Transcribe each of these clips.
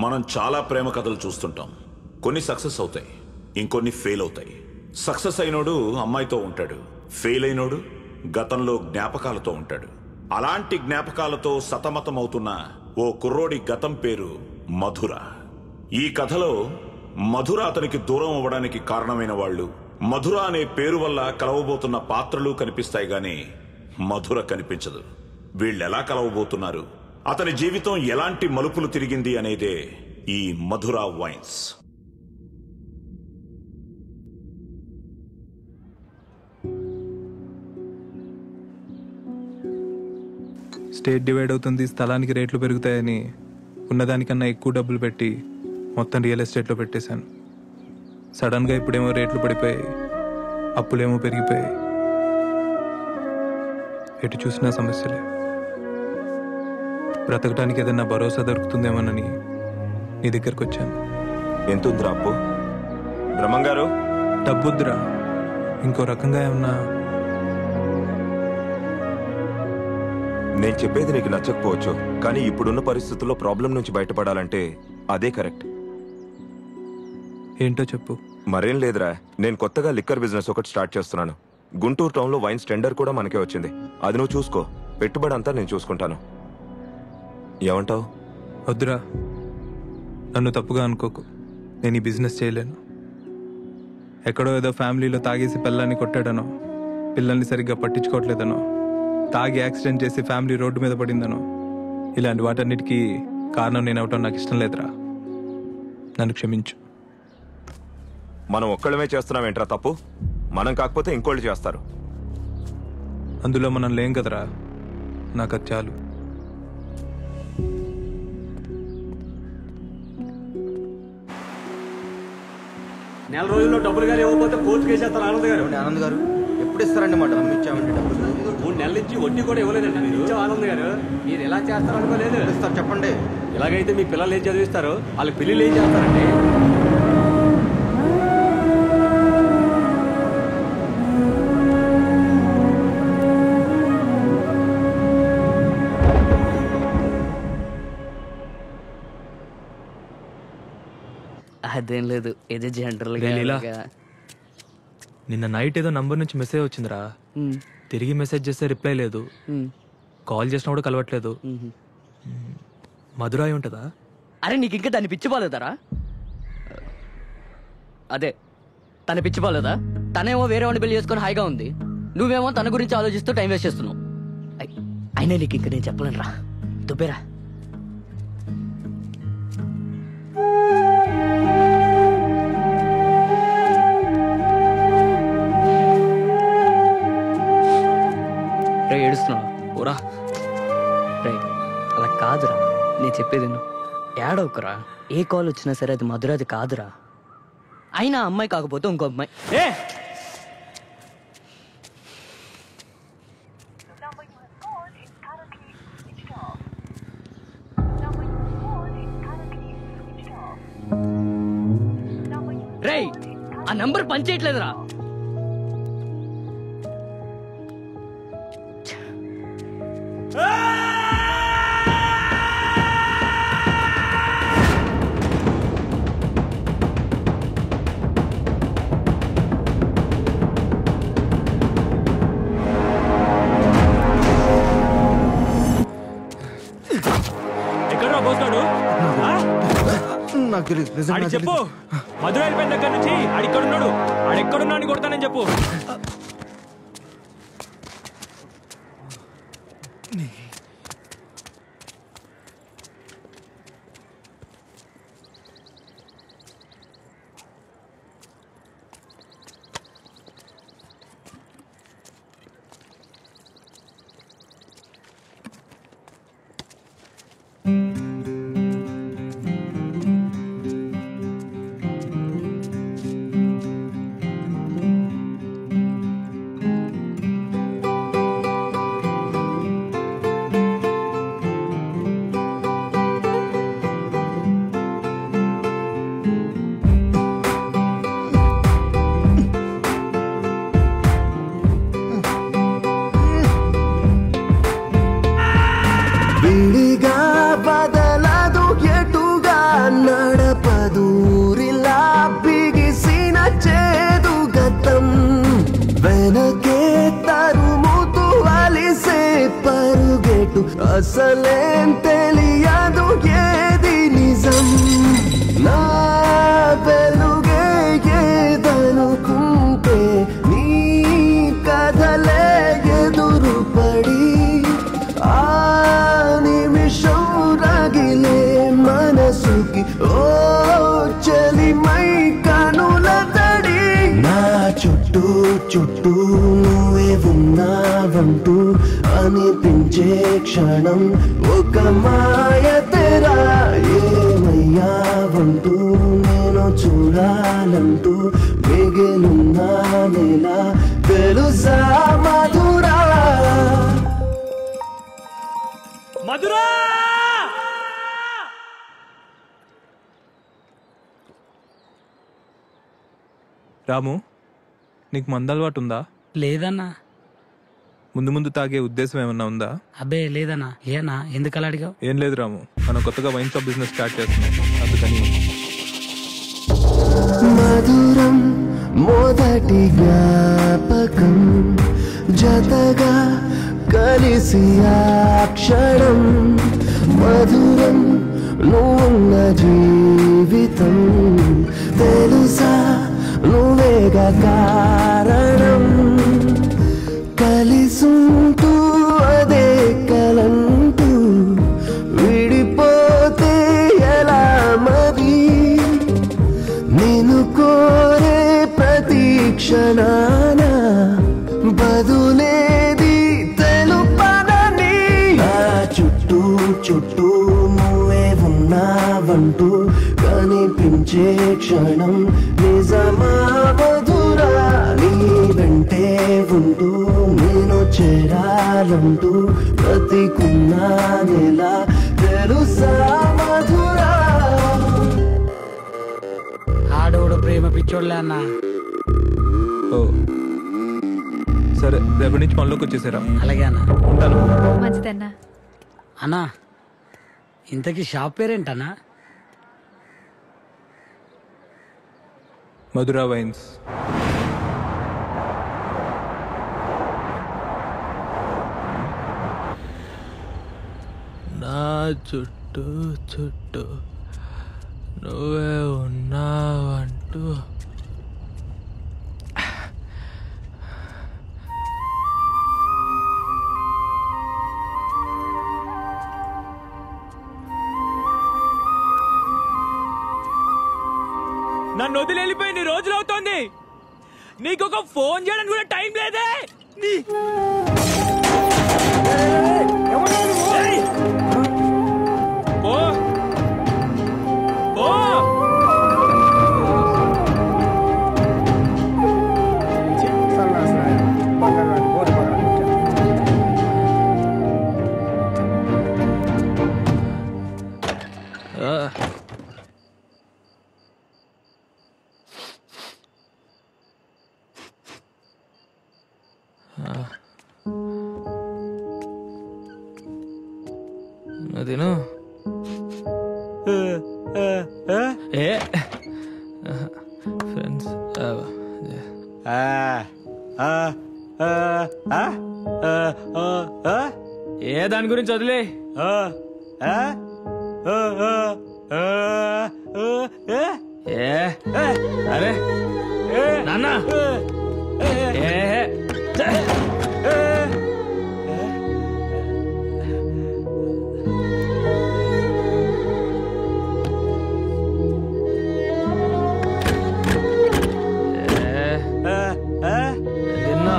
మనం చాలా ప్రేమ కథలు చూస్తుంటాం కొన్ని సక్సెస్ అవుతాయి ఇంకొన్ని ఫెయిల్ అవుతాయి సక్సెస్ అయినోడు అమ్మాయితో ఉంటాడు ఫెయిల్ అయినోడు గతంలో జ్ఞాపకాలతో ఉంటాడు అలాంటి జ్ఞాపకాలతో సతమతమవుతున్న ఓ కుర్రోడి గతం పేరు మధుర ఈ కథలో మధుర అతనికి దూరం అవ్వడానికి కారణమైన వాళ్ళు మధుర అనే పేరు వల్ల కలవబోతున్న పాత్రలు కనిపిస్తాయి గాని మధుర కనిపించదు వీళ్ళెలా కలవబోతున్నారు అతని జీవితం ఎలాంటి మలుపులు తిరిగింది అనేదే ఈ మధుర వైన్స్ స్టేట్ డివైడ్ అవుతుంది స్థలానికి రేట్లు పెరుగుతాయని ఉన్నదానికన్నా ఎక్కువ డబ్బులు పెట్టి మొత్తం రియల్ ఎస్టేట్లో పెట్టేశాను సడన్గా ఇప్పుడేమో రేట్లు పడిపోయాయి అప్పులేమో పెరిగిపోయాయి ఎటు చూసినా సమస్యలే బ్రతకడానికి ఏదైనా భరోసా దొరుకుతుందేమోనని నీ దగ్గరకు వచ్చాను ఎంత ఉందిరా అప్పు బ్రహ్మంగారు డబ్బుద్దురా ఇంకో రకంగా ఏమన్నా నేను చెప్పేది నీకు నచ్చకపోవచ్చు కానీ ఇప్పుడున్న పరిస్థితుల్లో ప్రాబ్లం నుంచి బయటపడాలంటే అదే కరెక్ట్ ఏంటో చెప్పు మరేం లేదురా నేను కొత్తగా లిక్కర్ బిజినెస్ ఒకటి స్టార్ట్ చేస్తున్నాను గుంటూరు టౌన్లో వైన్స్ టెండర్ కూడా మనకే వచ్చింది అది నువ్వు చూసుకో పెట్టుబడి అంతా నేను చూసుకుంటాను ఏమంటావు వద్దురా నన్ను తప్పుగా అనుకోకు నేను ఈ బిజినెస్ చేయలేను ఎక్కడో ఏదో ఫ్యామిలీలో తాగేసి పిల్లాన్ని కొట్టాడనో పిల్లల్ని సరిగ్గా పట్టించుకోవట్లేదనో తాగి యాక్సిడెంట్ చేసి ఫ్యామిలీ రోడ్డు మీద పడిందనో ఇలాంటి వాటన్నిటికీ కారణం నేను అవటం నాకు ఇష్టం లేదురా నన్ను క్షమించు మనం ఒక్కళ్ళమే చేస్తున్నాం ఏంట్రా తప్పు మనం కాకపోతే ఇంకోళ్ళు చేస్తారు అందులో మనం లేం కదరా నాకు అది చాలు నెల రోజుల్లో డబ్బులు కానీ ఇవ్వకపోతే కోర్టుకు వేసేస్తారు ఆనంద్ గారు ఆనంద్ గారు ఎప్పుడు ఇస్తారండి మాట నమ్మించామండి డబ్బులు మూడు నెలల నుంచి వడ్డీ కూడా ఇవ్వలేదండి మీరు ఇచ్చాం ఆనంద్ గారు మీరు ఎలా చేస్తారు అనుకోలేదు ఇస్తారు చెప్పండి ఇలాగైతే మీ పిల్లలు ఏం చదివిస్తారు వాళ్ళకి పెళ్లిళ్ళు ఏం చేస్తారండి అదేం లేదు ఇది జనరల్ రే లీలా. నిన్న నైట్ ఏదో నంబర్ నుంచి మెసేజ్ వచ్చిందిరా తిరిగి మెసేజ్ చేస్తే రిప్లై లేదు కాల్ చేసినా కూడా కలవట్లేదు మధురాయి ఉంటుందా అరే నీకు ఇంకా దాన్ని పిచ్చిపోలేదరా అదే తన పిచ్చిపోలేదా తనేమో వేరే వాడిని పెళ్లి చేసుకొని హాయిగా ఉంది నువ్వేమో తన గురించి ఆలోచిస్తూ టైం వేస్ట్ చేస్తున్నావు అయ్- అయినా నీకు ఇంకా నేను చెప్పలేను రా దుబ్బేరా రే ఏడుస్తున్నావా ఓరా రే అలా కాదురా నేను చెప్పేది విను. ఏడవకురా ఏ కాల్ వచ్చినా సరే అది మధురది కాదురా అయినా ఆ అమ్మాయి కాకపోతే ఇంకో అమ్మాయి ఏ రేయ్ ఆ నంబర్ పనిచేయట్లేదురా ఎక్కడ పోస్తాడు నాకు తెలియదు నిజంగా ఆడికి నాకు చెప్పు తెలీదు. మధుర వెళ్ళిపోయిన దగ్గర నుంచి ఆడిక్కడ ఉన్నాడు ఆడెక్కడున్నాడు కొడతానని చెప్పు అంటూ అసలేం తెలియదు ఏది నిజం నా వెలుగే ఏదనుకుంటే నీ కథలే ఎదురుపడి ఆ నిమిషం రగిలే మనసుకి ఓ చలిమై కనుల తడి నా చుట్టూ చుట్టూ నువ్వే ఉన్నావంటూ అనిపించే క్షణం ఒక మాయ తెరా ఏమయ్యావంటూ నేను చూడాలంటూ మిగిలిన నెల తెలుసా మధురా మధురా రాము నీకు మంద అలవాటు ఉందా లేదన్నా ముందు ముందు తాగే ఉద్దేశం ఏమన్నా ఉందా అబ్బే లేదన్నా ఏనా ఎందుకు అలా అడిగావు ఏం లేదు రాము మనం కొత్తగా వైన్ షాప్ బిజినెస్ స్టార్ట్ చేస్తున్నాం అందుకని మధురం మొదటి జ్ఞాపకం జతగా కలిసి ఆ క్షణం మధురం నువ్వున్న జీవితం తెలుసా నువ్వేగా కారణం కలిసుంటూ అదే కలంటూ విడిపోతే ఎలా మరి నిన్ను కోరే ప్రతి క్షణాన బదులేది తెలుపనని నా చుట్టూ చుట్టూ నువ్వే ఉన్నావంటూ కనిపించే క్షణం నిజమా మధురా నీ వెంటే ఉంటూ నేను చేరాలంటూ బ్రతికున్నానేలా తెలుసా మధురా ఆడోడు ప్రేమ పిచ్చోళ్ళే అన్నా ఓ సరే రేపటి నుంచి పనిలోకి వచ్చేసారా అలాగే అన్నా ఉంటాను మంచిదన్నా అన్నా ఇంతకీ షాప్ పేరేంటన్నా మధురా వైన్స్ నా చుట్టూ చుట్టూ నువ్వే ఉన్నావంటూ నన్ను వదిలి వెళ్ళిపోయి నీ రోజులు అవుతోంది నీకు ఒక ఫోన్ చేయడానికి కూడా టైం లేదే నీ ఏయ్! పో పో ఆ. ఆ. అదేను ఏ ఫ్రెండ్స్ ఏ దాని గురించి వదిలే ఏ అరే నాన్న ఏ తిన్నా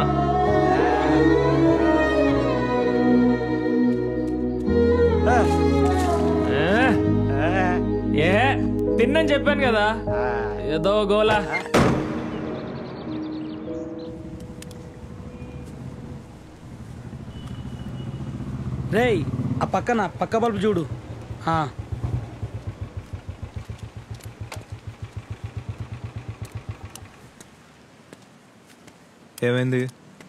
ఏ తిన్నని చెప్పాను కదా ఏదో గోలా రేయ్ ఆ పక్కన పక్క బల్బు చూడు ఆ, ఏమైంది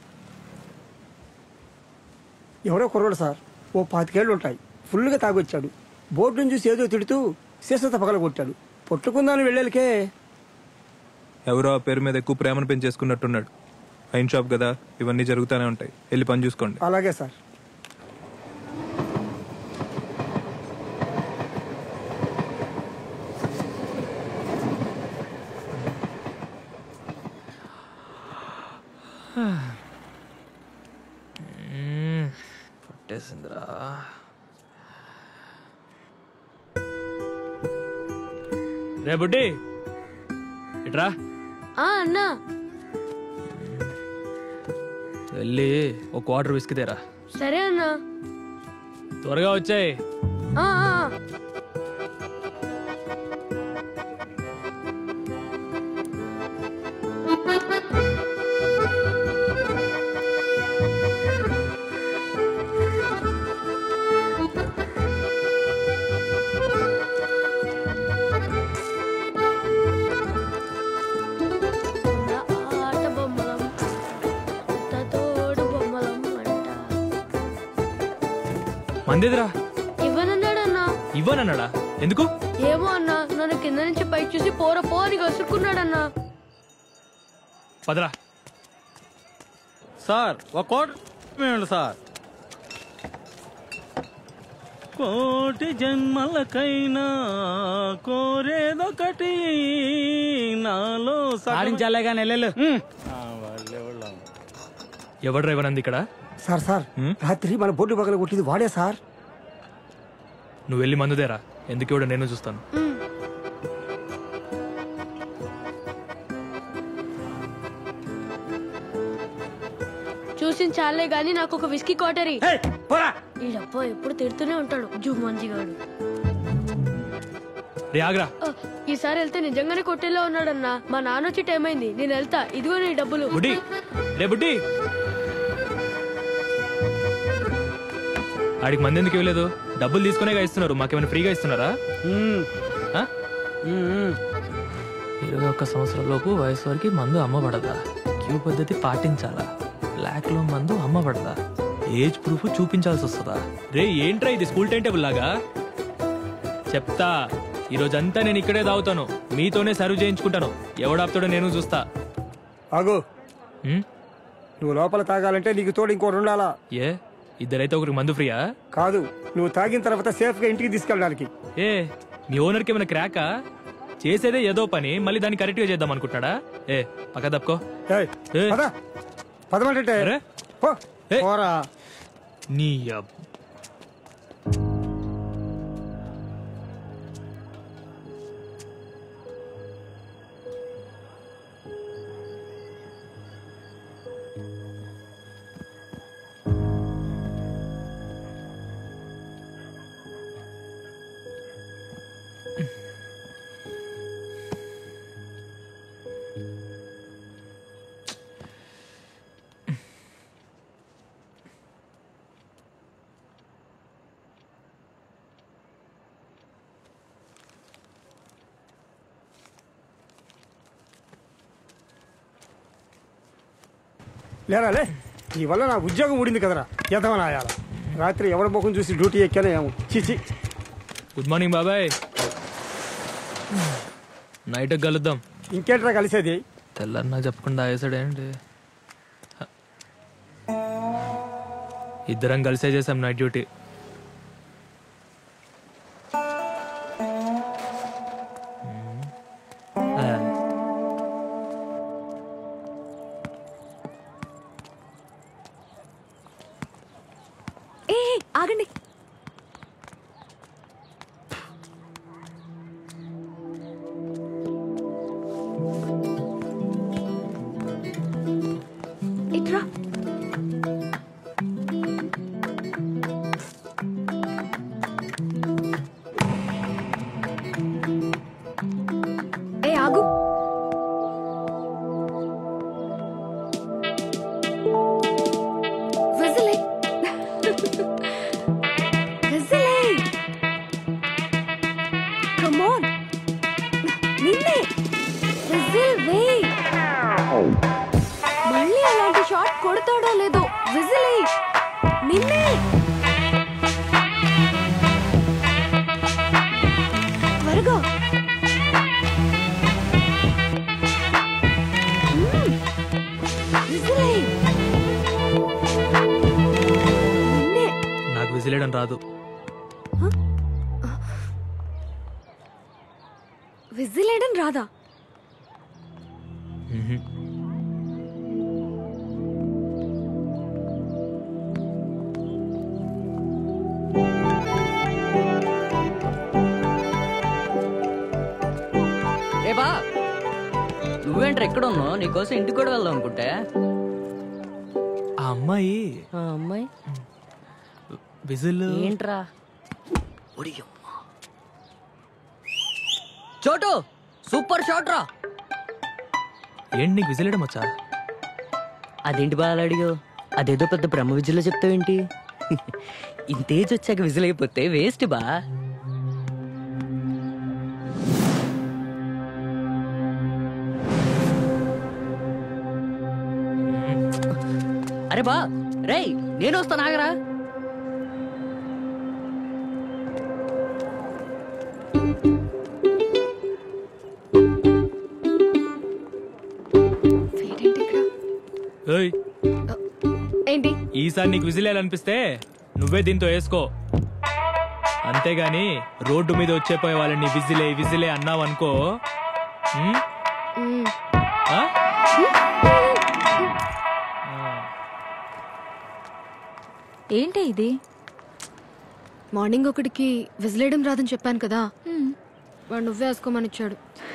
ఎవరో కుర్రోడు సార్ ఓ పాతికేళ్ళు ఉంటాయి ఫుల్గా తాగొచ్చాడు బోర్డును చూసి ఏదో తిడుతూ సీసత పగల కొట్టాడు పొట్టుకుందాని వెళ్ళేలకే ఎవరో ఆ పేరు మీద ఎక్కువ ప్రేమను పెంచేసుకున్నట్టున్నాడు వైన్ షాప్ కదా ఇవన్నీ జరుగుతూనే ఉంటాయి వెళ్ళి పని చూసుకోండి అలాగే సార్ పట్టేసిందిరా రే బుడ్డి ఇట్రా ఆ అన్నా వెళ్ళి ఒక క్వార్టర్ విసికితేరా సరే అన్నా త్వరగా వచ్చాయి ఆ, ఆ, ఆ. ఆట బొమ్మలం తోడు బొమ్మలం అంట మందిదిరా ఇవ్వనన్నాడన్నా ఇవ్వనన్నాడా ఎందుకు ఏమో అన్నా నన్ను కింద నుంచి పైకి చూసి పోర పో అని గసుక్కున్నాడన్నా పదరా సార్ ఒక కోటి ఇవ్వండి సార్ కోటి జన్మలకైనా కోరేదొకటి నాలో ఆడించాలే కానీ వెళ్ళు ఎవడు ఇవ్వనంది ఇక్కడ సార్ సార్ రాత్రి మన బోర్డు పగల కొట్టింది వాడే సార్ నువ్వు వెళ్ళి మందుదేరా ఎందుకు ఇవ్వడం నేను చూస్తాను చూసిన చాలే గాని నాకు ఒక విస్కీ కోటరీ పోరా ఈడప్పో ఎప్పుడు తిడుతూనే ఉంటాడు జుమ్మంజిగాడు రే ఆగ్రా ఆ, ఈసారి వెళ్తే నిజంగానే కొట్టేలా ఉన్నాడన్నా మా నాన్న వచ్చి టైం అయింది నేను వెళ్తా ఇదిగో నీ డబ్బులు బుడ్డి రే బుడ్డి ఆడికి మంది ఎందుకు ఇవ్వలేదు డబ్బులు తీసుకునేగా ఇస్తున్నారు మాకేమైనా ఫ్రీగా ఇస్తున్నారా ఆ? ఇరవై ఒక్క సంవత్సరాల లోపు వయసు వరకు మందు అమ్మబడదా క్యూ పద్ధతి పాటించాలా బ్లాక్ లో మందు అమ్మబడదా ఏజ్ ప్రూఫ్ చూపించాల్సి వస్తుందా రే ఏంట్రా ఇది స్కూల్ టైం టేబుల్ లాగా చెప్తా ఈ రోజంతా నేను ఇక్కడే తాగుతాను మీతోనే సర్వ్ చేయించుకుంటాను ఎవడాపుతాడో నేను చూస్తా ఆగు ఉమ్? నువ్వు లోపల తాగాలంటే నీకు తోడు ఇంకోటి ఉండాలా ఏ ఇద్దరైతే ఒకరికి మందు ఫ్రీయా కాదు నువ్వు తాగిన తర్వాత సేఫ్ గా ఇంటికి తీసుకెళ్ళడానికి ఏ మీ ఓనర్కి ఏమైనా క్రాకా చేసేదే ఏదో పని మళ్ళీ దాన్ని కరెక్ట్ గా చేద్దాం అనుకుంటున్నాడా ఏ పక్క తప్పుకో ఏయ్, ఏ. పద పదమంటే అరే పో ఏ. పోరా నీ అబ్- లేరా లే ఈ వల్ల నా ఉద్యోగం ఊడింది కదరా ఎదవనాయాల రాత్రి ఎవరి ముఖం చూసి డ్యూటీ ఎక్కానో ఏమో చిచి గుడ్ మార్నింగ్ బాబాయ్ నైట్ కలుద్దాం ఇంకేంట్రా కలిసేది తెల్లన్నా చెప్పకుండా వేసాడేంటి ఇద్దరం కలిసే చేసాం నైట్ డ్యూటీ ఆ. ఏ ఏ, ఆగండి ఇట్రా ఏ ఆగు విజిల్ విజిల్ కమ్ ఆన్ నిన్నే విజిల్ వే మళ్ళీ అలాంటి షాట్ కొడతాడో లేదో విజిల్ నిన్నే త్వరగా మ్మ్. విజిల్ నిన్నే నాకు విసిలేయడం రాదు విజిల్ వేయడం రాదా మ్హూ. నువ్వేంట్రా ఎక్కడ ఉన్నావు నీకోసం ఇంటికి కూడా వెళ్దాం అనుకుంటే ఆ అమ్మాయి ఆ అమ్మాయి విజిల్ ఏంట్రా చోటు సూపర్ షాట్ రా ఏంటి నీకు విజిల్ వేయడం వచ్చా అదేంటి బాగా అడిగావు అదేదో పెద్ద బ్రహ్మ విద్యలో చెప్తావేంటి ఇంతేజ్ వచ్చాక విజిల్ అయిపోతే వేస్ట్ బా అరే బా రేయ్ నేను వస్తాను ఆగరా ఏయ్ ఏంటి ఈసారి నీకు విజిల్ వేయాలనిపిస్తే నువ్వే దీంతో వేసుకో అంతేగాని రోడ్డు మీద వచ్చే పోయే వాళ్ళని విజిలే విజిలే అన్నావు అనుకో ఏంటి ఇది మార్నింగ్ ఒకటికి విజిలేయడం రాదని చెప్పాను కదా వాడు నువ్వే వేసుకోమని ఇచ్చాడు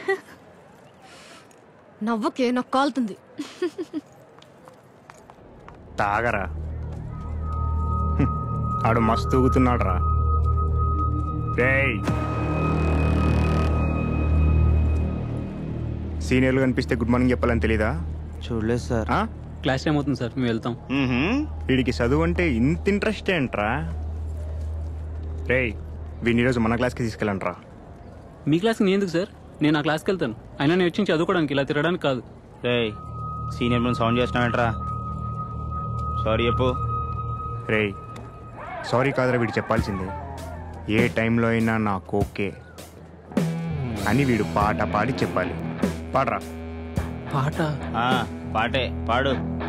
నవ్వకే నాకు కాలుతుంది తాగరా హ్మ్. ఆడు మస్తు ఊగుతున్నాడు రా రేయ్ సీనియర్లు కనిపిస్తే గుడ్ మార్నింగ్ చెప్పాలని తెలీదా చూడలేదు సార్ క్లాస్ టైం అవుతుంది సార్ మేము వెళ్తాం వీడికి చదువు అంటే ఇంత ఇంట్రెస్ట్ ఏంట్రా రేయ్ వీడిని ఈరోజు మన క్లాస్కి తీసుకెళ్ళండి రా మీ క్లాస్కి నేను ఎందుకు సార్ నేను ఆ క్లాస్కి వెళ్తాను అయినా నేను వచ్చి చదువుకోవడానికి ఇలా తిరగడానికి కాదు రేయ్ సీనియర్ ముందు సౌండ్ చేస్తున్నావేంట్రా సారీ చెప్పు రేయ్ సారీ కాదురా వీడు చెప్పాల్సిందే ఏ టైంలో అయినా నాకు ఓకే అని వీడు పాట పాడి చెప్పాలి పాడరా పాట ఆ, పాటే పాడు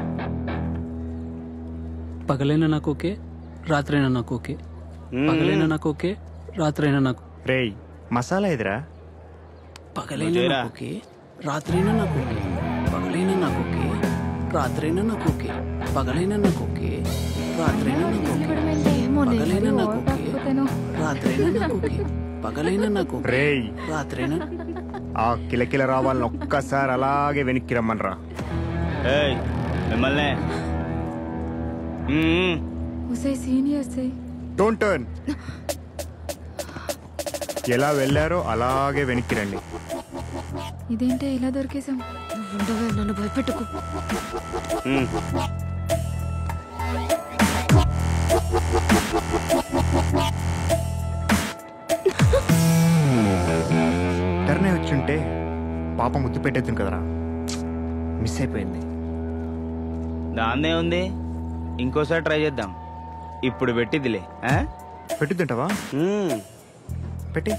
పగలైనా నాకు ఓకే రాత్రైనా నాకు ఓకే పగలైనా నాకు ఓకే రాత్రైనా నాకు రేయ్ మసాలా ఎదురా పగలైనా నాకు ఓకే రాత్రైనా నాకు ఓకే పగలైనా నాకు ఓకే రాత్రైనా నాకు ఓకే పగలైనా నాకు ఓకే రాత్రైనా నాకు ఓకే పగలైనా నాకు ఓకే రాత్రైనా నాకు ఓకే పగలైనా నాకు ఓకే రేయ్ రాత్రైనా ఆ కిలకిల రావాలని ఒక్కసారి అలాగే వెనక్కి రమ్మనరా ఏయ్ మిమ్మల్నే మ్మ్. సీనియర్స్ డోంట్ టర్న్ ఎలా వెళ్ళారో అలాగే వెనక్కి రండి ఇదేంటే ఇలా దొరికేసాం ఉండవే నన్ను భయపెట్టుకు మ్మ్. టర్నే వచ్చుంటే పాప ముద్దు పెట్టేద్దాం కదరా మిస్ అయిపోయింది దాన్నే ఉంది ఇంకోసారి ట్రై చేద్దాం ఇప్పుడు పెట్టిద్దిలే ఆ? పెట్టుద్దంటావా మ్మ్. పెట్టి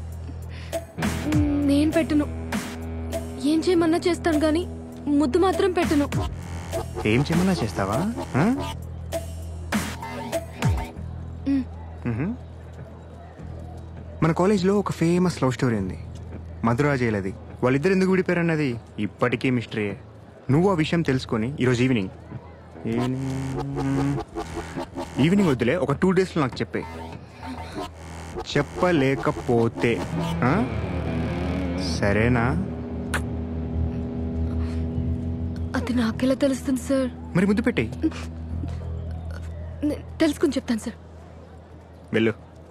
నేను పెట్టను ఏం చేయమన్నా చేస్తాను కానీ ముద్దు మాత్రం పెట్టను ఏం చేయమన్నా చేస్తావా ఆ? మ్. మ్హూ. మన కాలేజ్లో ఒక ఫేమస్ లవ్ స్టోరీ ఉంది మధురాజేలది వాళ్ళిద్దరు ఎందుకు విడిపోయారన్నది ఇప్పటికీ మిస్టరీయే నువ్వు ఆ విషయం తెలుసుకొని ఈరోజు ఈవినింగ్ ఈవినింగ్ ఈవినింగ్ వద్దులే ఒక టూ డేస్లో నాకు చెప్పే చెప్పలేకపోతే ఆ? సరేనా అది నాకెలా తెలుస్తుంది సార్ మరి ముద్దు పెట్టేయి నేను తెలుసుకుని చెప్తాను సార్ వెళ్ళు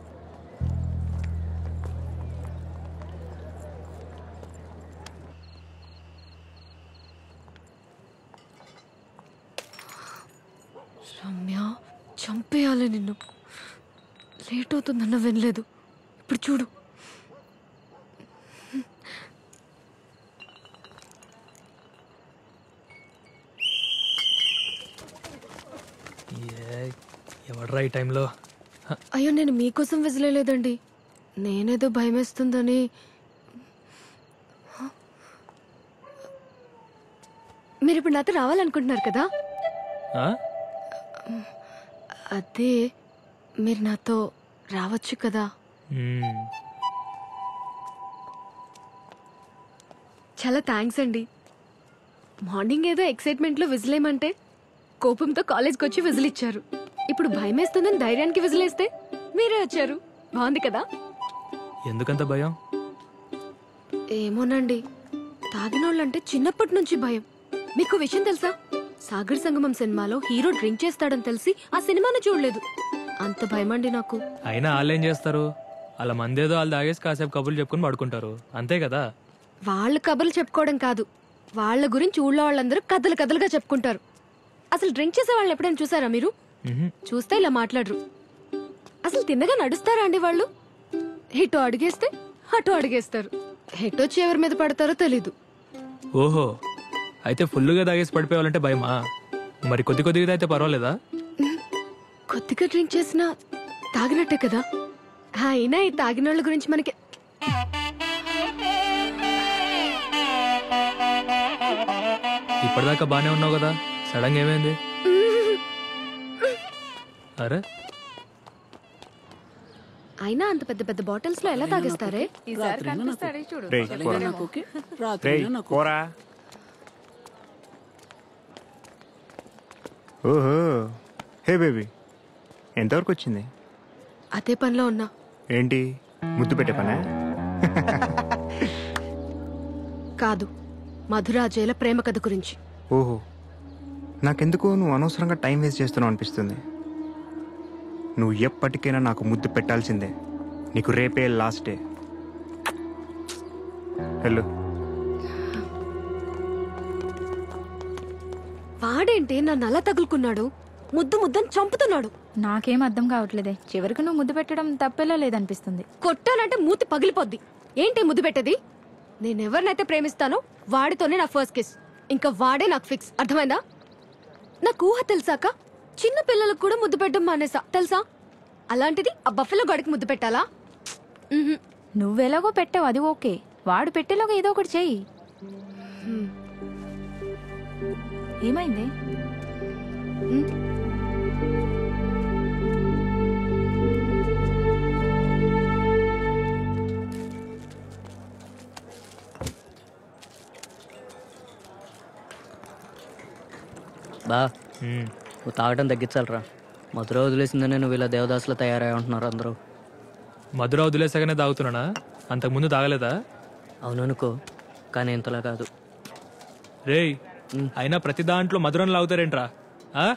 రమ్య చంపేయాలి నిన్ను లేట్ అవుతుందన్న వినలేదు ఇప్పుడు చూడు ఏ, ఎవడ్రా ఈ టైంలో అయ్యో నేను మీకోసం విజలేదండి నేనేదో భయమేస్తుందని మీరు ఇప్పుడు నాతో రావాలనుకుంటున్నారు కదా ఆ? అదే మీరు నాతో రావచ్చు కదా మ్మ్. చాలా థ్యాంక్స్ అండి మార్నింగ్ ఏదో ఎక్సైట్మెంట్లో విజిలేయమంటే కోపంతో కాలేజ్కి వచ్చి విజిల్ ఇచ్చారు ఇప్పుడు భయం వేస్తుందని ధైర్యానికి విజిలేస్తే మీరే వచ్చారు బాగుంది కదా ఎందుకంత భయం ఏమోనండి తాగినోళ్ళంటే చిన్నప్పటి నుంచి భయం మీకు విషయం తెలుసా సాగర్ సంగమం సినిమాలో హీరో డ్రింక్ చేస్తాడని తెలిసి ఆ సినిమాను చూడలేదు అంత భయమండి నాకు అయినా వాళ్ళు ఏం చేస్తారు అలా మందేదో వాళ్ళు తాగేసి కాసేపు కబుర్లు చెప్పుకుని పడుకుంటారు అంతే కదా వాళ్ళ కబుర్లు చెప్పుకోవడం కాదు వాళ్ళ గురించి ఊళ్ళో వాళ్ళందరూ కథలు కథలుగా చెప్పుకుంటారు అసలు డ్రింక్ చేసే వాళ్ళని ఎప్పుడైనా చూసారా మీరు మ్హూ. చూస్తే ఇలా మాట్లాడరు అసలు తిన్నగా నడుస్తారా అండి వాళ్ళు ఇటు అడిగేస్తే అటు అడిగేస్తారు ఎటు వచ్చి ఎవరి మీద పడతారో తెలీదు ఓహో అయితే ఫుల్గా తాగేసి పడిపోవాలంటే భయమా మరి కొద్ది కొద్దిగా అయితే పర్వాలేదా కొద్దిగా డ్రింక్ చేసినా తాగినట్టే కదా అయినా ఈ తాగిన వాళ్ళ గురించి మనకి ఇప్పటిదాకా బానే ఉన్నావు కదా సడన్ గా ఏమైంది అరే అయినా అంత పెద్ద పెద్ద బాటిల్స్ లో ఎలా తాగేస్తారే రేయ్, పోరా. రేయ్, పోరా ఓహో హే బేబీ ఎంతవరకు వచ్చింది అదే పనిలో ఉన్నా ఏంటి ముద్దు పెట్టే పనా కాదు మధురాజేల ప్రేమ కథ గురించి ఓహో నాకెందుకో నువ్వు అనవసరంగా టైం వేస్ట్ చేస్తున్నావు అనిపిస్తుంది నువ్వు ఎప్పటికైనా నాకు ముద్దు పెట్టాల్సిందే నీకు రేపే లాస్ట్ డే హలో వాడేంటి నన్ను అలా తగులుకున్నాడు ముద్దు ముద్దని చంపుతున్నాడు నాకేం అర్థం కావట్లేదే చివరికి నువ్వు ముద్దు పెట్టడం తప్పేలా లేదనిపిస్తుంది కొట్టానంటే మూతి పగిలిపోద్ది ఏంటి ముద్దు పెట్టేది నేనెవరినైతే ప్రేమిస్తానో వాడితోనే నా ఫస్ట్ కిస్ ఇంకా వాడే నాకు ఫిక్స్ అర్థమైందా నాకు ఊహ తెలుసాక చిన్న పిల్లలకు కూడా ముద్దు పెట్టడం మానేసా తెలుసా అలాంటిది ఆ బఫెలో గడికి ముద్దు పెట్టాలా మ్హూ. నువ్వెలాగో పెట్టావు అది ఓకే వాడు పెట్టేలాగా ఏదో ఒకటి చెయ్యి ఏమైంది బా నువ్వు తాగడం తగ్గించాలరా మధుర వదిలేసిందనే నువ్వు ఇలా దేవదాసులో తయారై ఉంటున్నారు అందరూ మధుర వదిలేసాగానే తాగుతున్నానా అంతకుముందు తాగలేదా అవుననుకో కానీ ఇంతలా కాదు రేయ్ అయినా ప్రతి దాంట్లో మధురం లాగుతారేంట్రా ఆ?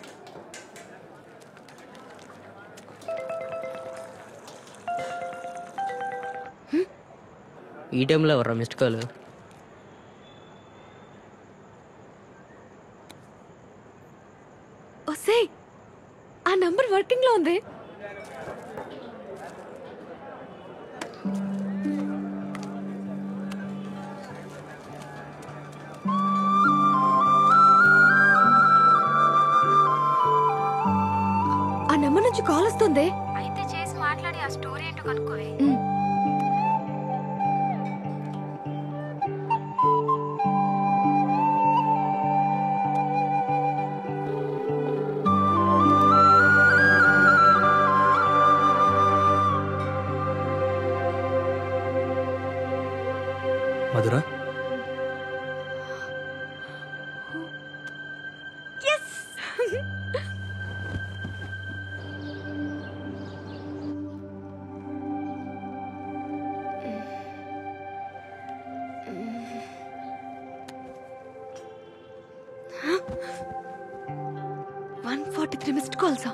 ఈ టైంలో ఎవర్రా మిస్డ్ కాల్ ఒసే ఆ నంబర్ వర్కింగ్ లో ఉంది ఆ నెంబర్ నుంచి కాల్ వస్తుంది అయితే చేసి మాట్లాడి ఆ స్టోరీ ఏంటో కనుక్కోవే Madhura one forty three missed కాల్సా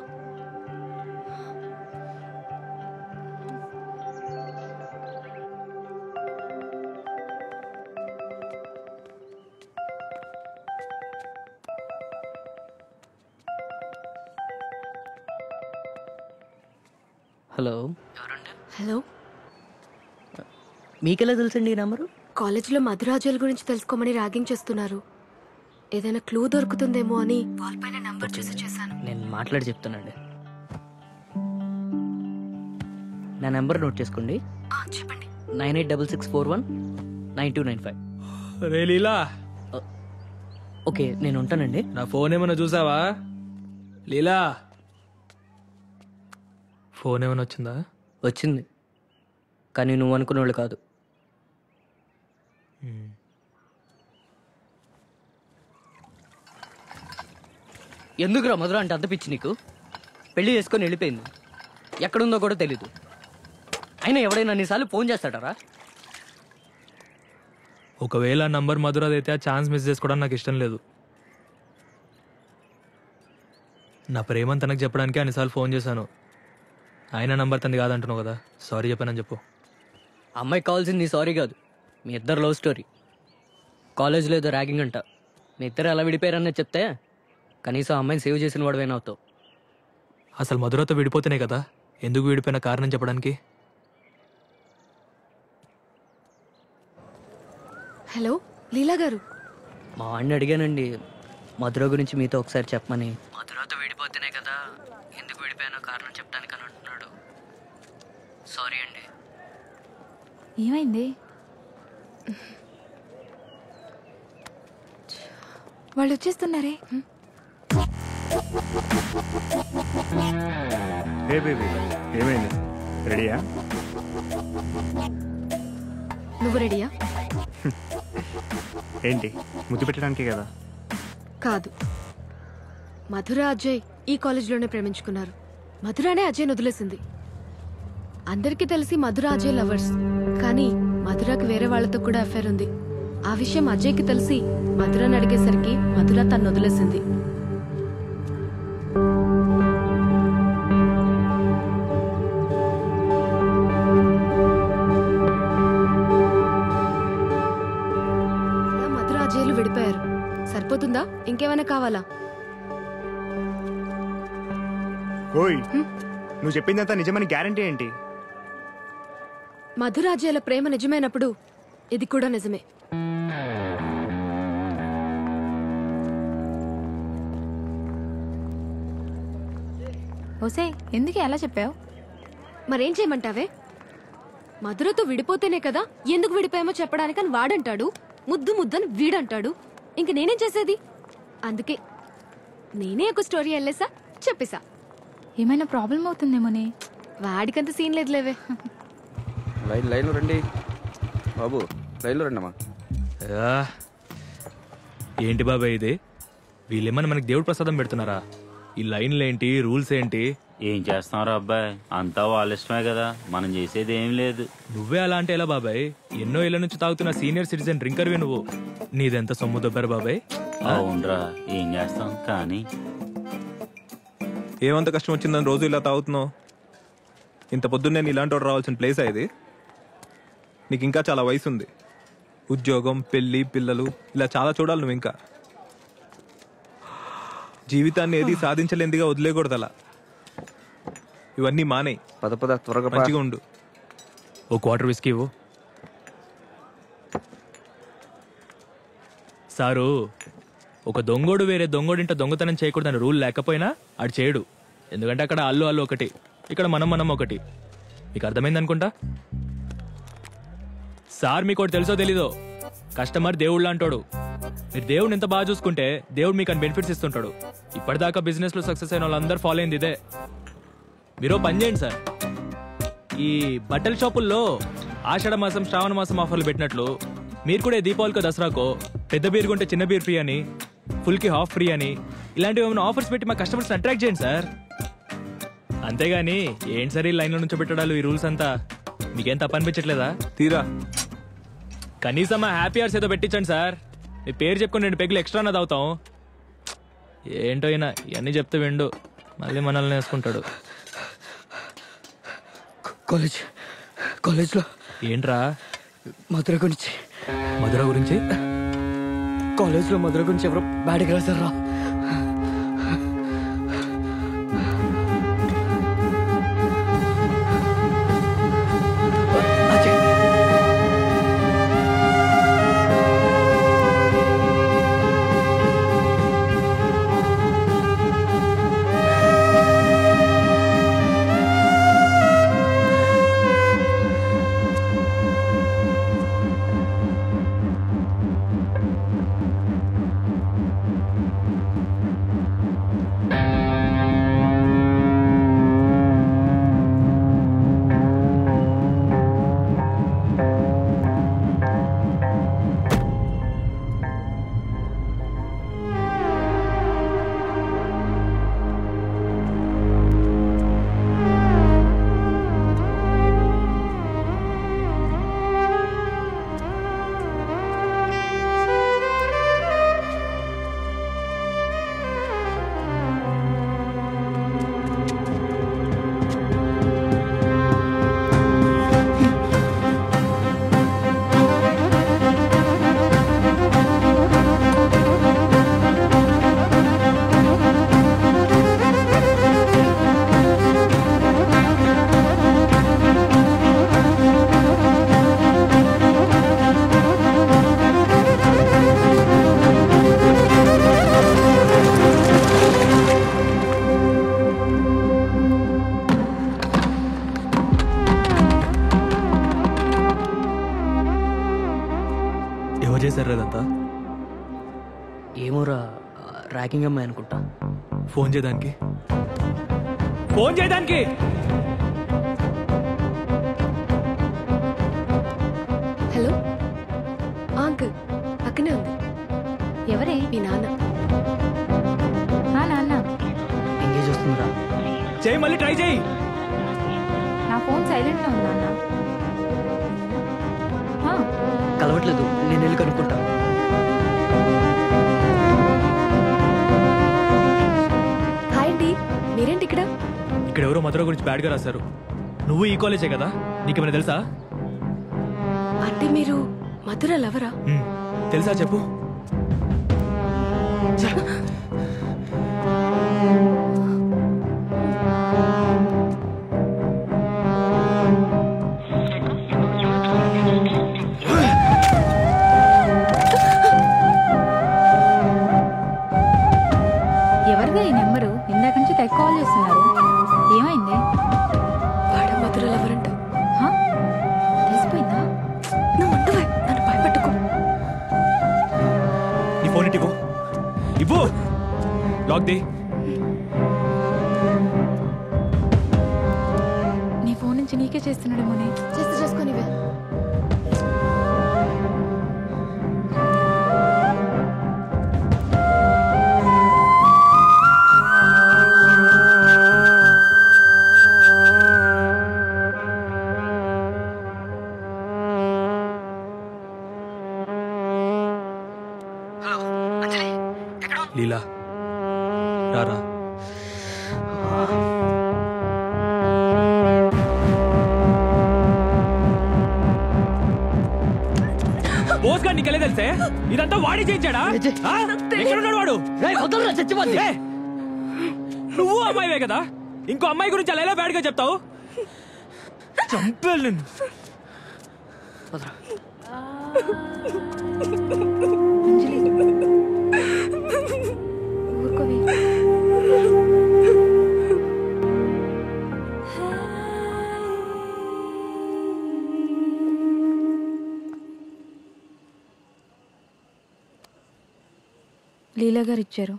హలో హలో మీకెలా తెలుసండి ఈ నెంబరు కాలేజీలో మధురాజుల గురించి తెలుసుకోమని ర్యాగింగ్ చేస్తున్నారు ఏదైనా క్లూ దొరుకుతుందేమో అని వాల్ పైన నంబర్ చూసి చేశాను నేను మాట్లాడి చెప్తానండి నా నెంబర్ నోట్ చేసుకోండి చెప్పండి nine eight double six four one nine two nine five రే లీలా ఓకే నేను ఉంటానండి నా ఫోన్ ఏమైనా చూసావా లీలా ఫోన్ ఏమైనా వచ్చిందా వచ్చింది కానీ నువ్వు అనుకున్న వాళ్ళు కాదు ఎందుకురా మధుర అంటే అంత పిచ్చి నీకు పెళ్లి చేసుకొని వెళ్ళిపోయింది ఎక్కడుందో కూడా తెలీదు అయినా ఎవడైనా అన్నిసార్లు ఫోన్ చేస్తాడరా ఒకవేళ ఆ నంబర్ మధురాది అయితే ఆ ఛాన్స్ మిస్ చేసుకోవడం నాకు ఇష్టం లేదు నా ప్రేమను తనకు చెప్పడానికి అన్నిసార్లు ఫోన్ చేశాను ఆయన నంబర్ తనది కాదంటున్నావు కదా సారీ చెప్పానని చెప్పు అమ్మాయి కావాల్సింది సారీ కాదు మీ ఇద్దరు లవ్ స్టోరీ కాలేజ్లో ఏదో ర్యాగింగ్ అంట మీ ఇద్దరు ఎలా విడిపోయారని చెప్తే కనీసం ఆ అమ్మాయిని సేవ్ చేసిన వాడువైనా అవుతావు అసలు మధురతో విడిపోతేనే కదా ఎందుకు విడిపోయిన కారణం చెప్పడానికి హలో లీలా గారు మా వాడిని అడిగానండి మధుర గురించి మీతో ఒకసారి చెప్పమని మధురతో విడిపోతేనే కదా ఎందుకు విడిపోయానో కారణం చెప్పడానికి అని అంటున్నాడు సారీ అండి ఏమైంది వాళ్ళు వచ్చేస్తున్నారే ఏ బేబీ ఏమైంది రెడీయా నువ్వు రెడీయా ఏంటి ముద్దు పెట్టడానికే కదా కాదు మధుర అజయ్ ఈ కాలేజ్లోనే ప్రేమించుకున్నారు మధురానే అజయ్ వదిలేసింది అందరికీ తెలిసి మధుర అజయ్ లవర్స్ కానీ మధురకి వేరే వాళ్ళతో కూడా అఫేర్ ఉంది ఆ విషయం అజయ్కి తెలిసి మధురని అడిగేసరికి మధుర తను వదిలేసింది ఇలా మధుర అజయ్లు విడిపోయారు సరిపోతుందా ఇంకేమైనా కావాలా ఓయ్ నువ్వు చెప్పిందంతా నిజమని గ్యారంటీ ఏంటి మధురాజయ్ల ప్రేమ నిజమైనప్పుడు ఇది కూడా నిజమే ఓసే ఎందుకు అలా చెప్పావు మరేం చేయమంటావే మధురతో విడిపోతేనే కదా ఎందుకు విడిపోయామో చెప్పడానికని వాడంటాడు ముద్దు ముద్దని వీడంటాడు ఇంక నేనేం చేసేది అందుకే నేనే ఒక స్టోరీ వెళ్ళేసా చెప్పేసా ఏమైనా ప్రాబ్లం అవుతుందేమోనే వాడికంత సీన్ లేదులేవే లైన్ లైన్లో రండి బాబు లైన్లో రండి అమ్మా ఆ, ఏంటి బాబాయ్ ఇది వీళ్ళేమన్నా మనకి దేవుడు ప్రసాదం పెడుతున్నారా ఈ లైన్లు ఏంటి రూల్స్ ఏంటి ఏం చేస్తున్నారా అబ్బాయి అంతా వాళ్ళ ఇష్టమే కదా మనం చేసేది ఏం లేదు నువ్వే అలా అంటే ఎలా బాబాయ్ ఎన్నో ఏళ్ల నుంచి తాగుతున్న సీనియర్ సిటిజన్ డ్రింకర్వి నువ్వు నీదెంత సొమ్ము దొబ్బారు బాబాయ్ అవునరా ఏం చేస్తాం కానీ ఏమంత కష్టం వచ్చిందని రోజు ఇలా తాగుతున్నావు ఇంత పొద్దున్నే నీ ఇలాంటి వాడు రావాల్సిన ప్లేస్ ఇది నీకు ఇంకా చాలా వయసు ఉంది ఉద్యోగం పెళ్ళి పిల్లలు ఇలా చాలా చూడాలి నువ్వు ఇంకా జీవితాన్ని ఏది సాధించలేందిగా వదిలేకూడదు అలా ఇవన్నీ మానేయి పద పద త్వరగా పా. మంచిగా ఉండు ఓ క్వార్టర్ విస్కీ ఇవ్వు సారు ఒక దొంగోడు వేరే దొంగోడింట దొంగతనం చేయకూడదని రూల్ లేకపోయినా ఆడు చేయడు ఎందుకంటే అక్కడ అల్లు అల్లు ఒకటి ఇక్కడ మనం మనం ఒకటి మీకు అర్థమైంది అనుకుంటా సార్ మీకు ఒకటి తెలుసో తెలీదో కస్టమర్ దేవుళ్ళు అంటాడు మీరు దేవుడిని ఎంత బాగా చూసుకుంటే దేవుడు మీకు బెనిఫిట్స్ ఇస్తుంటాడు ఇప్పటిదాకా బిజినెస్ లో సక్సెస్ అయిన వాళ్ళందరూ ఫాలో అయింది ఇదే మీరు ఓ పని చేయండి సార్ ఈ బట్టల షాపుల్లో ఆషాఢ మాసం శ్రావణ మాసం ఆఫర్లు పెట్టినట్లు మీరు కూడా ఈ దీపావళికో దసరాకో పెద్ద బీర్ కొంటే చిన్న బీర్ ఫ్రీ అని ఫుల్ కి హాఫ్ ఫ్రీ అని ఇలాంటివి ఏమైనా ఆఫర్స్ పెట్టి మా కస్టమర్స్ అట్రాక్ట్ చేయండి సార్ అంతేగాని ఏంటి సార్ ఈ లైన్లో నుంచి పెట్టడాలు ఈ రూల్స్ అంతా మీకేం తప్ప అనిపించట్లేదా తీరా కనీసం మా హ్యాపీ అవర్స్ ఏదో పెట్టించండి సార్ మీ పేరు చెప్పుకొని రెండు పెగ్గులు ఎక్స్ట్రా అన్నది అవుతాం ఏంటో అయినా ఇవన్నీ చెప్తే విండు మళ్ళీ మనల్ని వేసుకుంటాడు కాలేజ్ కాలేజ్లో ఏంట్రా మధుర గురించి మధుర గురించి కాలేజ్లో మధుర గురించి ఎవరో బ్యాడ్గా రాశారా చేశారు అదంతా ఏమోరా ర్యాకింగ్ అమ్మాయి అనుకుంటా ఫోన్ చేయడానికి ఫోన్ చేయడానికి హలో ఆ, అంకుల్ పక్కనే ఉంది ఎవరే మీ నాన్న ఆ నాన్న ఎంగేజ్ వస్తుందిరా చేయి మళ్ళీ ట్రై చేయి నా ఫోన్ సైలెంట్ లో ఉందా అన్న ఆ, కలవట్లేదు నేను వెళ్ళి కనుక్కుంటా హాయ్ అండి మీరేంటి ఇక్కడ ఇక్కడ ఎవరో మధుర గురించి బ్యాడ్గా రాశారు నువ్వు ఈ కాలేజే కదా నీకేమైనా తెలుసా అంటే మీరు మధుర లవరా హ్మ్. తెలుసా చెప్పు ఎవరిదే ఈ నెంబరు ఇందాక నుంచి తెగ కాల్ చేస్తున్నారు ఏమైంది వాడ మధుర లవరంట హా? తెలిసిపోయిందా నువ్వు ఉండవే నన్ను భయపెట్టుకో నీ ఫోన్ ఇటు ఇవ్వు ఇవ్వు లాక్ ది నీ ఫోన్ నుంచి నీకే చేస్తున్నాడేమోనే చేస్తే చేసుకోనివే లీలా రారా బోస్ గారు నీకెళ్ళే తెలిసే ఇదంతా వాడి చేయించాడా ఆ? ఎక్కడున్నాడు వాడు ఏ! నువ్వు అమ్మాయివే కదా ఇంకో అమ్మాయి గురించి అలా ఎలా బ్యాడ్ గా చెప్తావు చంపేళ్ళు నిన్ను ఊరుకోవే లీలా గారు ఇచ్చారు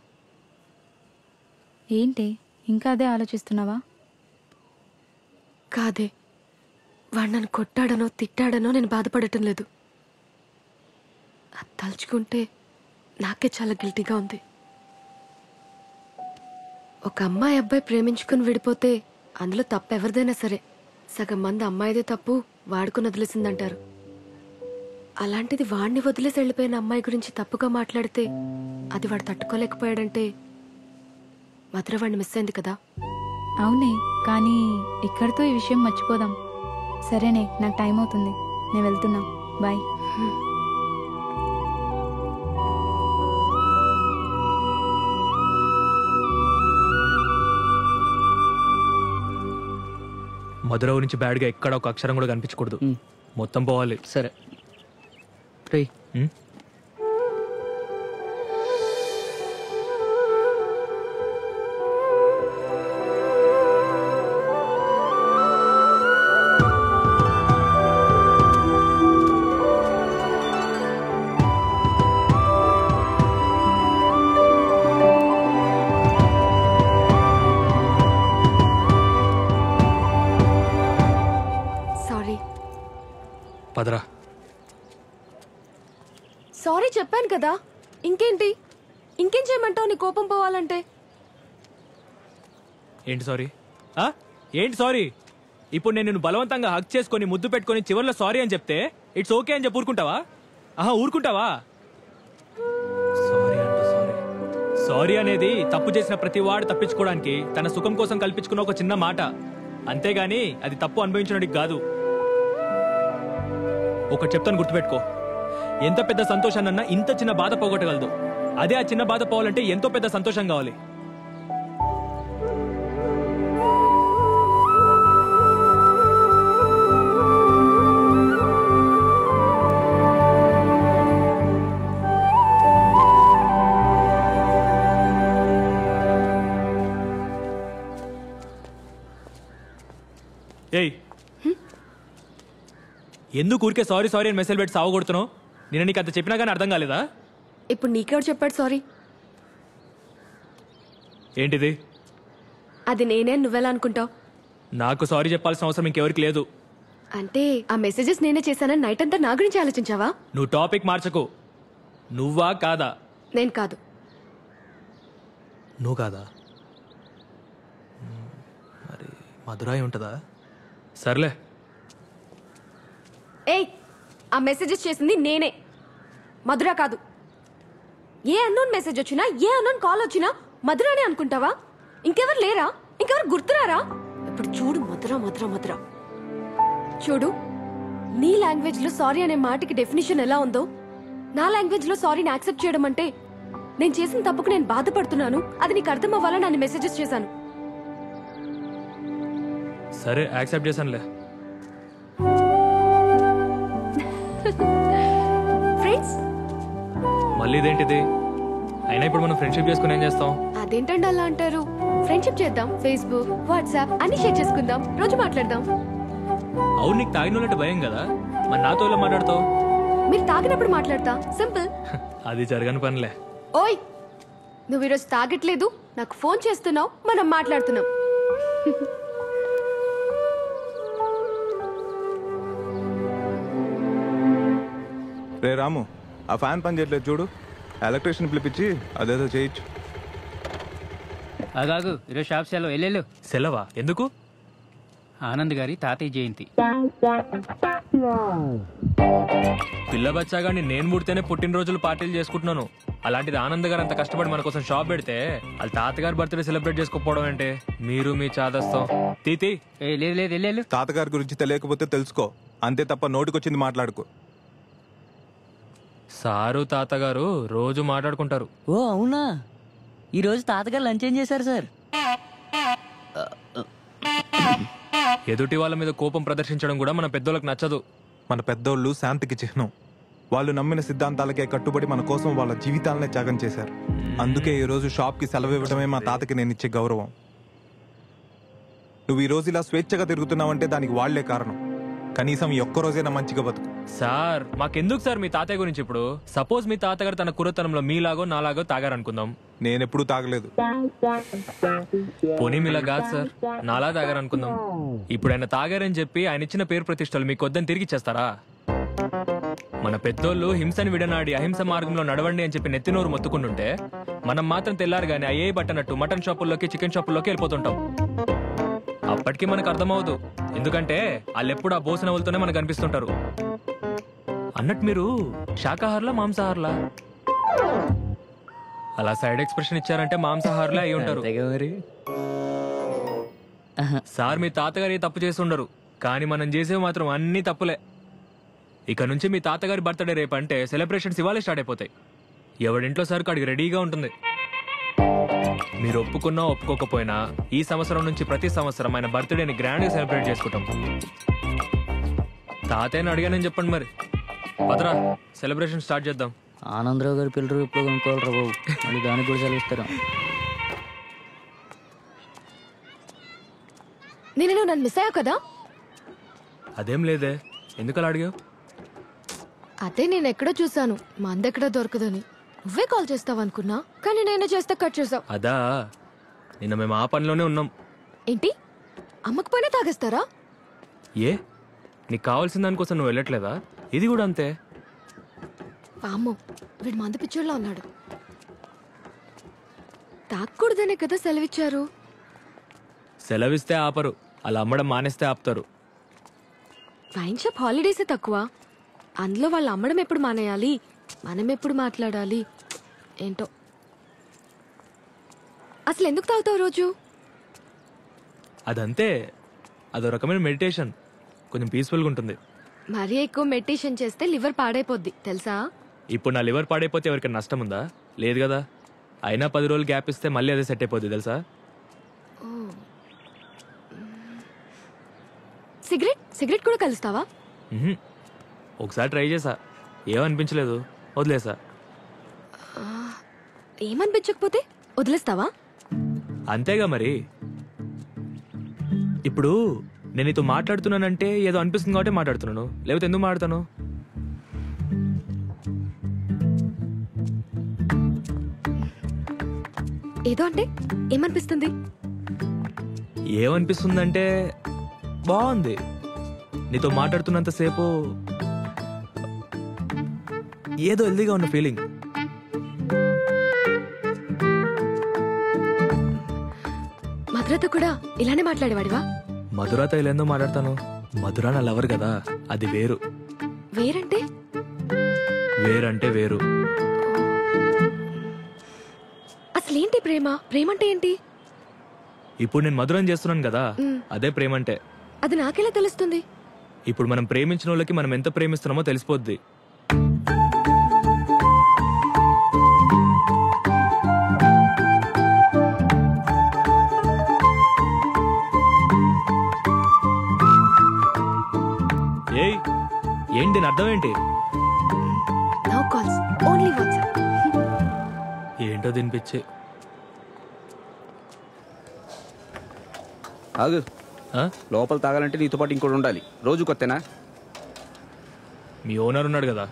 ఏంటి ఇంకా అదే ఆలోచిస్తున్నావా కాదే వాడు నన్ను కొట్టాడనో తిట్టాడనో నేను బాధపడటం లేదు అది తలుచుకుంటే నాకే చాలా గిల్టీగా ఉంది ఒక అమ్మాయి అబ్బాయి ప్రేమించుకుని విడిపోతే అందులో తప్పు ఎవరిదైనా సరే సగం మంది అమ్మాయిదే తప్పు వాడుకుని వదిలేసిందంటారు అలాంటిది వాడిని వదిలేసి వెళ్ళిపోయిన అమ్మాయి గురించి తప్పుగా మాట్లాడితే అది వాడు తట్టుకోలేకపోయాడంటే మధుర వాడిని మిస్ అయింది కదా అవునే కానీ ఇక్కడితో ఈ విషయం మర్చిపోదాం సరేనే నాకు టైం అవుతుంది నేను వెళ్తున్నా బాయ్ మధుర గురించి బ్యాడ్ గా ఎక్కడ ఒక అక్షరం కూడా కనిపించకూడదు మొత్తం పోవాలి సరే రే సారీ పదరా సారీ చెప్పాను కదా ఇంకేంటి ఇంకేం చేయమంటావు నీ కోపం పోవాలంటే ఏంటి సారీ ఆ? ఏంటి సారీ ఇప్పుడు నేను నిన్ను బలవంతంగా హక్ చేసుకొని ముద్దు పెట్టుకొని చివర్లో సారీ అని చెప్తే ఇట్స్ ఓకే అని చెప్పి ఊరుకుంటావా ఆహా ఊరుకుంటావా సారీ అంట సారీ సారీ అనేది తప్పు చేసిన ప్రతి వాడు తప్పించుకోవడానికి తన సుఖం కోసం కల్పించుకున్న ఒక చిన్న మాట అంతేగాని అది తప్పు అనుభవించడానికి కాదు ఒకటి చెప్తాను గుర్తుపెట్టుకో ఎంత పెద్ద సంతోషాన్నన్నా ఇంత చిన్న బాధ పోగొట్టగలదు అదే ఆ చిన్న బాధ పోవాలంటే ఎంతో పెద్ద సంతోషం కావాలి ఏయ్ ఎందుకు ఊరికే సారీ సారీ అని మెసేజ్ పెట్టి సావగొడుతున్నావు నేను నీకు అంత చెప్పినా కానీ అర్థం కాలేదా ఇప్పుడు నీకెవడు చెప్పాడు సారీ ఏంటిది అది నేనే అని నువ్వెలా అనుకుంటావు నాకు సారీ చెప్పాల్సిన అవసరం ఇంకెవరికి లేదు అంటే ఆ మెసేజెస్ నేనే చేశానని నైట్ అంతా నా గురించి ఆలోచించావా నువ్వు టాపిక్ మార్చకు నువ్వా కాదా నేను కాదు నువ్వు కాదా మ్మ్. మరి మధురాయి ఉంటుందా సర్లే ఏయ్ ఆ మెసేజెస్ చేసింది నేనే మధుర కాదు ఏ అన్నోన్ మెసేజ్ వచ్చినా ఏ అన్నోన్ కాల్ వచ్చినా మధురనే అనుకుంటావా ఇంకెవరు లేరా ఇంకెవరు గుర్తురారా ఇప్పుడు చూడు మధుర మధుర మధుర చూడు నీ లాంగ్వేజ్ లో సారీ అనే మాటకి డెఫినేషన్ ఎలా ఉందో నా లాంగ్వేజ్ లో సారీని యాక్సెప్ట్ చేయడం అంటే నేను చేసిన తప్పుకు నేను బాధపడుతున్నాను అది నీకు అర్థం అవ్వాలని నన్ను మెసేజెస్ చేశాను సరే యాక్సెప్ట్ చేశానులే ఫ్రెండ్స్ మళ్ళీ ఇదేంటిది అయినా ఇప్పుడు మనం ఫ్రెండ్షిప్ చేసుకుని ఏం చేస్తాం అదేంటండి అలా అంటారు ఫ్రెండ్షిప్ చేద్దాం ఫేస్బుక్ వాట్సాప్ అన్ని షేర్ చేసుకుందాం రోజు మాట్లాడదాం అవును నీకు తాగిన వాళ్ళంటే భయం కదా మరి నాతో ఎలా మాట్లాడతావు మీరు తాగినప్పుడు మాట్లాడతా సింపుల్ అది జరగని పనిలే ఓయ్ నువ్వు ఈరోజు తాగట్లేదు నాకు ఫోన్ చేస్తున్నావు మనం మాట్లాడుతున్నాం రే రాము ఆ ఫ్యాన్ పని చేయట్లేదు చూడు ఎలక్ట్రీషియన్ పిలిపించి అదేదో చేయొచ్చు అగాగు ఈరోజు షాప్ సెలవు వెళ్ళు సెలవా ఎందుకు ఆనంద్ గారి తాతయ్య జయంతి పిల్ల బచ్చాగాని నేను పుడితేనే పుట్టినరోజులు పార్టీలు చేసుకుంటున్నాను అలాంటిది ఆనంద్ గారు అంత కష్టపడి మన కోసం షాప్ పెడితే వాళ్ళ తాతగారి బర్త్డే సెలబ్రేట్ చేసుకోకపోవడం అంటే మీరు మీ చాదస్తం తీతి లేదు లేదు వెళ్ళు తాతగారి గురించి తెలియకపోతే తెలుసుకో అంతే తప్ప నోటికొచ్చింది మాట్లాడుకో సారు తాతగారు రోజు మాట్లాడుకుంటారు ఓ అవునా ఈరోజు తాతగారు లంచ్ ఏం చేశారు సార్ ఎదుటి వాళ్ళ మీద కోపం ప్రదర్శించడం కూడా మన పెద్దోళ్ళకి నచ్చదు మన పెద్దోళ్ళు శాంతికి చిహ్నం వాళ్ళు నమ్మిన సిద్ధాంతాలకే కట్టుబడి మన కోసం వాళ్ళ జీవితాలనే త్యాగం చేశారు అందుకే ఈ రోజు షాప్ కి సెలవు ఇవ్వడమే మా తాతకి నేను ఇచ్చే గౌరవం నువ్వు ఈ రోజు ఇలా స్వేచ్ఛగా తిరుగుతున్నావంటే దానికి వాళ్లే కారణం కనీసం ఈ ఒక్క రోజైనా మంచిగా బతుకు సార్ మాకెందుకు సార్ మీ తాతయ్య గురించి ఇప్పుడు సపోజ్ మీ తాతగారు తన కురతనంలో మీలాగో నాలాగో తాగారనుకుందాం నేనెప్పుడూ తాగలేదు పోనీ మీలా కాదు సార్ నాలా తాగారనుకుందాం ఇప్పుడు ఆయన తాగారని చెప్పి ఆయన ఇచ్చిన పేరు ప్రతిష్టలు మీకు వద్దని తిరిగి ఇచ్చేస్తారా మన పెద్దోళ్ళు హింసని విడనాడి అహింస మార్గంలో నడవండి అని చెప్పి నెత్తినోరు మొత్తుకుంటుంటే మనం మాత్రం తెల్లారు గానీ అయ్యే బట్టనట్టు మటన్ షాపుల్లోకి చికెన్ షాపుల్లోకి వెళ్ళిపోతుంటాం అప్పటికి మనకు అర్థమవదు ఎందుకంటే వాళ్ళు ఎప్పుడు ఆ భోసనవులతోనే మనకు కనిపిస్తుంటారు అన్నట్టు మీరు శాకాహారులా మాంసాహారులా అలా సైడ్ ఎక్స్ప్రెషన్ ఇచ్చారంటే మాంసాహారులే అయి ఉంటారు మరి సార్ మీ తాతగారు ఏ తప్పు చేసి ఉండరు కానీ మనం చేసేవి మాత్రం అన్ని తప్పులే ఇక నుంచి మీ తాతగారి బర్త్డే రేపు అంటే సెలబ్రేషన్స్ ఇవాళే స్టార్ట్ అయిపోతాయి ఎవడింట్లో సరుకు అడిగి రెడీగా ఉంటుంది మీరు ఒప్పుకున్నా ఒప్పుకోకపోయినా ఈ సంవత్సరం నుంచి ప్రతి సంవత్సరం ఆయన బర్త్డేని గ్రాండ్గా సెలబ్రేట్ చేసుకుంటాం తాతయ్యని అడిగానని చెప్పండి మరి పదరా సెలబ్రేషన్ స్టార్ట్ చేద్దాం ఆనందరావు గారి పిల్లలు ఇప్పుడు కొనుక్కోవాలరా బాబు మళ్ళీ దానికి కూడా సెలవిస్తారా నేను నువ్వు నన్ను మిస్ అయ్యావు కదా అదేం లేదే ఎందుకు అలా అడిగావు అదే నేను ఎక్కడో చూసాను మందెక్కడో దొరకదని నువ్వే కాల్ చేస్తావు అనుకున్నా కానీ నేనే చేస్తే కట్ చేసావు అదా నిన్న మేము ఆ పనిలోనే ఉన్నాం ఏంటి అమ్మకపోయినా తాగేస్తారా ఏ నీకు కావాల్సిన దానికోసం నువ్వు వెళ్ళట్లేదా ఇది కూడా అంతే వామ్మో వీడు మందు పిచ్చోళ్ళ ఉన్నాడు తాగకూడదనే కదా సెలవిచ్చారు సెలవిస్తే ఆపరు అలా అమ్మడం మానేస్తే ఆపుతారు వైన్ షాప్ హాలిడేసే తక్కువ అందులో వాళ్ళు అమ్మడం ఎప్పుడు మానేయాలి మనం ఎప్పుడు మాట్లాడాలి ఏంటో అసలు ఎందుకు తాగుతావు రోజు అదంతే అదో రకమైన మెడిటేషన్ కొంచెం పీస్ఫుల్గా ఉంటుంది మరీ ఎక్కువ మెడిటేషన్ చేస్తే లివర్ పాడైపోద్ది తెలుసా ఇప్పుడు నా లివర్ పాడైపోతే ఎవరికైనా నష్టం ఉందా లేదు కదా అయినా పది రోజులు గ్యాప్ ఇస్తే మళ్ళీ అదే సెట్ అయిపోద్ది తెలుసా ఓ. సిగరెట్ సిగరెట్ కూడా కలుస్తావా మ్హూ. ఒకసారి ట్రై చేసా ఏమనిపించలేదు వదిలేసా ఆ, ఏమనిపించకపోతే వదిలేస్తావా అంతేగా మరి ఇప్పుడు నేను నీతో మాట్లాడుతున్నానంటే ఏదో అనిపిస్తుంది కాబట్టి మాట్లాడుతున్నాను లేకపోతే ఎందుకు మాట్లాడతాను ఏదో అంటే ఏమనిపిస్తుంది ఏమనిపిస్తుందంటే బాగుంది నీతో మాట్లాడుతున్నంతసేపు ఏదో హెల్దీగా ఉన్న ఫీలింగ్ మధురతో కూడా ఇలానే మాట్లాడేవాడివా మధురాతో ఇలా ఎందుకు మాట్లాడతాను మధురా నా లవర్ కదా అది వేరు వేరంటే వేరంటే వేరు అసలేంటి ప్రేమ ప్రేమ అంటే ఏంటి ఇప్పుడు నేను మధురం చేస్తున్నాను కదా మ్. అదే ప్రేమ అంటే అది నాకెలా తెలుస్తుంది ఇప్పుడు మనం ప్రేమించిన వాళ్ళకి మనం ఎంత ప్రేమిస్తున్నామో తెలిసిపోద్ది ఏయ్ ఏంటి దీని అర్థం ఏంటి నో కాల్స్ ఓన్లీ వాట్సాప్ ఏంటో తినిపించే ఆగు లోపల తాగాలంటే నీతో పాటు ఇంకోటి ఉండాలి రోజు కొత్తేనా మీ ఓనర్ ఉన్నాడు కదా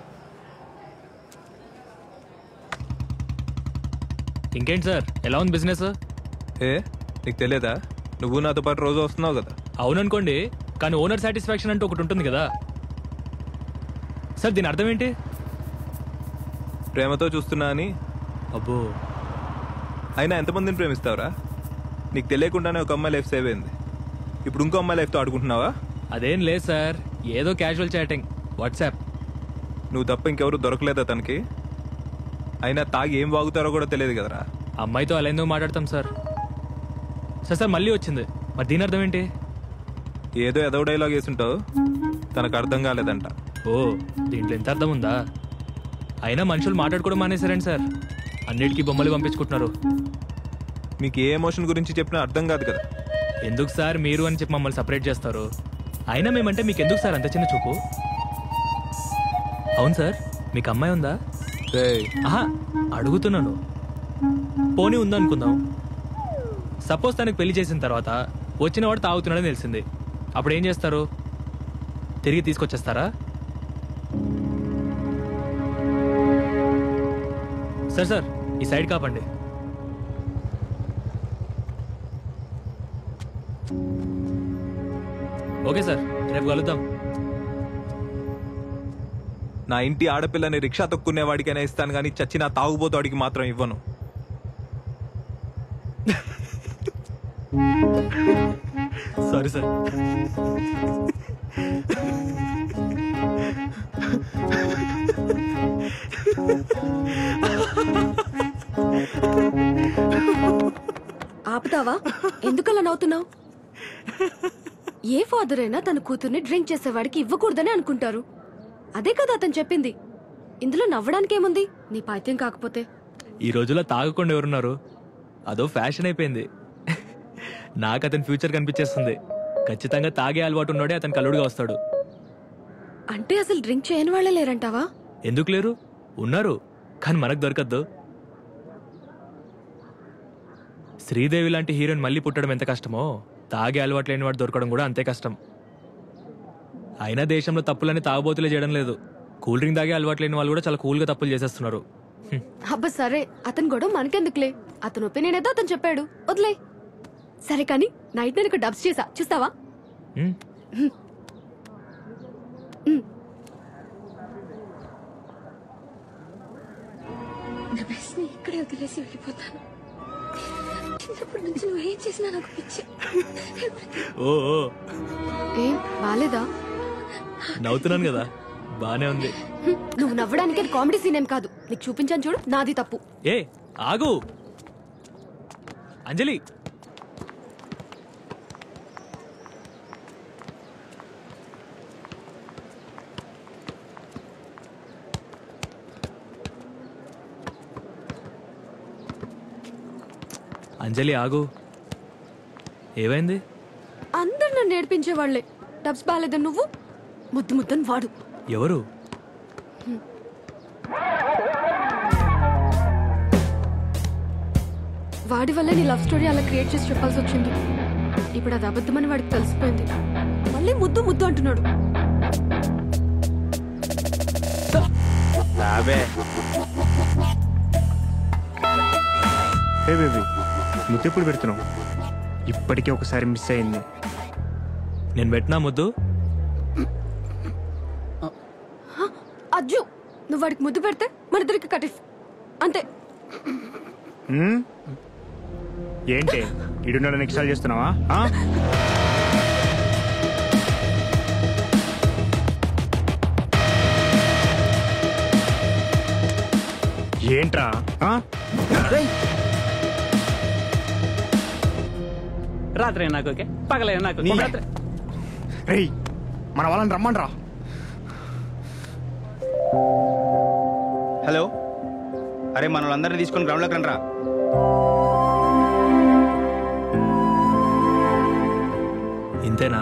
ఇంకేంటి సార్ ఎలా ఉంది బిజినెస్ ఏ నీకు తెలియదా నువ్వు నాతో పాటు రోజు వస్తున్నావు కదా అవుననుకోండి కానీ ఓనర్ సాటిస్ఫాక్షన్ అంటూ ఒకటి ఉంటుంది కదా సార్ దీని అర్థం ఏంటి ప్రేమతో చూస్తున్నా అని అబ్బో అయినా ఎంతమందిని ప్రేమిస్తావురా నీకు తెలియకుండానే ఒక అమ్మాయి లైఫ్ సేవ్ అయింది ఇప్పుడు ఇంకో అమ్మాయి లైఫ్తో ఆడుకుంటున్నావా అదేం లేదు సార్ ఏదో క్యాజువల్ చాటింగ్ వాట్సాప్ నువ్వు తప్ప ఇంకెవరు దొరకలేదా తనకి అయినా తాగి ఏం వాగుతారో కూడా తెలియదు కదరా అమ్మాయితో అలా ఎందుకు మాట్లాడతాం సార్ సార్ సార్ మళ్ళీ వచ్చింది మరి దీని అర్థం ఏంటి ఏదో ఏదో డైలాగ్ వేసుంటావు తనకు అర్థం కాలేదంట ఓ దీంట్లో ఎంత అర్థం ఉందా అయినా మనుషులు మాట్లాడుకోవడం మానేశారండి సార్ అన్నిటికీ బొమ్మలు పంపించుకుంటున్నారు మీకు ఏ ఎమోషన్ గురించి చెప్పినా అర్థం కాదు కదా ఎందుకు సార్ మీరు అని చెప్పి మమ్మల్ని సపరేట్ చేస్తారు అయినా మేమంటే మీకు ఎందుకు సార్ అంత చిన్న చూపు అవును సార్ మీకు అమ్మాయి ఉందా ఆహా అడుగుతున్నాను పోనీ ఉందా అనుకుందాం సపోజ్ తనకి పెళ్లి చేసిన తర్వాత వచ్చిన వాడు తాగుతున్నాడని తెలిసింది అప్పుడు ఏం చేస్తారు తిరిగి తీసుకొచ్చేస్తారా సార్ సార్ ఈ సైడ్ కాపండి ఓకే సార్ రేపు కలుద్దాం నా ఇంటి ఆడపిల్లని రిక్షా తొక్కునే వాడికైనా ఇస్తాను కానీ చచ్చిన తాగుబోతాడికి మాత్రం ఇవ్వను సారీ సార్ ఆపుతావా ఎందుకలా నవ్వుతున్నావు ఏ ఫాదర్ అయినా తన కూతుర్ని డ్రింక్ చేసేవాడికి ఇవ్వకూడదని అనుకుంటారు అదే కదా అతను చెప్పింది ఇందులో నవ్వడానికి ఏముంది నీ పైత్యం కాకపోతే ఈ రోజుల్లో తాగకుండా ఎవరున్నారు అదో ఫ్యాషన్ అయిపోయింది నాకు అతని ఫ్యూచర్ కనిపించేస్తుంది ఖచ్చితంగా తాగే అలవాటు ఉన్నాడే అతని కల్లుడుగా వస్తాడు అంటే అసలు డ్రింక్ చేయని వాళ్ళే లేరంటావా ఎందుకు లేరు ఉన్నారు కానీ మనకు దొరకద్దు శ్రీదేవి లాంటి హీరోయిన్ మళ్ళీ పుట్టడం ఎంత కష్టమో తాగే అలవాటు లేని వాడు దొరకడం కూడా అంతే కష్టం అయినా దేశంలో తప్పులని తాగబోతులే చేయడం లేదు కూల్ డ్రింక్ తాగే అలవాటు లేని వాళ్ళు కూడా చాలా కూల్గా తప్పులు చేసేస్తున్నారు అబ్బా సరే అతని గొడవ మనకెందుకులే అతని ఒపీనియన్ ఏదో అతను చెప్పాడు వదిలే సరే కానీ నైట్ నేను డబ్స్ చేసా చూస్తావా హ్మ్. నా బెస్ట్ ని ఇక్కడే వదిలేసి వెళ్ళిపోతాను చిన్నప్పటి నుంచి నువ్వు ఏం చేసినా నాకు పిచ్చి ఓ ఓ, ఏం బాలేదా నవ్వుతున్నాను కదా బానే ఉంది హ్మ్, నువ్వు నవ్వడానికి అది కామెడీ సీన్ ఏం కాదు నీకు చూపించాను చూడు నాది తప్పు ఏ ఆగు అంజలి అంజలి ఆగు ఏమైంది అందరు నన్ను నేర్పించే వాళ్లే డబ్స్ బాలేదని నువ్వు ముద్దు ముద్దని వాడు ఎవరు వాడి వల్ల నీ లవ్ స్టోరీ అలా క్రియేట్ చేసి చెప్పాల్సి వచ్చింది ఇప్పుడు అది అబద్ధమని వాడికి తెలిసిపోయింది మళ్ళీ ముద్దు ముద్దు అంటున్నాడు హే బేబీ ముద్దు ఎప్పుడు పెడుతున్నావు ఇప్పటికే ఒకసారి మిస్ అయింది నేను పెట్టినా ముద్దు అజ్జు నువ్వు వాడికి ముద్దు పెడితే మన ఇద్దరికి కటిఫ్ అంతే హ్మ్? ఏంటి ఇడున్న నెక్స్ట్ చేస్తున్నావా ఆ? ఏంట్రా ఆ? రాత్రి నాకు ఓకే పగలే నాకు నీ- రాత్రి రేయ్ మన వాళ్ళని రమ్మన్రా హలో అరే మన వాళ్ళందరినీ తీసుకొని గ్రౌండ్లోకి రండి రా ఇంతేనా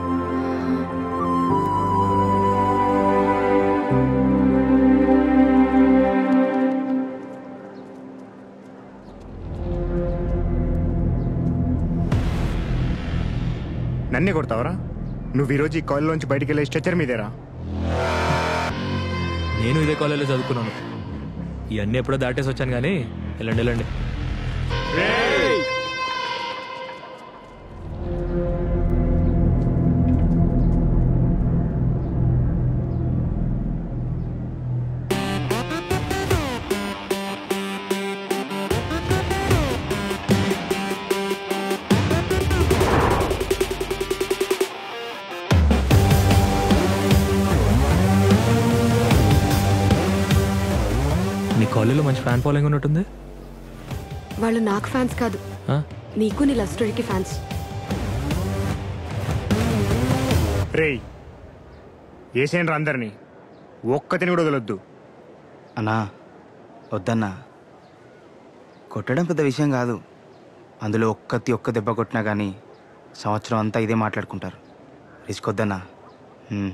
నన్నే కొడతావరా నువ్వు ఈరోజు ఈ కాలేజ్లోంచి బయటికి వెళ్ళే స్ట్రెచర్ మీదేరా నేను ఇదే కాలేజీలో చదువుకున్నాను ఇవన్నీ ఎప్పుడో దాటేసి వచ్చాను కానీ వెళ్ళండి వెళ్ళండి మీ కాలేజీలో మంచి ఫ్యాన్ ఫాలోయింగ్ ఉన్నట్టుంది వాళ్ళు నాకు ఫ్యాన్స్ కాదు ఆ? నీకు నీ లవ్ స్టోరీకి ఫ్యాన్స్ రేయ్ ఏసేండ్రా అందరినీ ఒక్కతిని కూడా వదలొద్దు అన్నా వద్దన్నా కొట్టడం పెద్ద విషయం కాదు అందులో ఒక్కతి ఒక్క దెబ్బ కొట్టినా కానీ సంవత్సరం అంతా ఇదే మాట్లాడుకుంటారు రిస్క్ వద్దన్నా హ్మ్.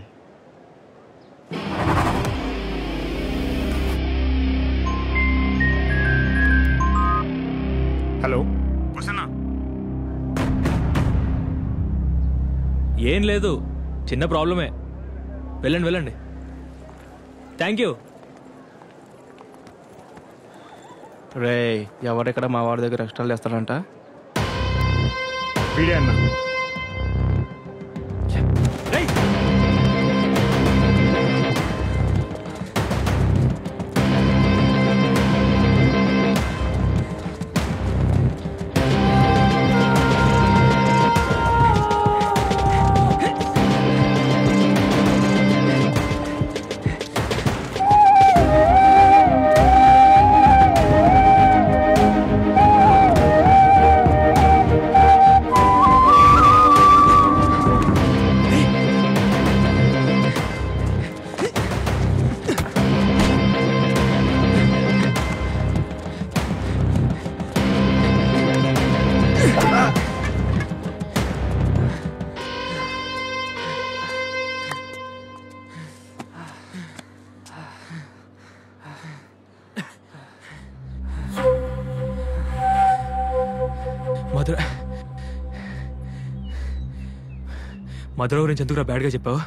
హలో ఏం లేదు చిన్న ప్రాబ్లమే వెళ్ళండి వెళ్ళండి థ్యాంక్ యూ రే ఎవరెక్కడ మా వాడి దగ్గర ఎక్స్ట్రా చేస్తాడంట వీడే అన్న మధుర మధుర గురించి ఎందుకురా బ్యాడ్గా చెప్పావు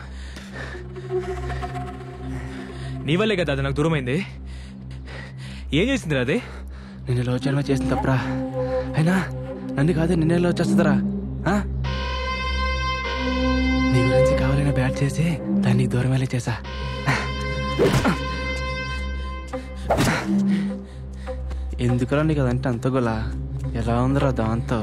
నీ వల్లే కదా అది నాకు దూరమైంది ఏం చేసిందిరా అది నేను లో జన్మ చేసిన తప్పరా అయినా నన్ను కాదు నిన్నే వచ్చేస్తుందిరా ఆ? నీ గురించి కావాలైనా బ్యాట్ చేసి దాన్ని దూరం వెళ్ళి చేసా ఎందుకురా నీకు అదంటే అంత గోలా ఎలా ఉందిరా దాంతో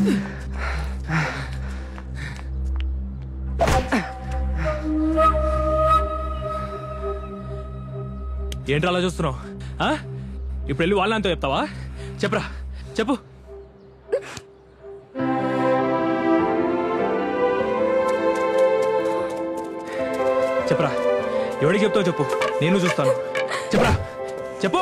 ఏంట్రా అలా చూస్తున్నావు ఆ? ఇప్పుడు వెళ్ళి వాళ్ళంతా చెప్తావా చెప్పరా చెప్పు చెప్పరా ఎవడికి చెప్తావు చెప్పు నేను చూస్తాను చెప్పరా చెప్పు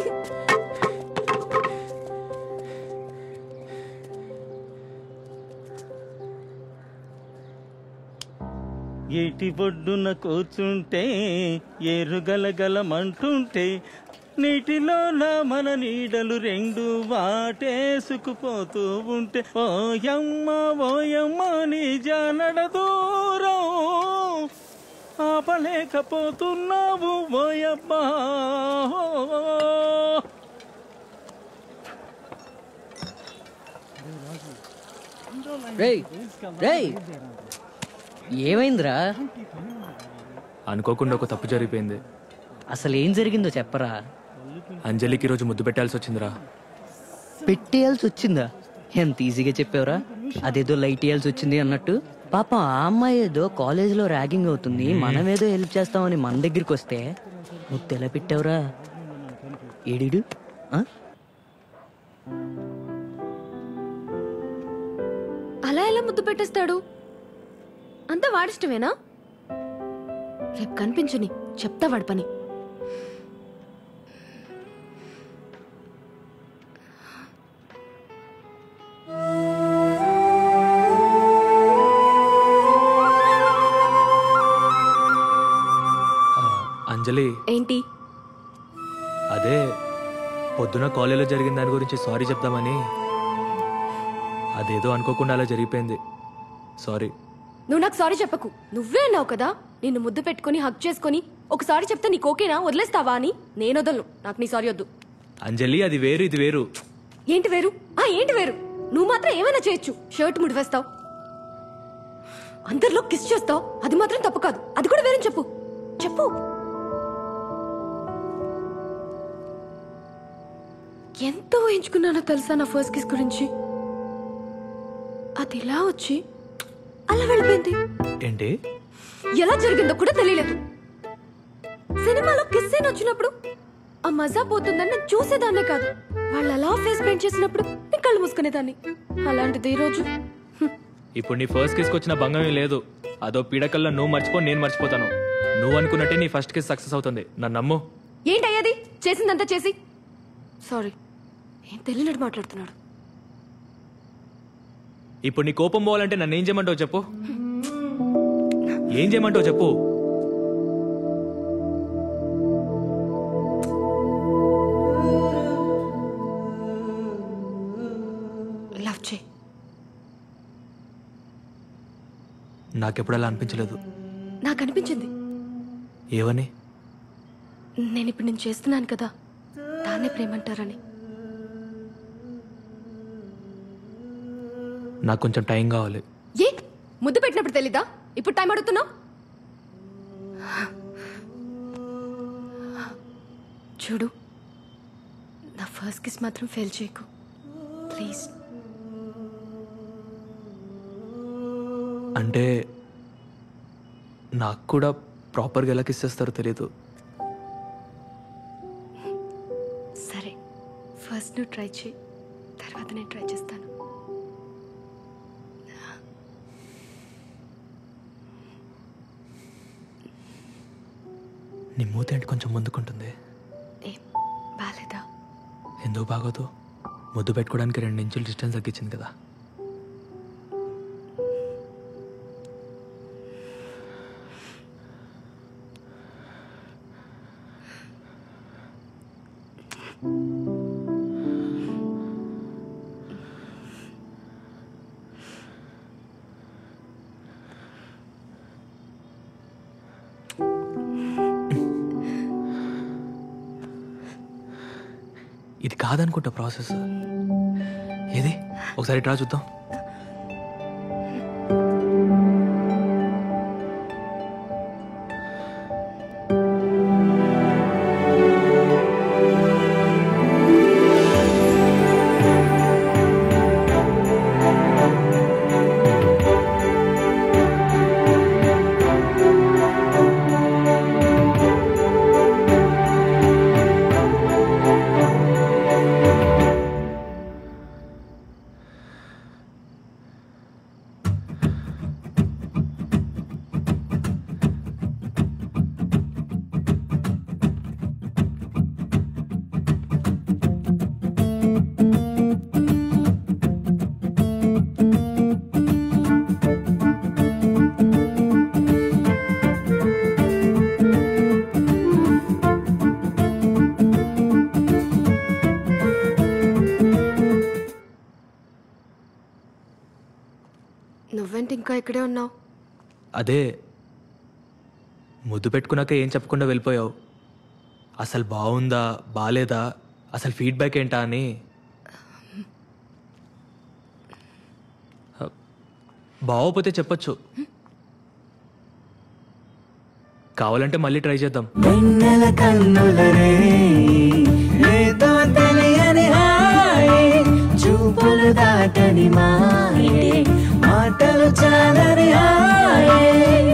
ఏటి బొడ్డున కూర్చుంటే ఏరుగలగలమంటుంటే నీటిలోన మన నీడలు రెండు వాటేసుకుపోతూ ఉంటే ఓయమ్మ ఓయమ్మ నీ జానడ దూరం ఆపలేకపోతున్నావు ఓయమ్మా రేయ్ రేయ్ ఏమైందిరా అనుకోకుండా ఒక తప్పు జరిగిపోయింది అసలు ఏం జరిగిందో చెప్పరా అంజలికి ఈరోజు ముద్దు పెట్టాల్సి వచ్చిందిరా పెట్టేయాల్సి వచ్చిందా ఎంత ఈజీగా చెప్పావురా అదేదో లైట్ వేయాల్సి వచ్చింది అన్నట్టు పాప ఆ అమ్మాయి ఏదో కాలేజీలో ర్యాగింగ్ అవుతుంది మనం ఏదో హెల్ప్ చేస్తామని మన దగ్గరికి వస్తే ముద్దు ఎలా పెట్టావురా ఏడిడు ఆ? అలా ఎలా ముద్దు పెట్టేస్తాడు అంతా వాడిష్టమేనా రేపు కనిపించని చెప్తా వాడి పని అంజలి ఏంటి అదే పొద్దున కాలేజీలో జరిగిన దాని గురించి సారీ చెప్దామని అదేదో అనుకోకుండా అలా జరిగిపోయింది సారీ నువ్వు నాకు సారీ చెప్పకు నువ్వే అన్నావు కదా నిన్ను ముద్దు పెట్టుకుని హక్ చేసుకుని ఒకసారి చెప్తే నీకు ఓకేనా వదిలేస్తావా అని నేను వదలను నాకు నీ సారీ వద్దు అంజలి అది వేరు ఇది వేరు ఏంటి వేరు ఆ ఏంటి వేరు నువ్వు మాత్రం ఏమైనా చేయొచ్చు షర్ట్ ముడివేస్తావు అందరిలో కిస్ చేస్తావు అది మాత్రం తప్పు కాదు అది కూడా వేరే చెప్పు చెప్పు ఎంత ఊహించుకున్నానో తెలుసా నా ఫస్ట్ కిస్ గురించి అది ఇలా వచ్చి అలా వెళ్ళిపోయింది ఏంటి ఎలా జరిగిందో కూడా తెలియలేదు సినిమాలో కిస్ సీన్ వచ్చినప్పుడు ఆ మజా పోతుందని నేను చూసేదాన్నే కాదు వాళ్ళు అలా ఫేస్ పెయింట్ చేసినప్పుడు నేను కళ్ళు మూసుకునేదాన్ని అలాంటిది ఈ రోజు ఇప్పుడు నీ ఫస్ట్ కిస్కి వచ్చిన భంగం ఏం లేదు అదో పీడకల్లా నువ్వు మర్చిపో నేను మర్చిపోతాను నువ్వు అనుకున్నట్టే నీ ఫస్ట్ కిస్ సక్సెస్ అవుతుంది నన్ను నమ్ము ఏంటయ్యేది చేసిందంతా చేసి సారీ ఏం తెలియనట్టు మాట్లాడుతున్నాడు ఇప్పుడు నీ కోపం పోవాలంటే నన్ను ఏం చేయమంటావు చెప్పు ఏం చేయమంటావు చెప్పు లవ్ చే నాకెప్పుడు అలా అనిపించలేదు నాకు అనిపించింది ఏవని నేను ఇప్పుడు నేను చేస్తున్నాను కదా దాన్నే ప్రేమంటారని నాకు కొంచెం టైం కావాలి ఏ ముద్దు పెట్టినప్పుడు తెలీదా ఇప్పుడు టైం అడుగుతున్నావు చూడు నా ఫస్ట్ కిస్ మాత్రం ఫెయిల్ చేయకు ప్లీజ్ అంటే నాకు కూడా ప్రాపర్గా ఎలా కిస్ చేస్తారో తెలియదు సరే ఫస్ట్ నువ్వు ట్రై చేయి తర్వాత నేను ట్రై చేస్తాను నీ మూతి అంటే కొంచెం ముందుకుంటుంది ఏం బాలేదా ఎందుకు బాగోదు ముద్దు పెట్టుకోవడానికి రెండు ఇంచులు డిస్టెన్స్ తగ్గించింది కదా ఇది కాదనుకుంటా ప్రాసెస్ ఏది ఒకసారి ట్రా చూద్దాం నువ్వేంటి ఇంకా ఇక్కడే ఉన్నావు అదే ముద్దు పెట్టుకున్నాక ఏం చెప్పకుండా వెళ్ళిపోయావు అసలు బాగుందా బాలేదా అసలు ఫీడ్బ్యాక్ ఏంటా అని బాగోపోతే చెప్పొచ్చు కావాలంటే మళ్ళీ ట్రై చేద్దాం వెన్నెల కన్నులరే ఏదో తెలియని హాయ్ చూపులు దాటని మాయే మాటలు చాలని హాయ్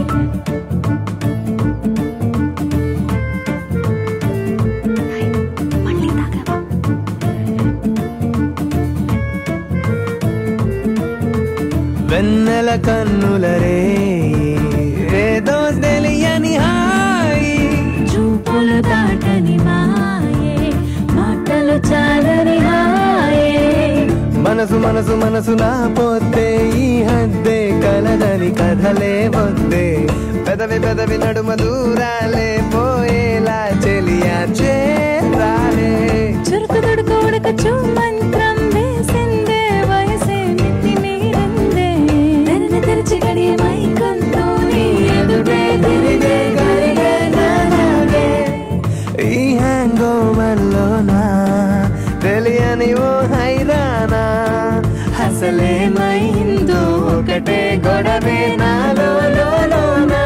వెన్నెల కన్నులరే ఏదో తెలియని హాయ్ చూపులు దాటని మాయే మాటలు చాలని హాయే మనసు మనసు మనసు నా పోతే ఈ హద్దే కలదని కథలే వద్దే పెదవి పెదవి నడుమ దూరాలే పోయేలా చెలియా చేరాలే చురుకు దుడుకు ఉడక మంత్రం వేసిందే వయసే మితి మీరిందే తెరని తెరిచి గడియ మైకంతో నీ ఎదుటే తిరిగే గరిగే నానాగే ఈ హ్యాంగ్ ఓవర్లోనా తెలియని ఓ హైరానా అసలేమైందో ఒకటే గొడవే నాలో లోనా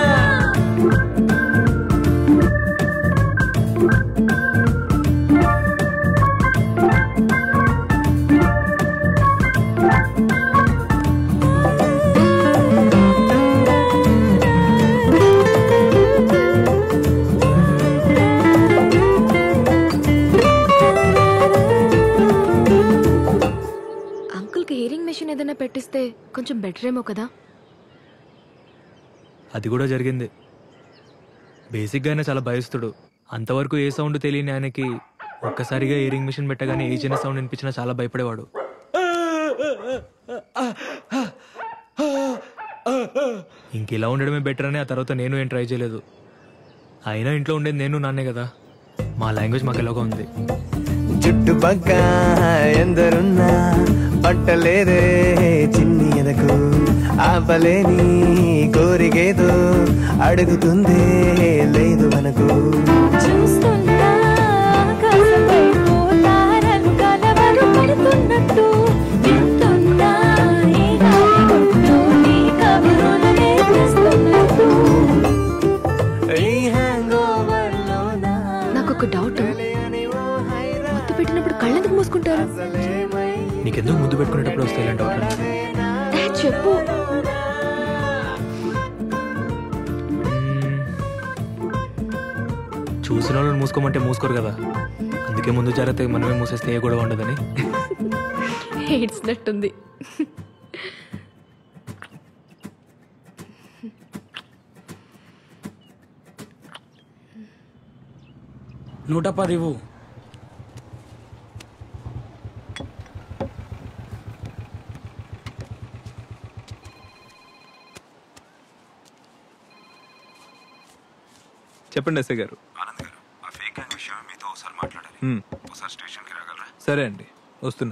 అంకుల్కి హియరింగ్ మెషిన్ ఏదైనా పెట్టిస్తే కొంచెం బెటర్ ఏమో కదా అది కూడా జరిగింది బేసిక్గా ఆయన చాలా భయస్తుడు అంతవరకు ఏ సౌండ్ తెలియని ఆయనకి ఒక్కసారిగా ఇయరింగ్ మిషన్ పెట్టగానే ఏ చిన్న సౌండ్ వినిపించినా చాలా భయపడేవాడు ఇంక ఇలా ఉండడమే బెటర్ అని ఆ తర్వాత నేను ఏం ట్రై చేయలేదు అయినా ఇంట్లో ఉండేది నేను నాన్నే కదా మా లాంగ్వేజ్ మాకు ఎలాగో ఉంది చుట్టుపక్క ఎందరున్నా పట్టలేదే చిన్ని ఎదకు ఆపలేని కోరికేదో అడుగుతుందే లేదు మనకు చూస్తున్నా ఆకాశంపై పోతారలు కలవరు పడుతున్నట్టు వింటున్నా ఈ గాలి గుట్టు నీ కబురులనే తెస్తున్నట్టు ఈ హ్యాంగ్ ఓవర్లోనా నాకు ఒక డౌట్ మత్తు పెట్టినప్పుడు కళ్ళెందుకు మూసుకుంటారు నీకెందుకు ముద్దు పెట్టుకునేటప్పుడు వస్తాయి ఇలాంటి డౌట్లు ఏ, చెప్పు చూసిన వాళ్ళని మూసుకోమంటే మూసుకోరు కదా అందుకే ముందు జాగ్రత్తగా మనమే మూసేస్తే ఏ గొడవ ఉండదని ఏడ్చినట్టుంది నూట పది ఇవ్వు చెప్పండి ఎస్ఐ గారు ఆనంద్ గారు ఆ ఫేక్ హ్యాండ్ విషయం మీతో ఒకసారి మాట్లాడాలి హ్మ్. ఒకసారి స్టేషన్కి రాగలరా సరే అండి వస్తున్నా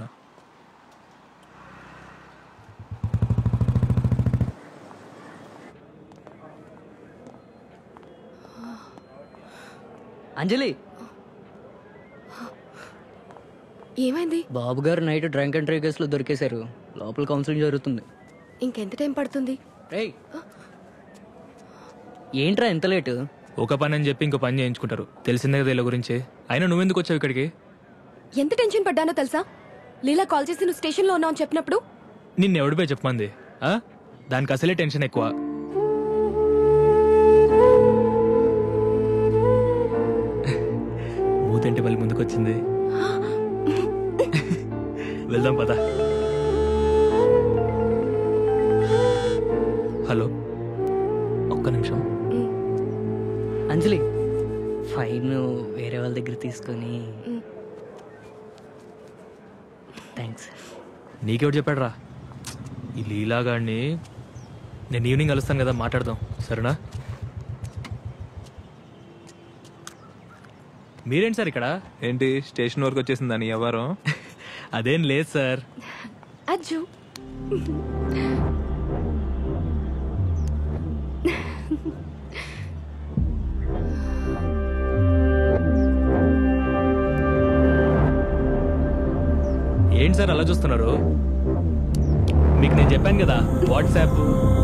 అంజలి ఏమైంది బాబు గారు నైట్ డ్రంక్ అండ్ డ్రైవ్ కేసులో దొరికేశారు లోపల కౌన్సిలింగ్ జరుగుతుంది ఇంకెంత టైం పడుతుంది రేయ్ ఏంట్రా ఎంత లేటు ఒక పని అని చెప్పి ఇంకో పని చేయించుకుంటారు తెలిసిందే కదా వీళ్ళ గురించి అయినా నువ్వెందుకు వచ్చావు ఇక్కడికి ఎంత టెన్షన్ పడ్డానో తెలుసా లీలా కాల్ చేసి నువ్వు స్టేషన్లో ఉన్నావు అని చెప్పినప్పుడు నిన్ను ఎవడిపై చెప్పమంది ఆ? దానికి అసలే టెన్షన్ ఎక్కువ మూతంటే మళ్ళీ ముందుకొచ్చింది వెళ్దాం పద హలో ఒక్క నిమిషం అంజలి ఫైన్ వేరే వాళ్ళ దగ్గర తీసుకొని థ్యాంక్స్ నీకెవడు చెప్పాడు రా ఈ లీలాగాడిని నేను ఈవినింగ్ కలుస్తాను కదా మాట్లాడదాం సరేనా మీరేంటి సార్ ఇక్కడ ఏంటి స్టేషన్ వరకు వచ్చేసిందని ఎవరు అదేం లేదు సార్ అజ్జు ఏంటి సార్ అలా చూస్తున్నారు మీకు నేను చెప్పాను కదా వాట్సాప్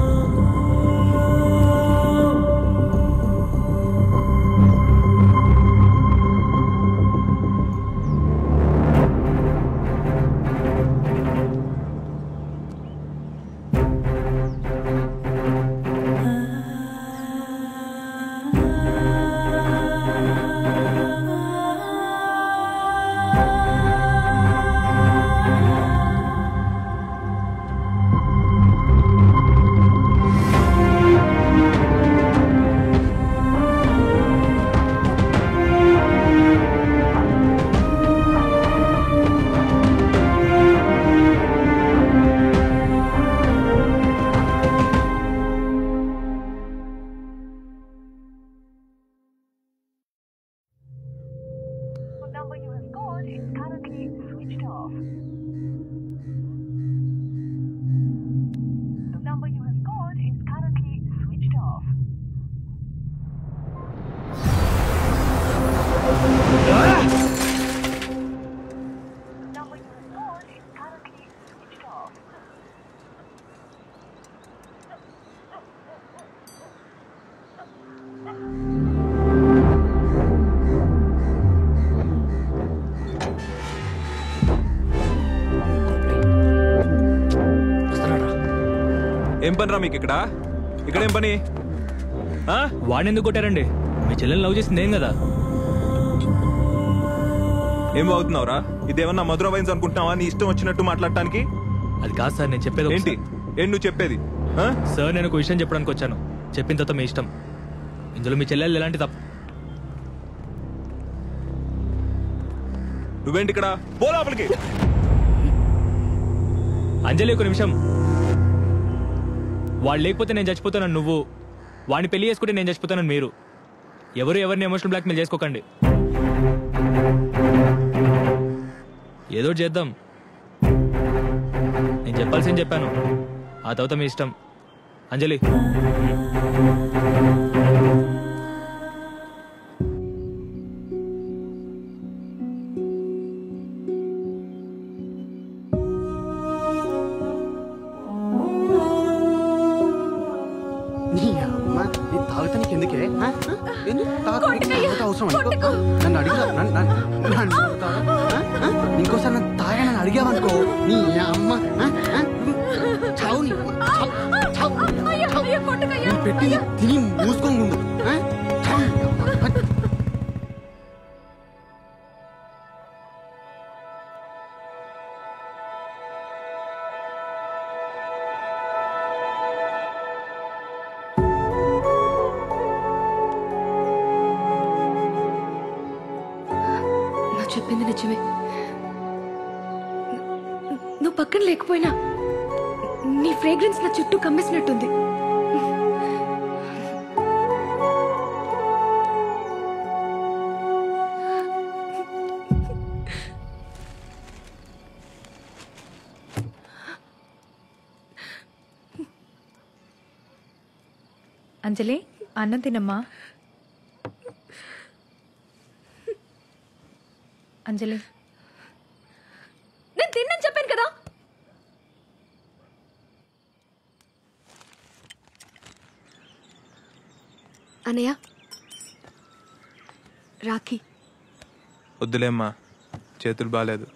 ఏం పని రా మీకు ఇక్కడ ఇక్కడ ఏం పని ఆ? వాడిని ఎందుకు కొట్టారండి మీ చెల్లెని లవ్ చేసింది ఏం కదా ఏం అవుతున్నావురా ఇదేమన్నా మధుర వైన్స్ అనుకుంటున్నావా నీ ఇష్టం వచ్చినట్టు మాట్లాడటానికి అది కాదు సార్ నేను చెప్పేది ఏంటి ఏంటి నువ్వు చెప్పేది ఆ? సార్ నేను ఒక విషయం చెప్పడానికి వచ్చాను చెప్పిన తర్వాత మీ ఇష్టం ఇందులో మీ చెల్లెలు ఎలాంటి తప్పు నువ్వేంటి ఇక్కడ పో లోపలికి అంజలి ఒక నిమిషం వాడు లేకపోతే నేను చచ్చిపోతానని నువ్వు వాడిని పెళ్లి చేసుకుంటే నేను చచ్చిపోతానని మీరు ఎవరు ఎవరిని ఎమోషనల్ బ్లాక్మెయిల్ చేసుకోకండి ఏదో ఒకటి చేద్దాం నేను చెప్పాల్సింది చెప్పాను ఆ తర్వాత మీ ఇష్టం అంజలి నీ అమ్మ నీ తాగుతానికి ఎందుకే ఆ? ఆ? ఎందుకు తాగుతానికి తాగుతా అవసరం అనుకో నన్ను అడిగా నన్ను నన్ను- నన్ను తాగుతావా? ఆ? ఆ? ఇంకోసారి నన్ను తాగా నన్ను అడిగావనుకో నీ అమ్మ ఆ? ఆ? చావు నీ అమ్మ. చావు. చావు. చావు. నేను పెట్టి తిని మూసుకొని ఉండు ఆ? చావు నీ అమ్మ. ఆ? నువ్వు చెప్పింది నిజమే ను- నువ్వు పక్కన లేకపోయినా నీ ఫ్రేగ్రెన్స్ నా చుట్టూ కమ్మేసినట్టుంది అంజలి అన్నం తినమ్మా అంజలి నేను తిన్నని చెప్పాను కదా అనయ్య రాఖీ వద్దులేమ్మా చేతులు బాగాలేదు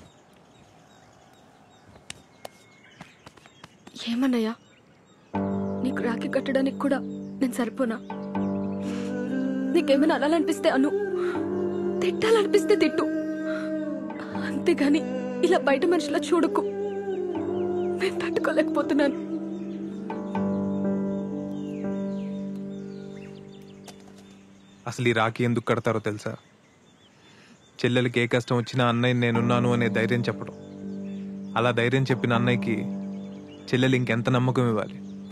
ఏమన్నయ్యా నీకు రాఖీ కట్టడానికి కూడా నేను సరిపోనా నీకేమైనా అనాలనిపిస్తే అను తిట్టాలనిపిస్తే తిట్టు అంతేగాని ఇలా బయట మనుషులా చూడకు నేను తట్టుకోలేకపోతున్నాను అసలు ఈ రాఖీ ఎందుకు కడతారో తెలుసా చెల్లెలకి ఏ కష్టం వచ్చినా అన్నయ్య నేనున్నాను అనే ధైర్యం చెప్పడం అలా ధైర్యం చెప్పిన అన్నయ్యకి చెల్లెలు ఇంకెంత నమ్మకం ఇవ్వాలి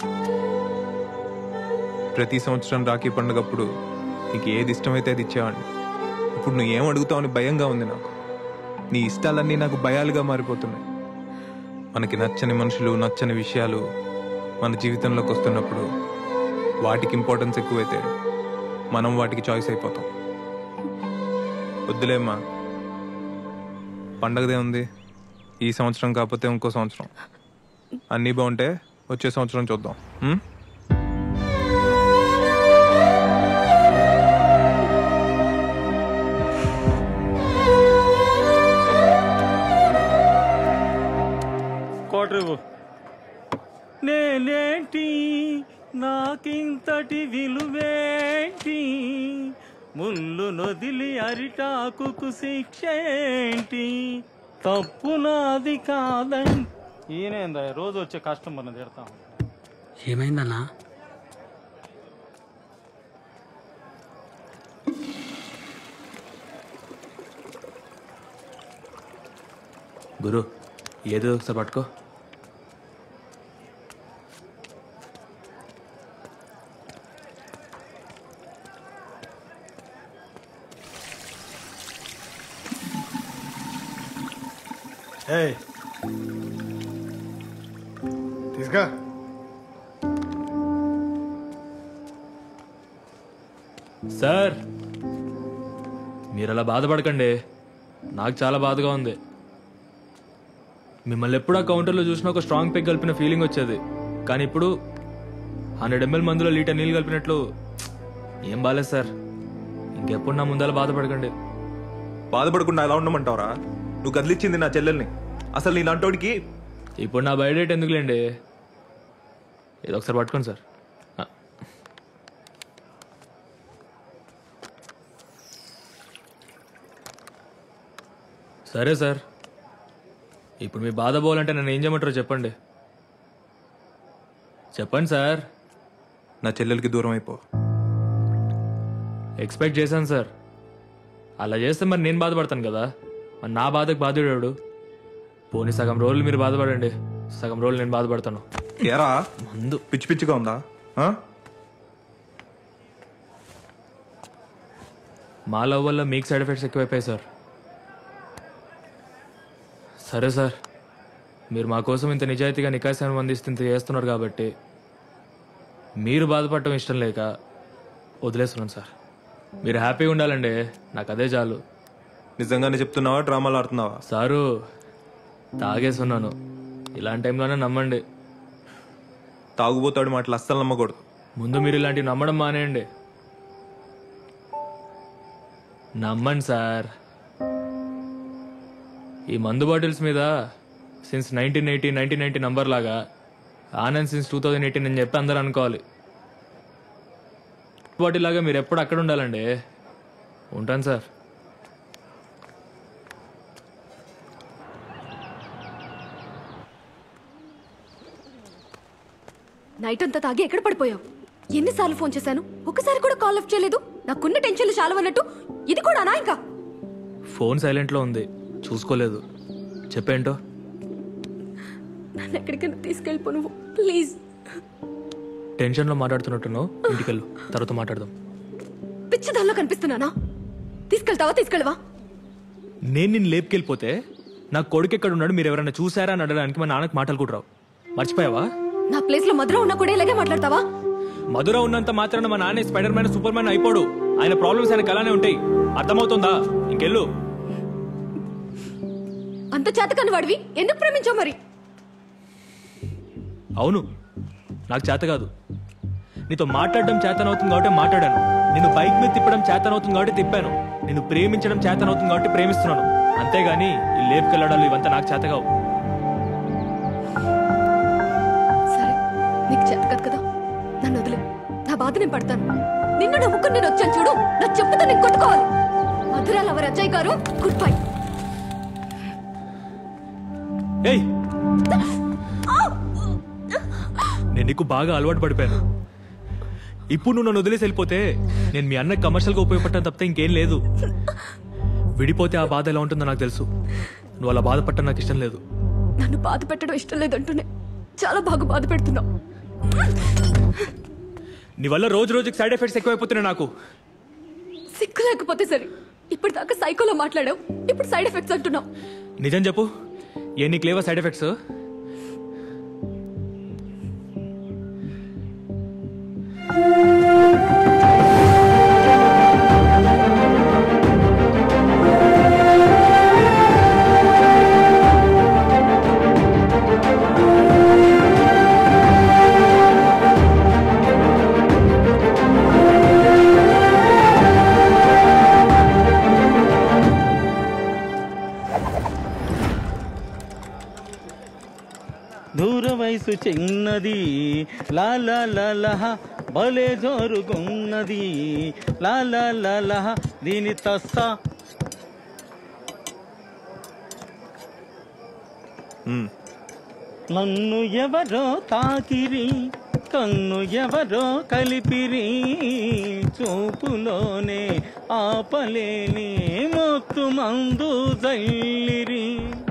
ప్రతి సంవత్సరం రాఖీ పండుగప్పుడు నీకు ఏది ఇష్టమైతే అది ఇచ్చేవాడిని ఇప్పుడు నువ్వు ఏం అడుగుతావని భయంగా ఉంది నాకు నీ ఇష్టాలన్నీ నాకు భయాలుగా మారిపోతున్నాయి మనకి నచ్చని మనుషులు నచ్చని విషయాలు మన జీవితంలోకి వస్తున్నప్పుడు వాటికి ఇంపార్టెన్స్ ఎక్కువైతే మనం వాటికి చాయిస్ అయిపోతాం వద్దులేమ్మా పండగదే ఉంది ఈ సంవత్సరం కాకపోతే ఇంకో సంవత్సరం అన్నీ బాగుంటే వచ్చే సంవత్సరం చూద్దాం ఉం? కోటర్ ఇవ్వు. నేనేంటి నాకింతటి విలువేంటి ముళ్ళు నొదిలి అరిటాకుకు శిక్ష ఏంటి తప్పు నాది కాదని ఈయనేందా రోజు వచ్చే కస్టమర్ని తిడతాం ఏమైందన్నా గురు ఏదో ఒకసారి పట్టుకో ఏయ్ తీసుకా సార్ మీరు అలా బాధపడకండి నాకు చాలా బాధగా ఉంది మిమ్మల్ని ఎప్పుడు ఆ కౌంటర్లో చూసినా ఒక స్ట్రాంగ్ పెగ్ కలిపిన ఫీలింగ్ వచ్చేది కానీ ఇప్పుడు హండ్రెడ్ ఎంఎల్ మందులో లీటర్ నీళ్ళు కలిపినట్లు ఏం బాలేదు సార్ ఇంకెప్పుడు నా ముందర బాధపడకండి బాధపడకుండా ఎలా ఉండమంటావరా నువ్వు కదిలిచ్చింది నా చెల్లెల్ని అసలు నీలాంటోడికి ఇప్పుడు నా బయోడేట్ ఎందుకులేండి ఇది ఒకసారి పట్టుకోండి సార్ ఆ. సరే సార్ ఇప్పుడు మీ బాధ పోవాలంటే నన్ను ఏం చేయమంటారో చెప్పండి చెప్పండి సార్ నా చెల్లెలకి దూరం అయిపో ఎక్స్పెక్ట్ చేశాను సార్ అలా చేస్తే మరి నేను బాధపడతాను కదా మరి నా బాధకు బాధ్యుడాడు పోనీ సగం రోజులు మీరు బాధపడండి సగం రోజులు నేను బాధపడతాను ఏరా మందు పిచ్చి పిచ్చిగా ఉందా ఆ? మా లవ్ వల్ల మీకు సైడ్ ఎఫెక్ట్స్ ఎక్కువైపోయాయి సార్ సరే సార్ మీరు మా కోసం ఇంత నిజాయితీగా నికాసాన్ని అందిస్తే ఇంత చేస్తున్నారు కాబట్టి మీరు బాధపడటం ఇష్టం లేక వదిలేస్తున్నాను సార్ మీరు హ్యాపీగా ఉండాలండి నాకు అదే చాలు నిజంగానే చెప్తున్నావా డ్రామాలు ఆడుతున్నావా సారు తాగేస్తున్నాను ఇలాంటి టైంలోనే నమ్మండి తాగుబోతాడు మాటలు అస్సలు నమ్మకూడదు ముందు మీరు ఇలాంటివి నమ్మడం మానేయండి నమ్మండి సార్ ఈ మందు బాటిల్స్ మీద since nineteen eighty nineteen ninety number లాగా Anand since two thousand eighteen అని చెప్పి అందరూ అనుకోవాలి బాటిల్ లాగా మీరు ఎప్పుడు అక్కడ ఉండాలండి ఉంటాను సార్ నైట్ అంతా తాగి ఎక్కడ పడిపోయావు ఎన్నిసార్లు ఫోన్ చేశాను ఒకసారి కూడా కాల్ లిఫ్ట్ చేయలేదు నాకున్న టెన్షన్లు చాలా అన్నట్టు ఇది కూడా నా ఇంకా ఫోన్ సైలెంట్లో ఉంది చూసుకోలేదు చెప్పేంటో నన్ను ఎక్కడికైనా తీసుకెళ్ళిపో నువ్వు ప్లీజ్ టెన్షన్లో మాట్లాడుతున్నట్టున్నావు ఇంటికెళ్ళు తర్వాత మాట్లాడదాం పిచ్చి దానిలో కనిపిస్తున్నానా తీసుకెళ్తావా తీసుకెళ్ళవా నేను నిన్ను లేపుకెళ్ళిపోతే నా కొడుకు ఎక్కడ ఉన్నాడు మీరు ఎవరైనా చూసారా అని అడగడానికి మా నాన్నకి మాటలు కూడా రావు మర్చిపోయావా నా ప్లేస్ లో మధుర ఉన్నా కూడా ఇలాగే మాట్లాడతావా మధుర ఉన్నంత మాత్రాన మా నాన్న స్పైడర్ మ్యాన్ సూపర్ మ్యాన్ అయిపోడు ఆయన ప్రాబ్లమ్స్ ఆయనకు అలానే ఉంటాయి అర్థమవుతుందా ఇంకెళ్ళు అంత చేతకాని వాడివి ఎందుకు ప్రేమించావు మరి అవును నాకు చేత కాదు నీతో మాట్లాడడం చేతనవుతుంది కాబట్టి మాట్లాడాను నిన్ను బైక్ మీద తిప్పడం చేతనవుతుంది కాబట్టి తిప్పాను నిన్ను ప్రేమించడం చేతనవుతుంది కాబట్టి ప్రేమిస్తున్నాను అంతేగాని ఈ లేపుకెళ్ళడాలు ఇవంతా నాకు చేత కావు సరే నీకు చేత కాదు కదా నన్ను వదిలే నా బాధ నేను పడతాను నిన్ను నమ్ముకుని నేను వచ్చాను చూడు నా చెప్పుతో నేను కొట్టుకోవాలి మధురాల అవర్ అజయ్ గారు గుడ్ బై ఏయ్ నేను నీకు బాగా అలవాటు పడిపోయాను ఇప్పుడు నువ్వు నన్ను వదిలేసి వెళ్ళిపోతే నేను మీ అన్నకి కమర్షియల్గా ఉపయోగపడటం తప్పితే ఇంకేం లేదు విడిపోతే ఆ బాధ ఎలా ఉంటుందో నాకు తెలుసు నువ్వు అలా బాధపడటం నాకు ఇష్టం లేదు నన్ను బాధ పెట్టడం ఇష్టం లేదంటూనే చాలా బాగా బాధ పెడుతున్నావు నీ వల్ల రోజు రోజుకి సైడ్ ఎఫెక్ట్స్ ఎక్కువైపోతున్నాయి నాకు సిగ్గు లేకపోతే సరే ఇప్పటిదాకా సైకోలో మాట్లాడావు ఇప్పుడు సైడ్ ఎఫెక్ట్స్ అంటున్నావు నిజం చెప్పు ఏ నీకు లేవా సైడ్ ఎఫెక్ట్స్ చిన్నది లా లా లా లహ భలే జోరుగున్నది లా లా లా లహ దీని తస్సా నన్ను ఎవరో తాకిరి కన్ను ఎవరో కలిపిరి చూపులోనే ఆపలేని మొత్తు మందు జల్లిరి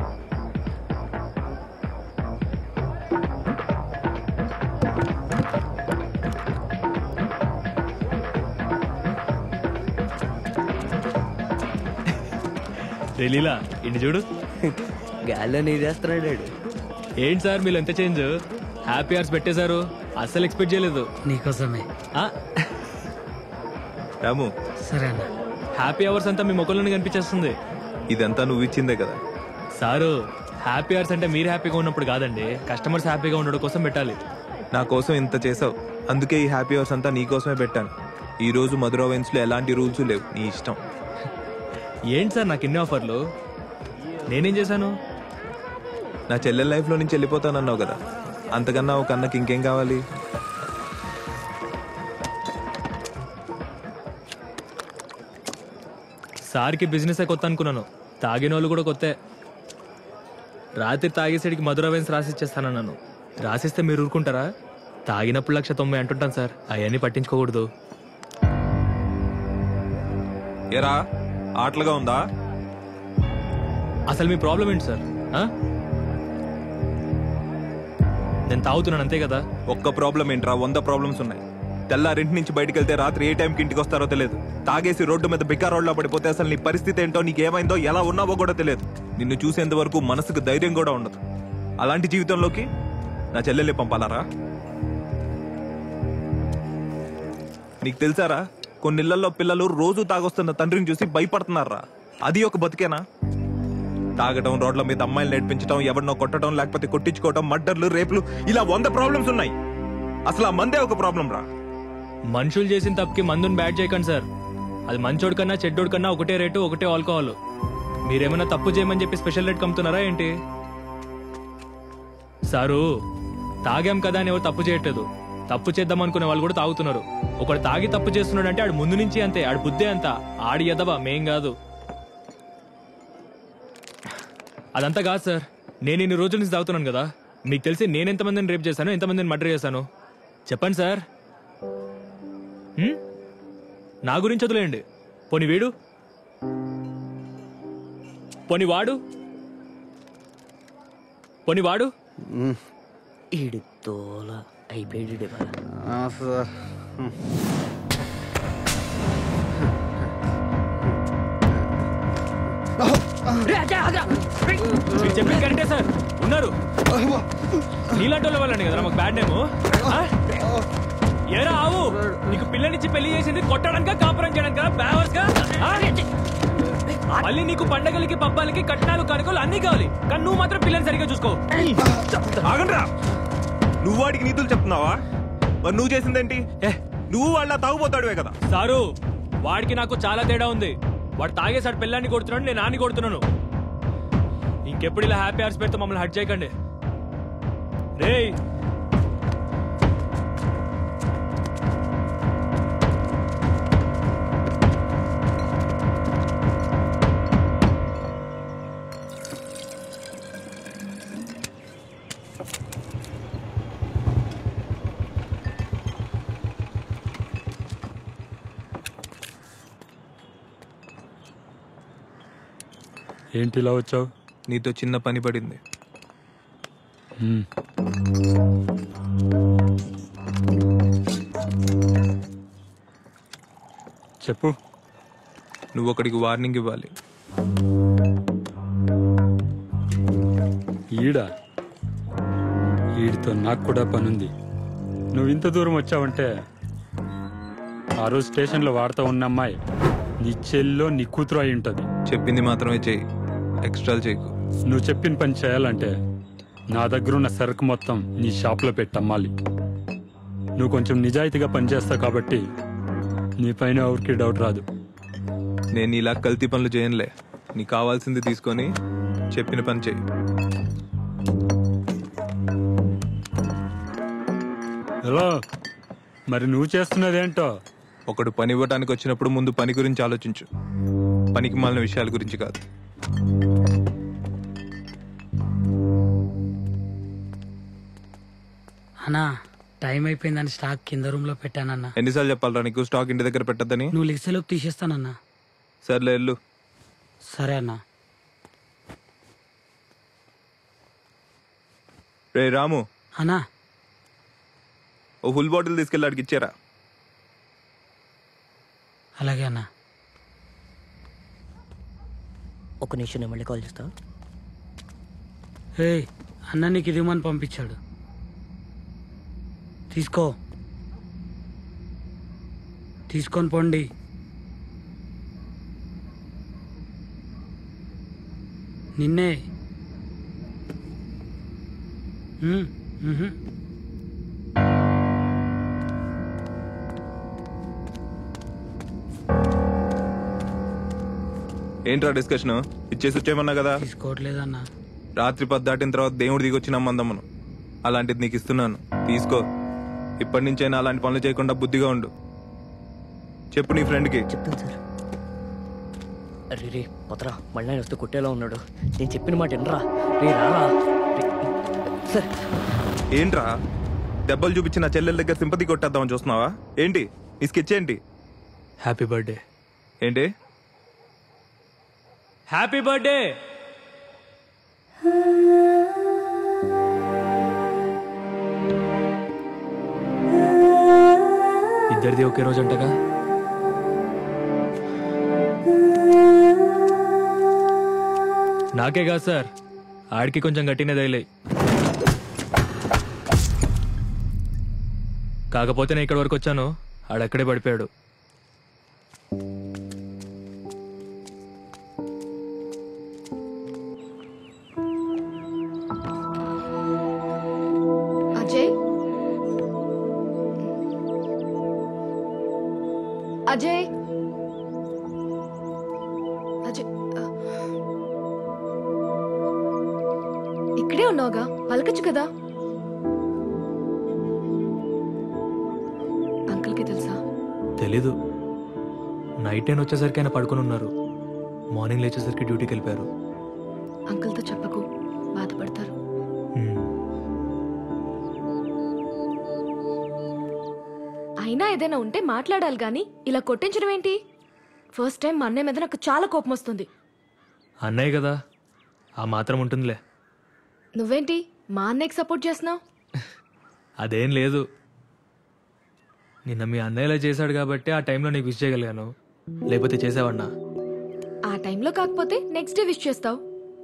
తెలీలా ఇంటి చూడు గాల్లో నీ చేస్తున్నాడు ఏంటి సార్ మీరు ఎంత చేంజ్ హ్యాపీ అవర్స్ పెట్టేశారు అస్సలు ఎక్స్పెక్ట్ చేయలేదు నీకోసమే రాము సరే అన్న హ్యాపీ అవర్స్ అంతా మీ మొక్కలను కనిపించేస్తుంది ఇదంతా నువ్వు ఇచ్చిందే కదా సారు హ్యాపీ అవర్స్ అంటే మీరు హ్యాపీగా ఉన్నప్పుడు కాదండి కస్టమర్స్ హ్యాపీగా ఉండడం కోసం పెట్టాలి నా కోసం ఇంత చేసావు అందుకే ఈ హ్యాపీ అవర్స్ అంతా నీ కోసమే పెట్టాను ఈ రోజు మధురా వైన్స్ లో ఎలాంటి రూల్స్ లేవు నీ ఇష్టం ఏంటి సార్ నాకు ఇన్ని ఆఫర్లు నేనేం చేశాను నా చెల్లెల లైఫ్ లో నుంచి వెళ్ళిపోతానన్నావు కదా అంతకన్నా ఒక అన్నకి ఇంకేం కావాలి సార్కి బిజినెస్ కొత్త అనుకున్నాను తాగిన వాళ్ళు కూడా కొత్తే రాత్రి తాగేసేడికి మధుర వైన్స్ రాసిచ్చేస్తానన్నాను రాసిస్తే మీరు ఊరుకుంటారా తాగినప్పుడు లక్ష తొంభై అంటుంటాను సార్ అవన్నీ పట్టించుకోకూడదు ఎరా ఆటలుగా ఉందా అసలు మీ ప్రాబ్లం ఏంటి సార్ ఆ? నేను తాగుతున్నాను అంతే కదా ఒక్క ప్రాబ్లం ఏంట్రా వంద ప్రాబ్లమ్స్ ఉన్నాయి తెల్లారింటి నుంచి బయటికి వెళ్తే రాత్రి ఏ టైంకి ఇంటికి వస్తారో తెలియదు తాగేసి రోడ్డు మీద బిక్కా రోడ్లో పడిపోతే అసలు నీ పరిస్థితి ఏంటో నీకేమైందో ఎలా ఉన్నావో కూడా తెలియదు నిన్ను చూసేంత వరకు మనసుకు ధైర్యం కూడా ఉండదు అలాంటి జీవితంలోకి నా చెల్లెల్ని పంపాలారా నీకు తెలుసారా కొన్ని ఇళ్లలో పిల్లలు రోజు తాగొస్తున్న తండ్రిని చూసి భయపడుతున్నారా అది ఒక బతికేనా తాగటం రోడ్ల మీద అమ్మాయిలు నేర్పించడం ఎవరినో కొట్టడం లేకపోతే కొట్టించుకోవడం మర్డర్లు రేపులు ఇలా వంద ప్రాబ్లమ్స్ ఉన్నాయి అసలు ఆ మందే ఒక ప్రాబ్లం రా మనుషులు చేసిన తప్పుకి మందుని బ్యాడ్ చేయకండి సార్ అది మంచోడి కన్నా చెడ్డోడి కన్నా ఒకటే రేటు ఒకటే ఆల్కహాల్ మీరేమైనా తప్పు చేయమని చెప్పి స్పెషల్ రేట్ కమ్ముతున్నారా ఏంటి సారు తాగాం కదా అని ఎవరు తప్పు చేయట్లేదు తప్పు చేద్దాం అనుకునే వాళ్ళు కూడా తాగుతున్నారు ఒకడు తాగి తప్పు చేస్తున్నాడు అంటే ఆడు ముందు నుంచి అంతే ఆడు బుద్ధే అంత ఆడి ఎదవా మేం కాదు అదంతా కాదు సార్ నేను ఇన్ని రోజుల నుంచి తాగుతున్నాను కదా మీకు తెలిసి నేను ఎంతమందిని రేప్ చేశాను ఎంతమందిని మర్డర్ చేశాను చెప్పండి సార్ హ్మ్? నా గురించి వదిలేయండి పోని వీడు పోని వాడు పోని వాడు ఈడు తోల అయిపోయాడు సార్ మీరు చెప్పింది కరెక్టే సార్ ఉన్నారు నీలాంటి వాళ్ళ వల్లండి కదా మాకు బ్యాడ్ నేమ్ ఏరా ఆవు నీకు పిల్లనిచ్చి పెళ్లి చేసింది కొట్టడానిక కాపురం చేయడానిక బ్యావర్స్ గా ఆ? మళ్ళీ నీకు పండగలకి పబ్బాలకి కట్నాలు కనుకలు అన్ని కావాలి కానీ నువ్వు మాత్రం పిల్లని సరిగ్గా చూసుకో ఆగండ్రా నువ్వు వాడికి నీతులు చెప్తున్నావా మరి నువ్వు చేసిందేంటి ఏ నువ్వు వాళ్ళ తాగుపోతాడువే కదా సారు వాడికి నాకు చాలా తేడా ఉంది వాడు తాగేసాడు పిల్లాన్ని కొడుతున్నాడు నేను నాని కొడుతున్నాను ఇంకెప్పుడు ఇలా హ్యాపీ అవర్స్ పెడితే మమ్మల్ని హట్ చేయకండి రేయ్ ఏంటి ఇలా వచ్చావు నీతో చిన్న పని పడింది చెప్పు నువ్వు ఒకడికి వార్నింగ్ ఇవ్వాలి ఈడా ఈడితో నాకు కూడా పనుంది నువ్వు ఇంత దూరం వచ్చావంటే ఆ రోజు స్టేషన్లో వాడుతూ ఉన్న అమ్మాయి నీ చెల్లో నీ కూతురు అయి ఉంటుంది చెప్పింది మాత్రమే చేయి ఎక్స్ట్రా చేయకు నువ్వు చెప్పిన పని చేయాలంటే నా దగ్గర ఉన్న సరుకు మొత్తం నీ షాప్లో పెట్టి అమ్మాలి నువ్వు కొంచెం నిజాయితీగా పనిచేస్తావు కాబట్టి నీ పైన ఎవరికి డౌట్ రాదు నేను ఇలా కల్తీ పనులు చేయనులే నీకు కావాల్సింది తీసుకొని చెప్పిన పని చేయి హలో మరి నువ్వు చేస్తున్నదేంటో ఒకడు పని ఇవ్వడానికి వచ్చినప్పుడు ముందు పని గురించి ఆలోచించు పనికి మాలిన విషయాల గురించి కాదు అన్నా టైం అయిపోయిందని స్టాక్ కింద రూమ్ లో పెట్టానన్నా ఎన్నిసార్లు చెప్పాలరా నీకు స్టాక్ ఇంటి దగ్గర పెట్టద్దని నువ్వు లిక్సేలోకి తీసేస్తానన్నా సర్లే వెళ్ళు సరే అన్నా రే రాము అన్నా ఓ ఫుల్ బాటిల్ తీసుకెళ్ళి అడిగి ఇచ్చారా అలాగే అన్నా ఒక నిమిషం నేను మళ్ళీ కాల్ చేస్తా హే అన్న నీకు ఇది ఇవ్వమని పంపించాడు తీసుకో తీసుకొని పోండి నిన్నే ఉమ్, ఉహు. ఏంట్రా డిస్కషన్ ఇచ్చేసి వచ్చేయమన్నా కదా తీసుకోవట్లేదన్నా రాత్రి పది దాటిన తర్వాత దేవుడు దిగొచ్చి నమ్మందమ్మను అలాంటిది నీకు ఇస్తున్నాను తీసుకో ఇప్పటి నుంచైనా అలాంటి పనులు చేయకుండా బుద్ధిగా ఉండు చెప్పు నీ ఫ్రెండ్కి చెప్తాను సార్ అరే రే పత్రా మళ్ళీ ఆయన వస్తే కొట్టేలా ఉన్నాడు నేను చెప్పిన మాట వినరా రే రారా రే, సార్ ఏంట్రా దెబ్బలు చూపించి నా చెల్లెల దగ్గర సింపతి కొట్టేద్దామని చూస్తున్నావా ఏంటి నీ స్కెచ్ ఏంటి హ్యాపీ బర్త్డే ఏంటి హ్యాపీ బర్త్డే ఇద్దరిది ఒకే రోజు అంటగా నాకే కాదు సార్ ఆడికి కొంచెం గట్టినే తగిలాయి కాకపోతే నేను ఇక్కడి వరకు వచ్చాను ఆడక్కడే పడిపోయాడు అజయ్ అజయ్ అజయ్ ఆ. ఇక్కడే ఉన్నావుగా పలకచ్చు కదా అంకుల్కి తెలుసా తెలీదు నైట్ టైం వచ్చేసరికి ఆయన పడుకొని ఉన్నారు మార్నింగ్ లేచేసరికి డ్యూటీకి వెళ్ళిపోయారు అంకుల్తో చెప్పకు బాధపడతారు అయినా ఏదైనా ఉంటే మాట్లాడాలి గాని ఇలా కొట్టించడం ఏంటి ఫస్ట్ టైం మా అన్నయ్య మీద నాకు చాలా కోపం వస్తుంది అన్నయ్య కదా ఆ మాత్రం ఉంటుందిలే నువ్వేంటి మా అన్నయ్యకి సపోర్ట్ చేస్తున్నావు అదేం లేదు నిన్న మీ అన్నయ్య ఇలా చేశాడు కాబట్టి ఆ టైంలో నీకు విష్ చేయగలిగాను లేకపోతే చేసావన్నా ఆ టైంలో కాకపోతే నెక్స్ట్ డే విష్ చేస్తావు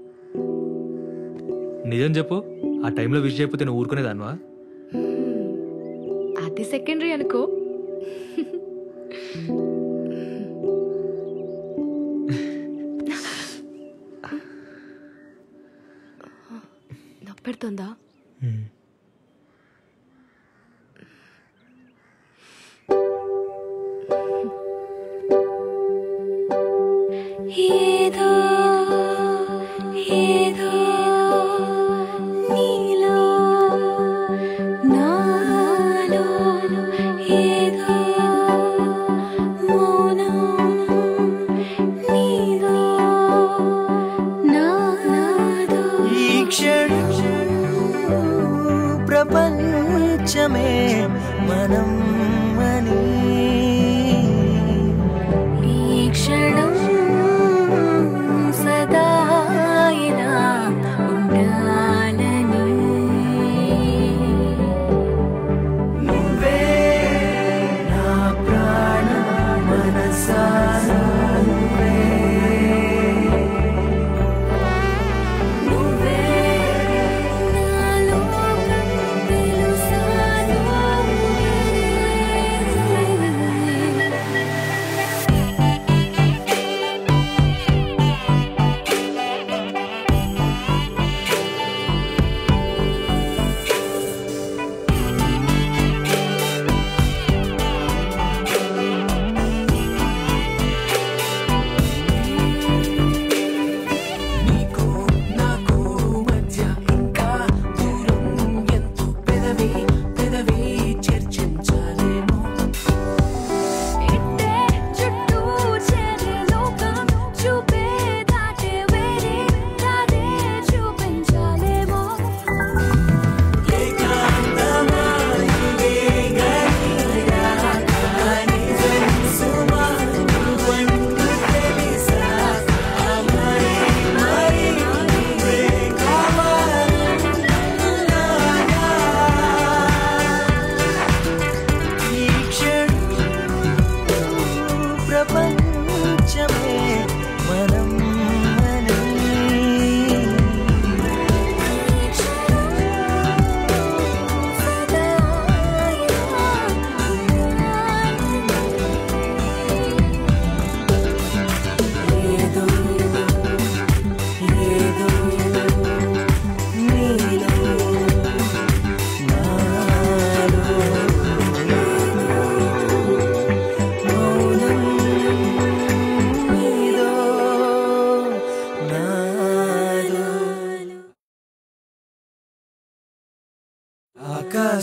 నిజం చెప్పు ఆ టైంలో విష్ చేయకపోతే నువ్వు ఊరుకునేదాన్వా అది సెకండరీ అనుకో నొప్పెడుతుందా ఏదో ఏదో నీలో నాలో ఏదో మౌనం నీదో నాదో ఈ క్షణం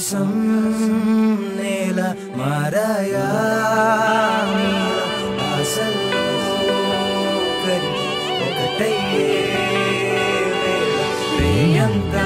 ఆకాశం నేల మారాయా నీలో ఆశల్లో కరిగి ఒకటయ్యే వేళ ప్రేయంతా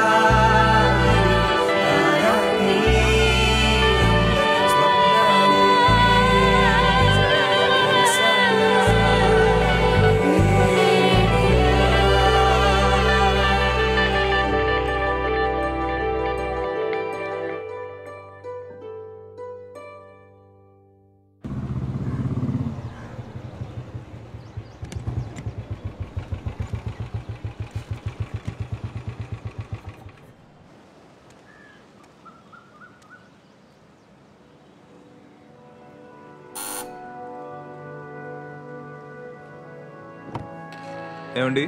ఏమండి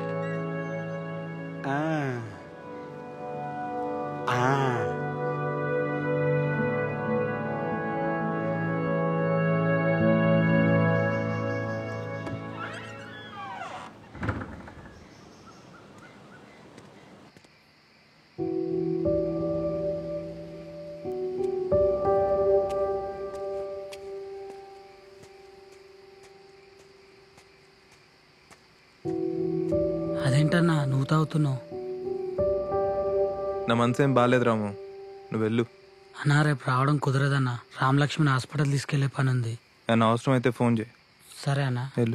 అదేంటన్నా నువ్వు తాగుతున్నావు నా మనసు ఏం బాగాలేదు రాము నువ్వు వెళ్ళు అన్నా రేపు రావడం కుదరదన్నా రామలక్ష్మిని హాస్పిటల్ తీసుకెళ్లే పని ఉంది ఏమైనా అవసరం అయితే ఫోన్ చేయి సరే అన్నా వెళ్ళు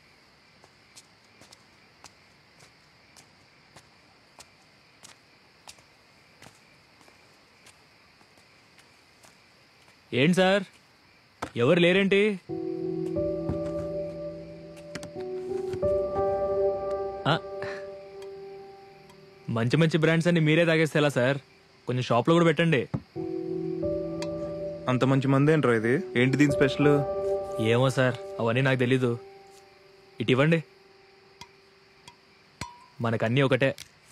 ఏంటి సార్ ఎవరు లేరేంటి ఆ, మంచి మంచి బ్రాండ్స్ అన్ని మీరే తాగేస్తే ఎలా సార్ కొంచెం షాప్లో కూడా పెట్టండి అంత మంచి మంది ఏంట్రా ఇది ఏంటి దీని స్పెషల్ ఏమో సార్ అవన్నీ నాకు తెలీదు ఇటు ఇవ్వండి మనకన్నీ ఒకటే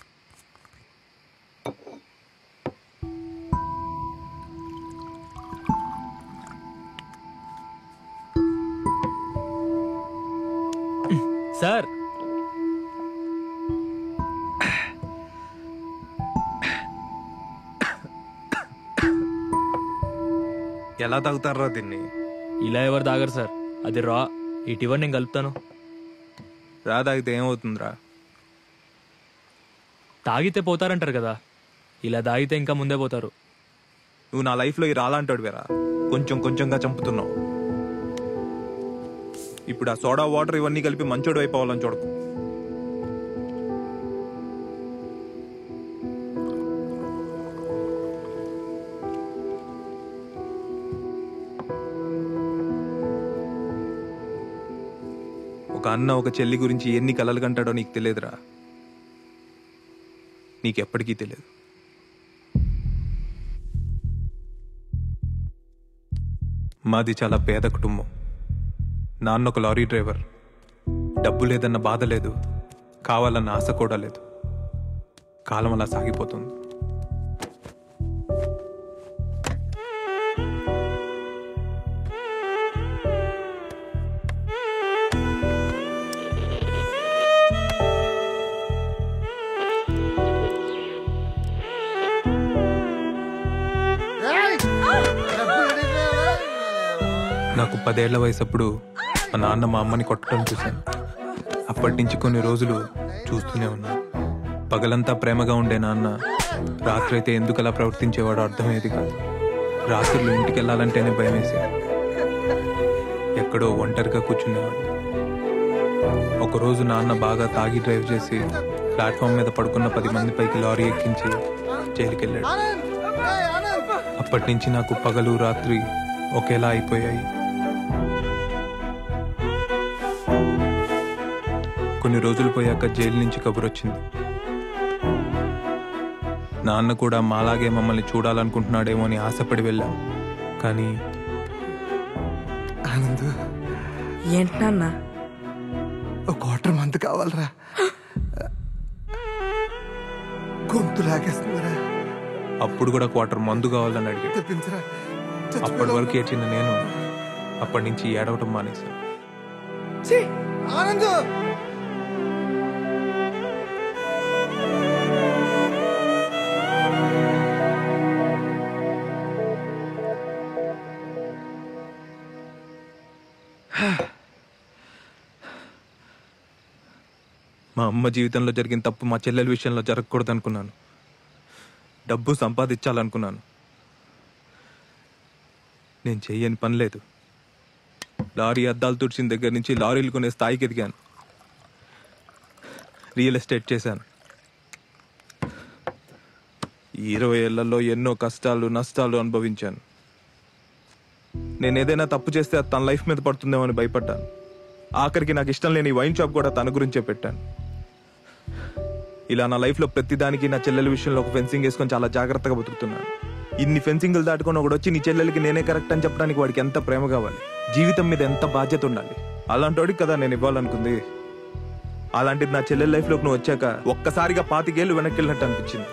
సార్ ఎలా తాగుతారా దీన్ని ఇలా ఎవరు తాగరు సార్ అది రా ఇటు ఇవ్వండి నేను కలుపుతాను రా తాగితే ఏమవుతుందిరా తాగితే పోతారంటారు కదా ఇలా తాగితే ఇంకా ముందే పోతారు నువ్వు నా లైఫ్లో ఈ రాలంటాడు వేరా కొంచెం కొంచెంగా చంపుతున్నావు ఇప్పుడు ఆ సోడా వాటర్ ఇవన్నీ కలిపి మంచోడు అయిపోవాలని చూడకు ఒక అన్న ఒక చెల్లి గురించి ఎన్ని కలలు కంటాడో నీకు తెలియదురా నీకెప్పటికీ తెలియదు మాది చాలా పేద కుటుంబం నాన్న ఒక లారీ డ్రైవర్ డబ్బు లేదన్న బాధ లేదు కావాలన్న ఆశ కూడా లేదు కాలం అలా సాగిపోతుంది నాకు పదేళ్ల వయసప్పుడు మా నాన్న మా అమ్మని కొట్టడం చూశాను అప్పటి నుంచి కొన్ని రోజులు చూస్తూనే ఉన్నాను పగలంతా ప్రేమగా ఉండే నాన్న రాత్రి అయితే ఎందుకు అలా ప్రవర్తించేవాడో అర్థమయ్యేది కాదు రాత్రులు ఇంటికి వెళ్ళాలంటేనే భయం వేసేది ఎక్కడో ఒంటరిగా కూర్చునేవాడిని ఒకరోజు నాన్న బాగా తాగి డ్రైవ్ చేసి ప్లాట్ఫామ్ మీద పడుకున్న పది మంది పైకి లారీ ఎక్కించి జైలుకి వెళ్ళాడు అప్పటి నుంచి నాకు పగలు రాత్రి ఒకేలా అయిపోయాయి కొన్ని రోజులు పోయాక జైలు నుంచి కబురు వచ్చింది నాన్న కూడా మాలాగే మమ్మల్ని చూడాలనుకుంటున్నాడేమో అని ఆశపడి వెళ్ళాం కానీ ఆనంద్ ఏంటి నాన్న ఒక క్వార్టర్ మంత్ కావాలరా గొంతు లాగేస్తుందిరా అప్పుడు కూడా క్వార్టర్ మందు కావాలని అడిగాడు తెప్పించరా అప్పటి వరకు ఏడ్చిన నేను అప్పటి నుంచి ఏడవటం మానేశాను ఛీ, ఆనంద్ మా అమ్మ జీవితంలో జరిగిన తప్పు మా చెల్లెల విషయంలో జరగకూడదు అనుకున్నాను డబ్బు సంపాదించాలనుకున్నాను నేను చెయ్యని పని లేదు లారీ అద్దాలు తుడిచిన దగ్గర నుంచి లారీలు కొనే స్థాయికి ఎదిగాను రియల్ ఎస్టేట్ చేశాను ఈ ఇరవై ఏళ్లలో ఎన్నో కష్టాలు నష్టాలు అనుభవించాను నేను ఏదైనా తప్పు చేస్తే అది తన లైఫ్ మీద పడుతుందేమో అని భయపడ్డాను ఆఖరికి నాకు ఇష్టం లేని వైన్ షాప్ కూడా తన గురించే పెట్టాను ఇలా నా లైఫ్లో ప్రతిదానికి నా చెల్లెల విషయంలో ఒక ఫెన్సింగ్ వేసుకొని చాలా జాగ్రత్తగా బతుకుతున్నాను ఇన్ని ఫెన్సింగ్లు దాటుకొని ఒకడు వచ్చి నీ చెల్లెలకి నేనే కరెక్ట్ అని చెప్పడానికి వాడికి ఎంత ప్రేమ కావాలి జీవితం మీద ఎంత బాధ్యత ఉండాలి అలాంటి వాడికి కదా నేను ఇవ్వాలనుకుంది అలాంటిది నా చెల్లెల లైఫ్లోకి నువ్వు వచ్చాక ఒక్కసారిగా పాతికేళ్ళు వెనక్కి వెళ్ళినట్టు అనిపించింది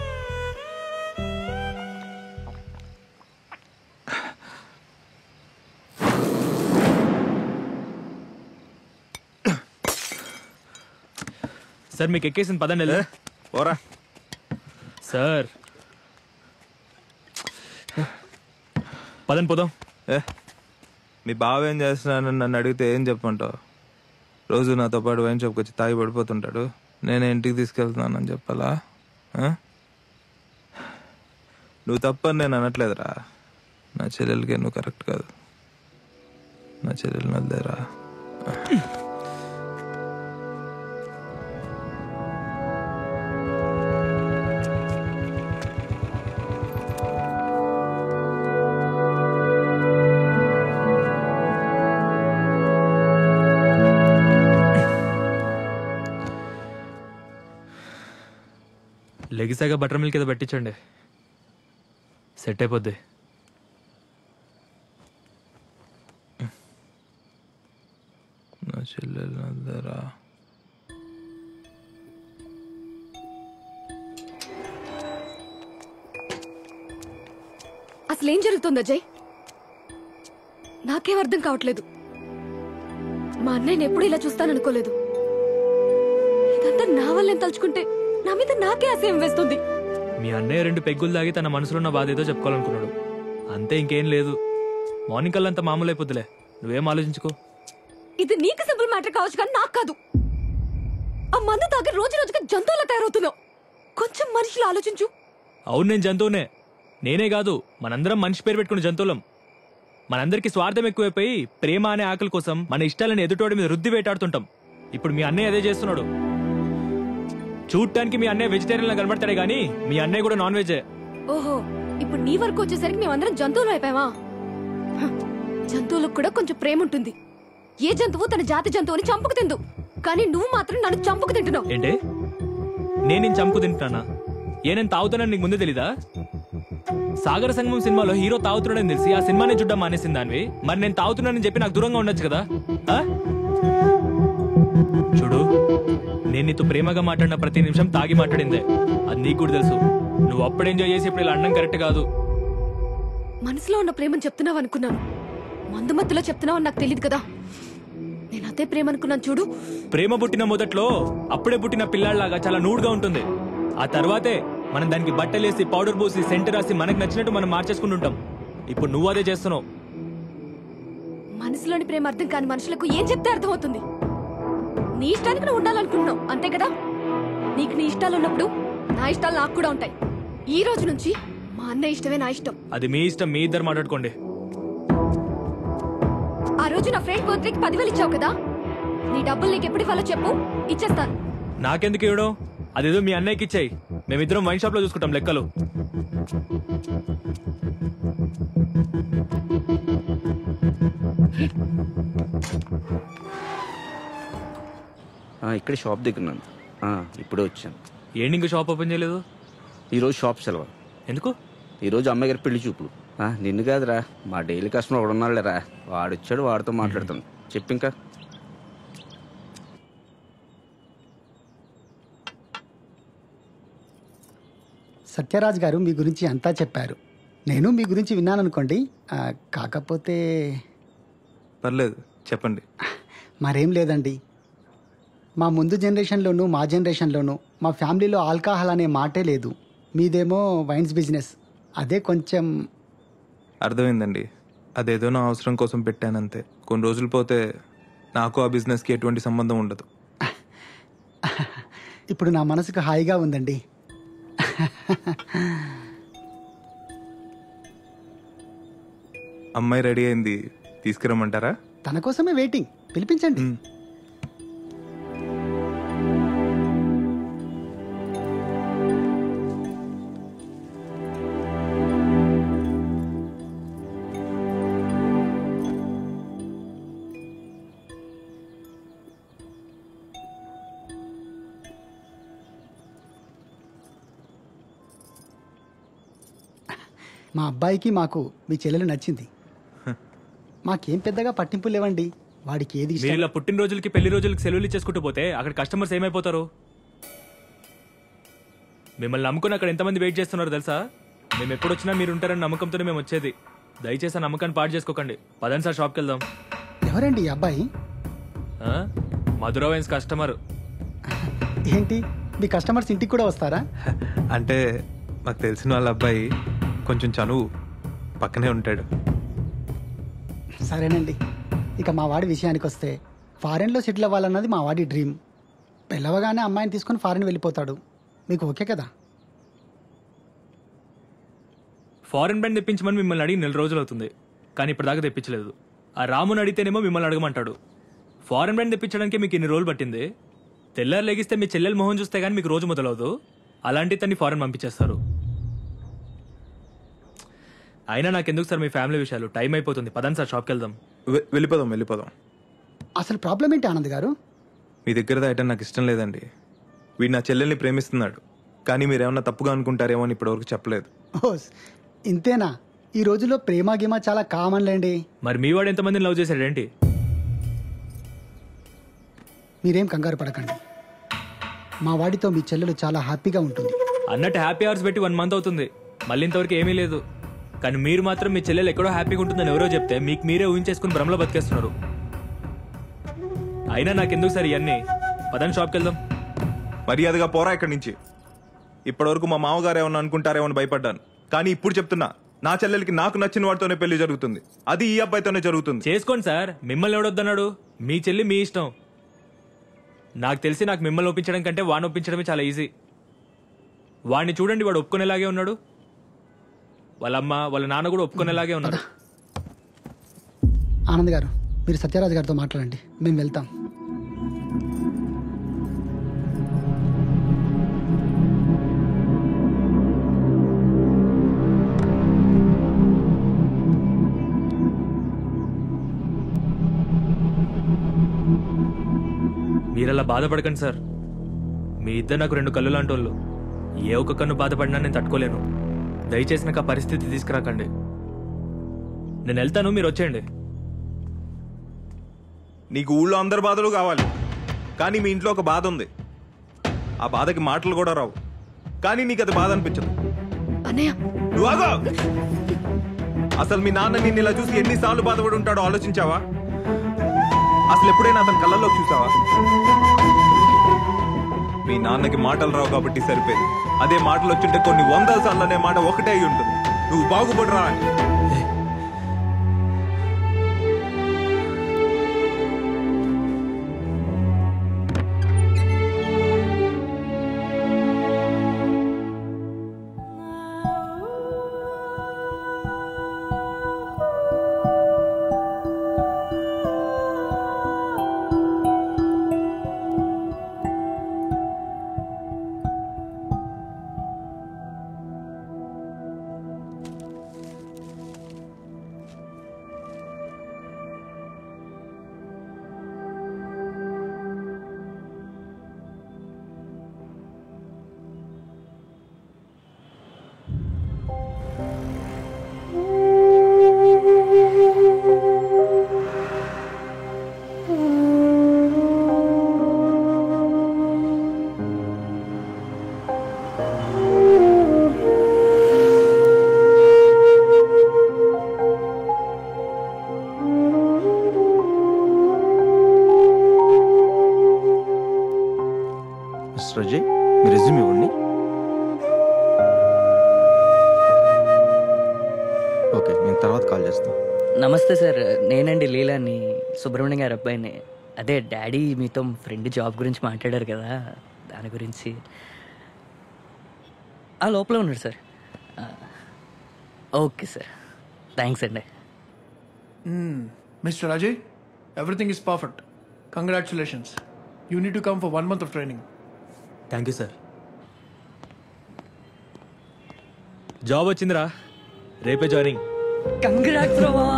సార్ మీకు ఎక్కేసింది పదండి వెళ్ళు. ఓరా సార్ పదండి పోదాం ఏ మీ బావ ఏం చేస్తున్నానని నన్ను అడిగితే ఏం చెప్పమంటావు రోజు నాతో పాటు వైన్ షాప్కి వచ్చి తాగి పడిపోతుంటాడు నేను ఇంటికి తీసుకెళ్తున్నానని చెప్పాలా ఆ? నువ్వు తప్పని నేను అనట్లేదురా నా చెల్లెలకి నువ్వు కరెక్ట్ కాదు నా చెల్లెలు వదిలేరా లెగిసాగా బటర్ మిల్క్ ఏదో పెట్టించండి సెట్ అయిపోద్ది నా చెల్లెలు వదిలేరా అసలు ఏం జరుగుతుంది అజయ్ నాకేం అర్థం కావట్లేదు మా అన్నయ్యని ఎప్పుడు ఇలా చూస్తాననుకోలేదు ఇదంతా నా వల్లేం తలుచుకుంటే నా మీద నాకే అసహ్యం వేస్తుంది మీ అన్నయ్య రెండు పెగ్గులు తాగి తన మనసులో ఉన్న బాధ ఏదో చెప్పుకోవాలనుకున్నాడు అంతే ఇంకేం లేదు మార్నింగ్ కల్లా అంత మామూలు అయిపోద్దులే నువ్వేం ఆలోచించుకో ఇది నీకు సింపుల్ మ్యాటర్ కావచ్చు కానీ నాకు కాదు ఆ మందు తాగి రోజు రోజుగా జంతువులా తయారవుతున్నావు కొంచెం మనిషిలో ఆలోచించు అవును నేను జంతువునే నేనే కాదు మనందరం మనిషి పేరు పెట్టుకున్న జంతువులం మనందరికీ స్వార్థం ఎక్కువైపోయి ప్రేమ అనే ఆకలి కోసం మన ఇష్టాలను ఎదుటోడి మీద రుద్ది వేటాడుతుంటాం ఇప్పుడు మీ అన్నయ్య అదే చేస్తున్నాడు చూడటానికి మీ అన్నయ్య వెజిటేరియన్ లా కనబడతాడే గానీ మీ అన్నయ్య కూడా నాన్ వెజే ఓహో ఇప్పుడు నీ వరకు వచ్చేసరికి మేమందరం జంతువులు అయిపోయావా హ, జంతువులకు కూడా కొంచెం ప్రేమ ఉంటుంది ఏ జంతువు తన జాతి జంతువుని చంపుకు తిందు కానీ నువ్వు మాత్రం నన్ను చంపుకు తింటున్నావు ఏంటే నేను నేను చంపు తింటున్నానా ఏ నేను తాగుతానని నీకు ముందే తెలీదా సాగర సంగమం సినిమాలో హీరో తాగుతున్నాడని తెలిసి ఆ సినిమాని చూడడం మానేసింది దానివి మరి నేను తాగుతున్నానని చెప్పి నాకు దూరంగా ఉండొచ్చు కదా ఆ? చూడు నేను నీతో ప్రేమగా మాట్లాడిన ప్రతి నిమిషం తాగి మాట్లాడిందే అది నీకు కూడా తెలుసు నువ్వు అప్పుడు ఎంజాయ్ చేసి ఇప్పుడు ఇలా అనడం కరెక్ట్ కాదు మనసులో ఉన్న ప్రేమను చెప్తున్నావు అనుకున్నాను మందు మత్తులో చెప్తున్నావు నాకు తెలియదు కదా నేను అదే ప్రేమ అనుకున్నాను చూడు ప్రేమ పుట్టిన మొదట్లో అప్పుడే పుట్టిన పిల్లాడిలాగా చాలా నూడుగా ఉంటుంది ఆ తర్వాతే మనం దానికి బట్టలేసి పౌడర్ పోసి సెంట్ రాసి మనకు నచ్చినట్టు మనం మార్చేసుకుంటుంటాం ఇప్పుడు నువ్వు అదే చేస్తున్నావు మనసులోని ప్రేమ అర్థం కాని మనుషులకు ఏం చెప్తే అర్థమవుతుంది నీ ఇష్టానికి నువ్వు ఉండాలనుకుంటున్నావు అంతే కదా నీకు నీ ఇష్టాలు ఉన్నప్పుడు నా ఇష్టాలు నాకు కూడా ఉంటాయి ఈ రోజు నుంచి మా అన్నయ్య ఇష్టమే నా ఇష్టం అది మీ ఇష్టం మీ ఇద్దరు మాట్లాడుకోండి ఆ రోజు నా ఫ్రెండ్ బర్త్డేకి పదివేలు ఇచ్చావు కదా నీ డబ్బులు నీకు ఎప్పుడు ఇవ్వాలో చెప్పు ఇచ్చేస్తాను నాకెందుకు ఇవ్వడం అదేదో మీ అన్నయ్యకి ఇచ్చాయి మేమిద్దరం వైన్ షాప్ లో చూసుకుంటాం లెక్కలు ఆ, ఇక్కడ షాప్ దగ్గర ఉన్నాను ఆ, ఇప్పుడే వచ్చాను ఏంటి ఇంకా షాప్ ఓపెన్ చేయలేదు ఈరోజు షాప్ సెలవు ఎందుకు ఈరోజు అమ్మాయి గారి పెళ్లి చూపులు ఆ, నిన్ను కాదురా మా డైలీ కస్టమర్ ఒకడు ఉన్నాడులేరా వాడొచ్చాడు వాడితో మాట్లాడతాను చెప్పు ఇంకా సత్యరాజ్ గారు మీ గురించి అంతా చెప్పారు నేను మీ గురించి విన్నాననుకోండి ఆ, కాకపోతే పర్లేదు చెప్పండి మరేం లేదండి మా ముందు జనరేషన్లోనూ మా జనరేషన్లోనూ మా ఫ్యామిలీలో ఆల్కహాల్ అనే మాటే లేదు మీదేమో వైన్స్ బిజినెస్ అదే కొంచెం అర్థమైందండి అదేదో నా అవసరం కోసం పెట్టానంతే కొన్ని రోజులు పోతే నాకు ఆ బిజినెస్కి ఎటువంటి సంబంధం ఉండదు ఇప్పుడు నా మనసుకు హాయిగా ఉందండి అమ్మాయి రెడీ అయింది తీసుకురమ్మంటారా తన కోసమే వెయిటింగ్ పిలిపించండి మా అబ్బాయికి మాకు మీ చెల్లెలు నచ్చింది మాకేం పెద్దగా పట్టింపు లేవండి వాడికి ఏది మీరు ఇష్టం ఇలా పుట్టినరోజులకి పెళ్లి రోజులకి సెలవులు ఇచ్చేసుకుంటూ పోతే అక్కడ కస్టమర్స్ ఏమైపోతారు మిమ్మల్ని నమ్ముకుని అక్కడ ఎంతమంది వెయిట్ చేస్తున్నారు తెలుసా మేము ఎప్పుడు వచ్చినా మీరు ఉంటారని నమ్మకంతోనే మేము వచ్చేది దయచేసి ఆ నమ్మకాన్ని పాటు చేసుకోకండి పదండి సార్ షాప్కి వెళ్దాం ఎవరండి ఈ అబ్బాయి ఆ? మధుర వైన్స్ కస్టమర్ ఏంటి మీ కస్టమర్స్ ఇంటికి కూడా వస్తారా అంటే మాకు తెలిసిన వాళ్ళ అబ్బాయి కొంచెం చనువు పక్కనే ఉంటాడు సరేనండి ఇక మా వాడి విషయానికి వస్తే ఫారెన్లో సెటిల్ అవ్వాలన్నది మా వాడి డ్రీమ్ పెళ్ళవగానే అమ్మాయిని తీసుకొని ఫారెన్ వెళ్ళిపోతాడు మీకు ఓకే కదా ఫారెన్ బ్యాండ్ తెప్పించమని మిమ్మల్ని అడిగి నెల రోజులు అవుతుంది కానీ ఇప్పటిదాకా తెప్పించలేదు ఆ రాముని అడిగితేనేమో మిమ్మల్ని అడగమంటాడు ఫారెన్ బ్యాండ్ తెప్పించడానికి మీకు ఇన్ని రోజులు పట్టింది తెల్లారు లెగిస్తే మీ చెల్లెల మొహం చూస్తే కానీ మీకు రోజు మొదలవదు అలాంటి తన్ని ఫారెన్ పంపించేస్తారు అయినా నాకెందుకు సార్ మీ ఫ్యామిలీ విషయాలు టైం అయిపోతుంది పదండి సార్ షాప్కి వెళ్దాం వె- వెళ్ళిపోదాం వెళ్ళిపోదాం అసలు ప్రాబ్లం ఏంటి ఆనంద్ గారు మీ దగ్గర దాయటం నాకు ఇష్టం లేదండి వీడు నా చెల్లెల్ని ప్రేమిస్తున్నాడు కానీ మీరేమన్నా తప్పుగా అనుకుంటారేమో అని ఇప్పటివరకు చెప్పలేదు ఓస్ ఇంతేనా ఈ రోజుల్లో ప్రేమ గీమ చాలా కామన్ లేండి మరి మీ వాడు ఎంతమందిని లవ్ చేశాడేంటి మీరేం కంగారు పడకండి మా వాడితో మీ చెల్లెలు చాలా హ్యాపీగా ఉంటుంది అన్నట్టు హ్యాపీ అవర్స్ పెట్టి వన్ మంత్ అవుతుంది మళ్ళీ ఇంతవరకు ఏమీ లేదు కానీ మీరు మాత్రం మీ చెల్లెలు ఎక్కడో హ్యాపీగా ఉంటుందని ఎవరో చెప్తే మీకు మీరే ఊహించేసుకుని భ్రమలో బతికేస్తున్నారు అయినా నాకెందుకు సార్ ఇవన్నీ పదని షాప్కి వెళ్దాం మర్యాదగా పోరా ఇక్కడి నుంచి ఇప్పటివరకు మా మామగారు ఏమన్నా అనుకుంటారేమో అని భయపడ్డాను కానీ ఇప్పుడు చెప్తున్నా నా చెల్లెలకి నాకు నచ్చిన వాడితోనే పెళ్లి జరుగుతుంది అది ఈ అబ్బాయితోనే జరుగుతుంది చేసుకోండి సార్ మిమ్మల్ని ఎవడొద్దన్నాడు మీ చెల్లి మీ ఇష్టం నాకు తెలిసి నాకు మిమ్మల్ని ఒప్పించడం కంటే వాడిని ఒప్పించడమే చాలా ఈజీ వాడిని చూడండి వాడు ఒప్పుకునేలాగే ఉన్నాడు వాళ్ళ అమ్మ వాళ్ళ నాన్న కూడా ఒప్పుకునేలాగే ఉన్నాడు ఆనంద్ గారు మీరు సత్యరాజ్ గారితో మాట్లాడండి మేము వెళ్తాం మీరలా బాధపడకండి సార్ మీ ఇద్దరు నాకు రెండు కళ్ళు లాంటి వాళ్ళు ఏ ఒక్క కన్ను బాధపడినా నేను తట్టుకోలేను దయచేసి నాకు ఆ పరిస్థితి తీసుకురాకండి నేను వెళ్తాను మీరు వచ్చేయండి నీకు ఊళ్ళో అందరి బాధలు కావాలి కానీ మీ ఇంట్లో ఒక బాధ ఉంది ఆ బాధకి మాటలు కూడా రావు కానీ నీకు అది బాధ అనిపించదు అన్నయ్య నువ్వు ఆగు! అసలు మీ నాన్న నిన్ను ఇలా చూసి ఎన్నిసార్లు బాధపడి ఉంటాడో ఆలోచించావా అసలు ఎప్పుడైనా అతని కళ్ళల్లో చూసావా మీ నాన్నకి మాటలు రావు కాబట్టి సరిపోయింది అదే మాటలు వచ్చుంటే కొన్ని వందల సార్లు అనే మాట ఒకటే అయి ఉంటుంది నువ్వు బాగుపడరా అని మిస్టర్ అజయ్ మీ రెజ్యూమ్ ఇవ్వండి ఓకే నేను తర్వాత కాల్ చేస్తాను నమస్తే సార్ నేనండి లీలాని సుబ్రహ్మణ్యం గారి అబ్బాయిని అదే డాడీ మీతో ఫ్రెండ్ జాబ్ గురించి మాట్లాడారు కదా దాని గురించి ఆ లోపల ఉన్నాడు సార్ ఆ, ఓకే సార్ థ్యాంక్స్ అండి Mr. Ajay, everything is perfect. Congratulations. You need to come for one month of training. Thank you sir job వచ్చిందిరా రేపే జాయినింగ్ కంగ్రాట్స్ రా బావా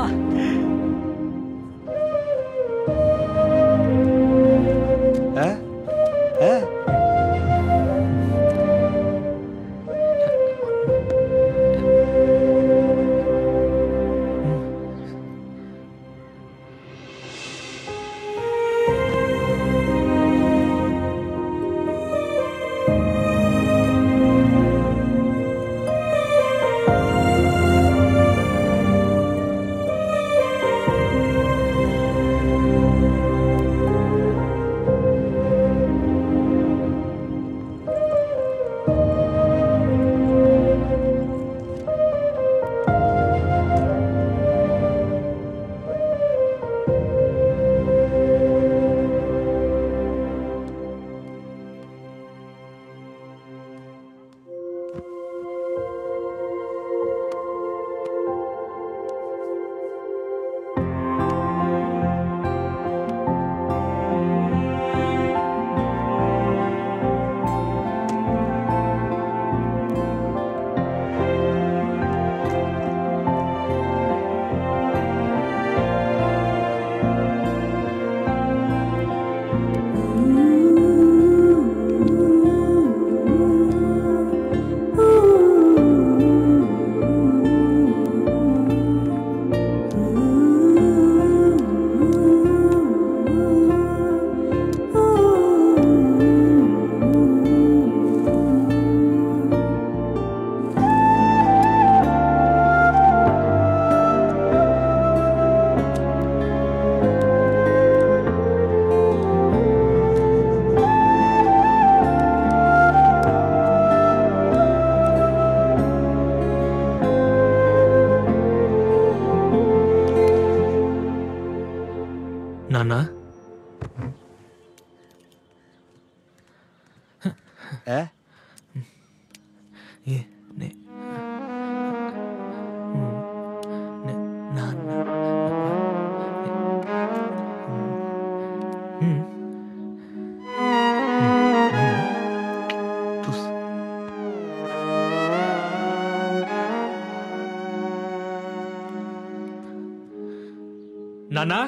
నాన్న ఏ ఏ నే నే- నాన్న హ్మ్. చూస్ నాన్నా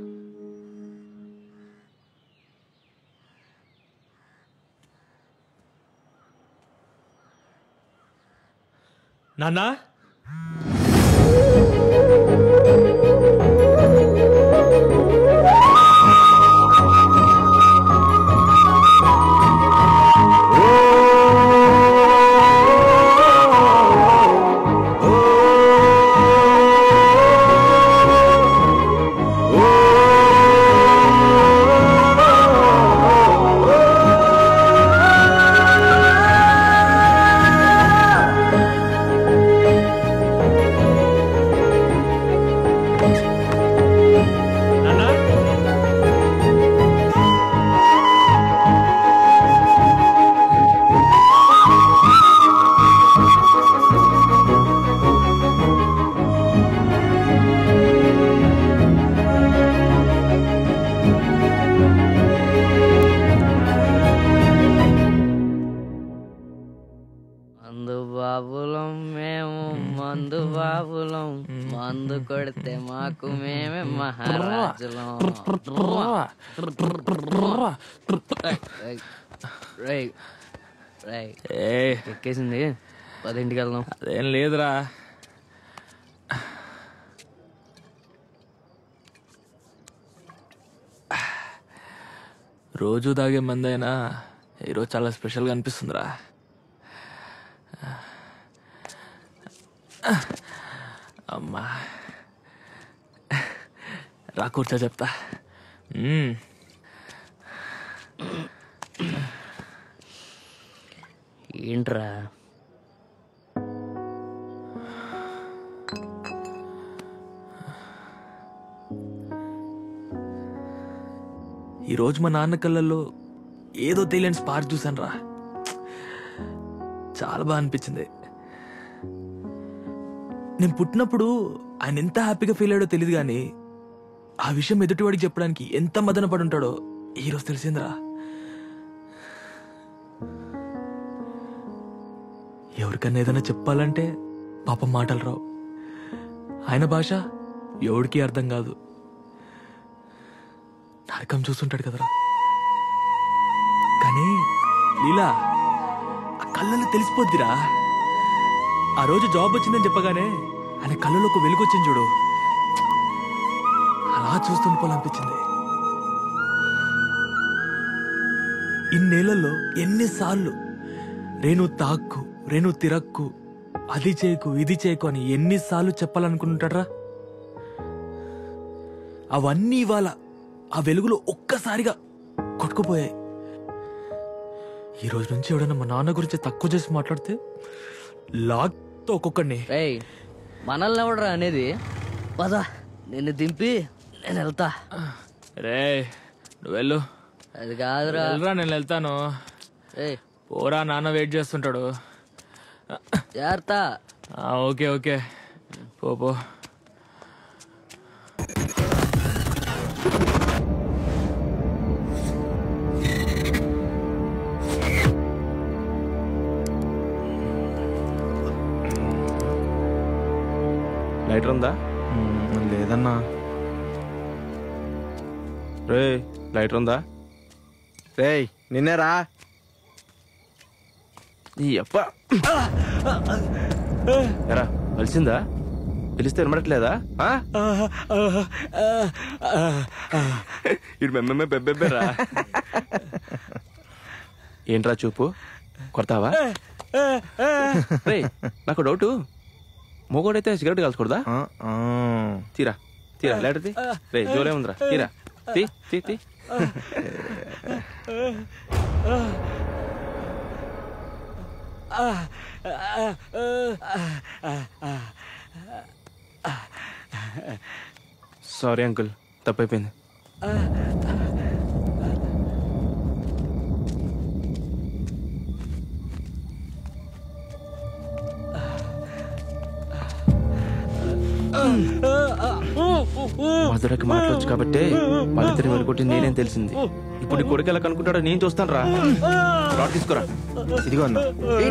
నాన్నా మందు బాబులం మేము మందు బాబులం మందు కొడితే మాకు మేమే మహారాజులం రేయ్, రేయ్, రేయ్, ఎక్కేసింది పదింటికి వెళ్దాం అదేం లేదురా రోజు తాగే మందైనా ఈరోజు చాలా స్పెషల్గా అనిపిస్తుందిరా అమ్మా రా కూర్చో చెప్తా మ్మ్. ఏంట్రా ఈరోజు మా నాన్న కళ్ళల్లో ఏదో తెలియని స్పార్క్ చూసాను రా చాలా బాగా అనిపించింది నేను పుట్టినప్పుడు ఆయన ఎంత హ్యాపీగా ఫీల్ అయ్యాడో తెలియదు కానీ ఆ విషయం ఎదుటివాడికి చెప్పడానికి ఎంత మదన పడి ఉంటాడో ఈరోజు తెలిసిందిరా ఎవరికన్నా ఏదైనా చెప్పాలంటే పాపం మాటలు రావు ఆయన భాష ఎవడికి అర్థం కాదు నరకం చూస్తుంటాడు కదరా కానీ లీలా ఆ కళ్ళలో తెలిసిపోద్దిరా ఆ రోజు జాబ్ వచ్చిందని చెప్పగానే ఆయన కళ్ళలో ఒక వెలుగు వచ్చింది చూడు అలా చూస్తుండిపోవాలనిపించింది ఇన్నేళ్లలో ఎన్నిసార్లు రేణు తాక్కు రేణు తిరక్కు అది చేయకు ఇది చేయకు అని ఎన్నిసార్లు చెప్పాలనుకుంటాడ్రా అవన్నీ ఇవాళ ఆ వెలుగులో ఒక్కసారిగా కొట్టుకుపోయాయి ఈ రోజు నుంచి ఎవడైనా మా నాన్న గురించి తక్కువ చేసి మాట్లాడితే లాక్తో ఒక్కొక్కడిని రేయ్ మనల్ని ఎవడరా అనేది పద నిన్ను దింపి నేను వెళ్తా రే నువ్వు వెళ్ళు అది కాదురా వెళ్ళరా నేను వెళ్తాను ఏయ్ పోరా నాన్న వెయిట్ చేస్తుంటాడు జాగ్రత్త ఆ, ఓకే ఓకే పో పో లైటర్ ఉందా లేదన్నా రే లైటర్ ఉందా రేయ్ నిన్నేరా ఈ అప్ప ఎరా కలిసిందా పిలిస్తే వినమట్లేదా ఇటు మెమ్మెమ్మే బెబ్బెబ్బెరా ఏంట్రా చూపు కొడతావా రేయ్ నాకు డౌటు మొగోడైతే సిగరెట్ కాల్చకూడదా తీరా తీరా లేటర్ తీ రే జోలే ఉందిరా తీరా తీ తీ తీ సారీ అంకుల్ తప్పైపోయింది మధురకి మాట్లాడచ్చు కాబట్టి వాళ్ళిద్దరి వెళ్ళుకొట్టి నేనేం తెలిసింది ఇప్పుడు నీ కొడుకు ఎలా కనుక్కుంటాడో నేను చూస్తాను రా రాడ్ తీసుకురా ఇదిగో అన్న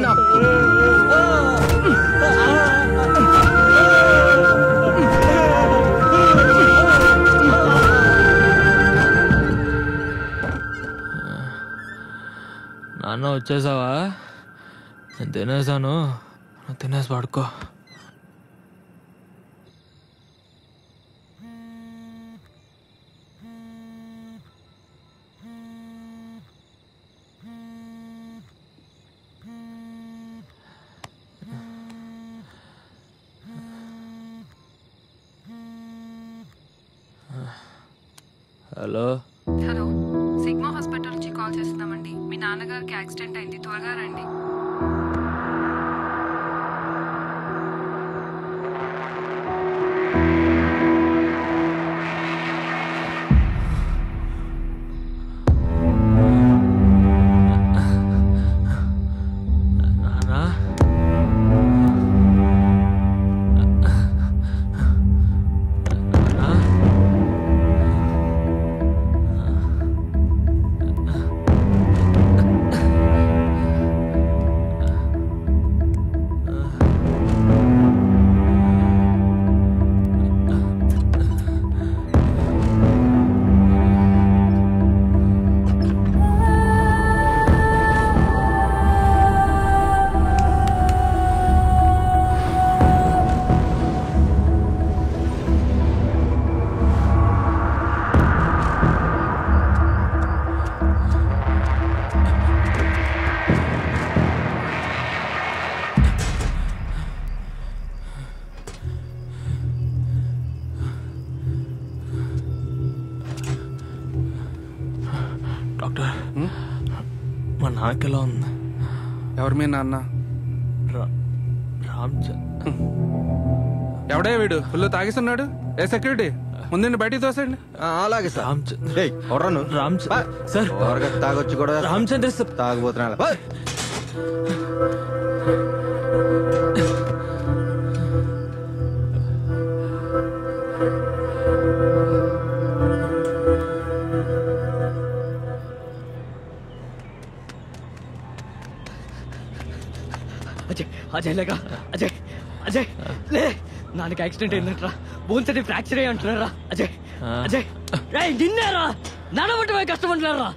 నాన్న వచ్చేసావా నేను తినేసాను నువ్వు తినేసి పడుకో హలో హలో సిగ్మా హాస్పిటల్ నుంచి కాల్ చేస్తున్నామండి మీ నాన్నగారికి యాక్సిడెంట్ అయింది త్వరగా రండి నాన్న డాక్టర్ మా నాన్నకి ఎలా ఉంది ఎవరు మీ నాన్న రామ్ ఎవడే వీడు ఫుల్ తాగిస్తున్నాడు ఏ సెక్యూరిటీ ముందండి బయటికి తోసండి అలాగే సార్ ఎవరను రామ్ సార్ త్వరగా తాగొచ్చి కూడా రామచంద్ర సార్ తాగబోతున్నా అజయ్ అజయ్ లేగా అజయ్ అజయ్ లే నాన్నకి యాక్సిడెంట్ అయిందంటరా బోన్స్ అది ఫ్రాక్చర్ అయ్యి అంటున్నారా అజయ్ అజయ్ రే నిన్నేరా నడవటమే కష్టం అంటున్నారా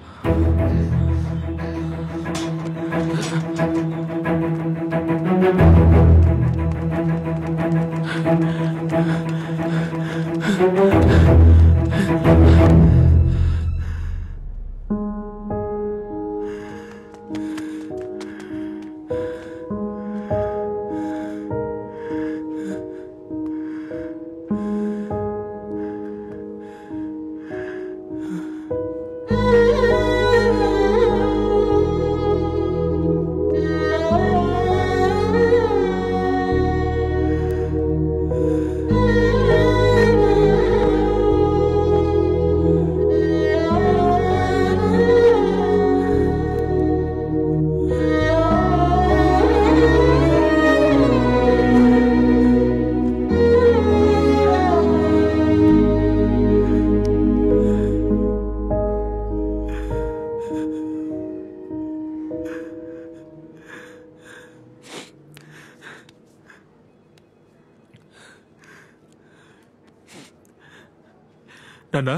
నాన్న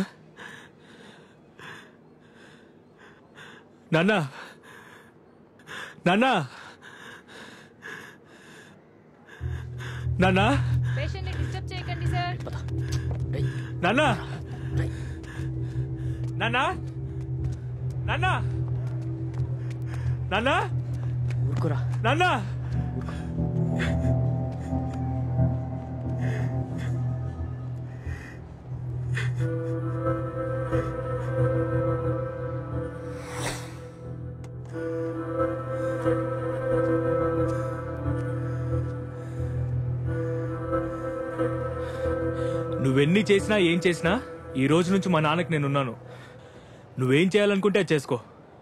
నాన్న నాన్న నాన్న పేషెంట్ ని డిస్టర్బ్ చేయకండి సార్ నాన్న నాన్న నాన్న నాన్న ఊరుకోరా నాన్న నువ్వెన్ని చేసినా ఏం చేసినా ఈ రోజు నుంచి మా నాన్నకి నేనున్నాను నువ్వేం చేయాలనుకుంటే అది చేసుకో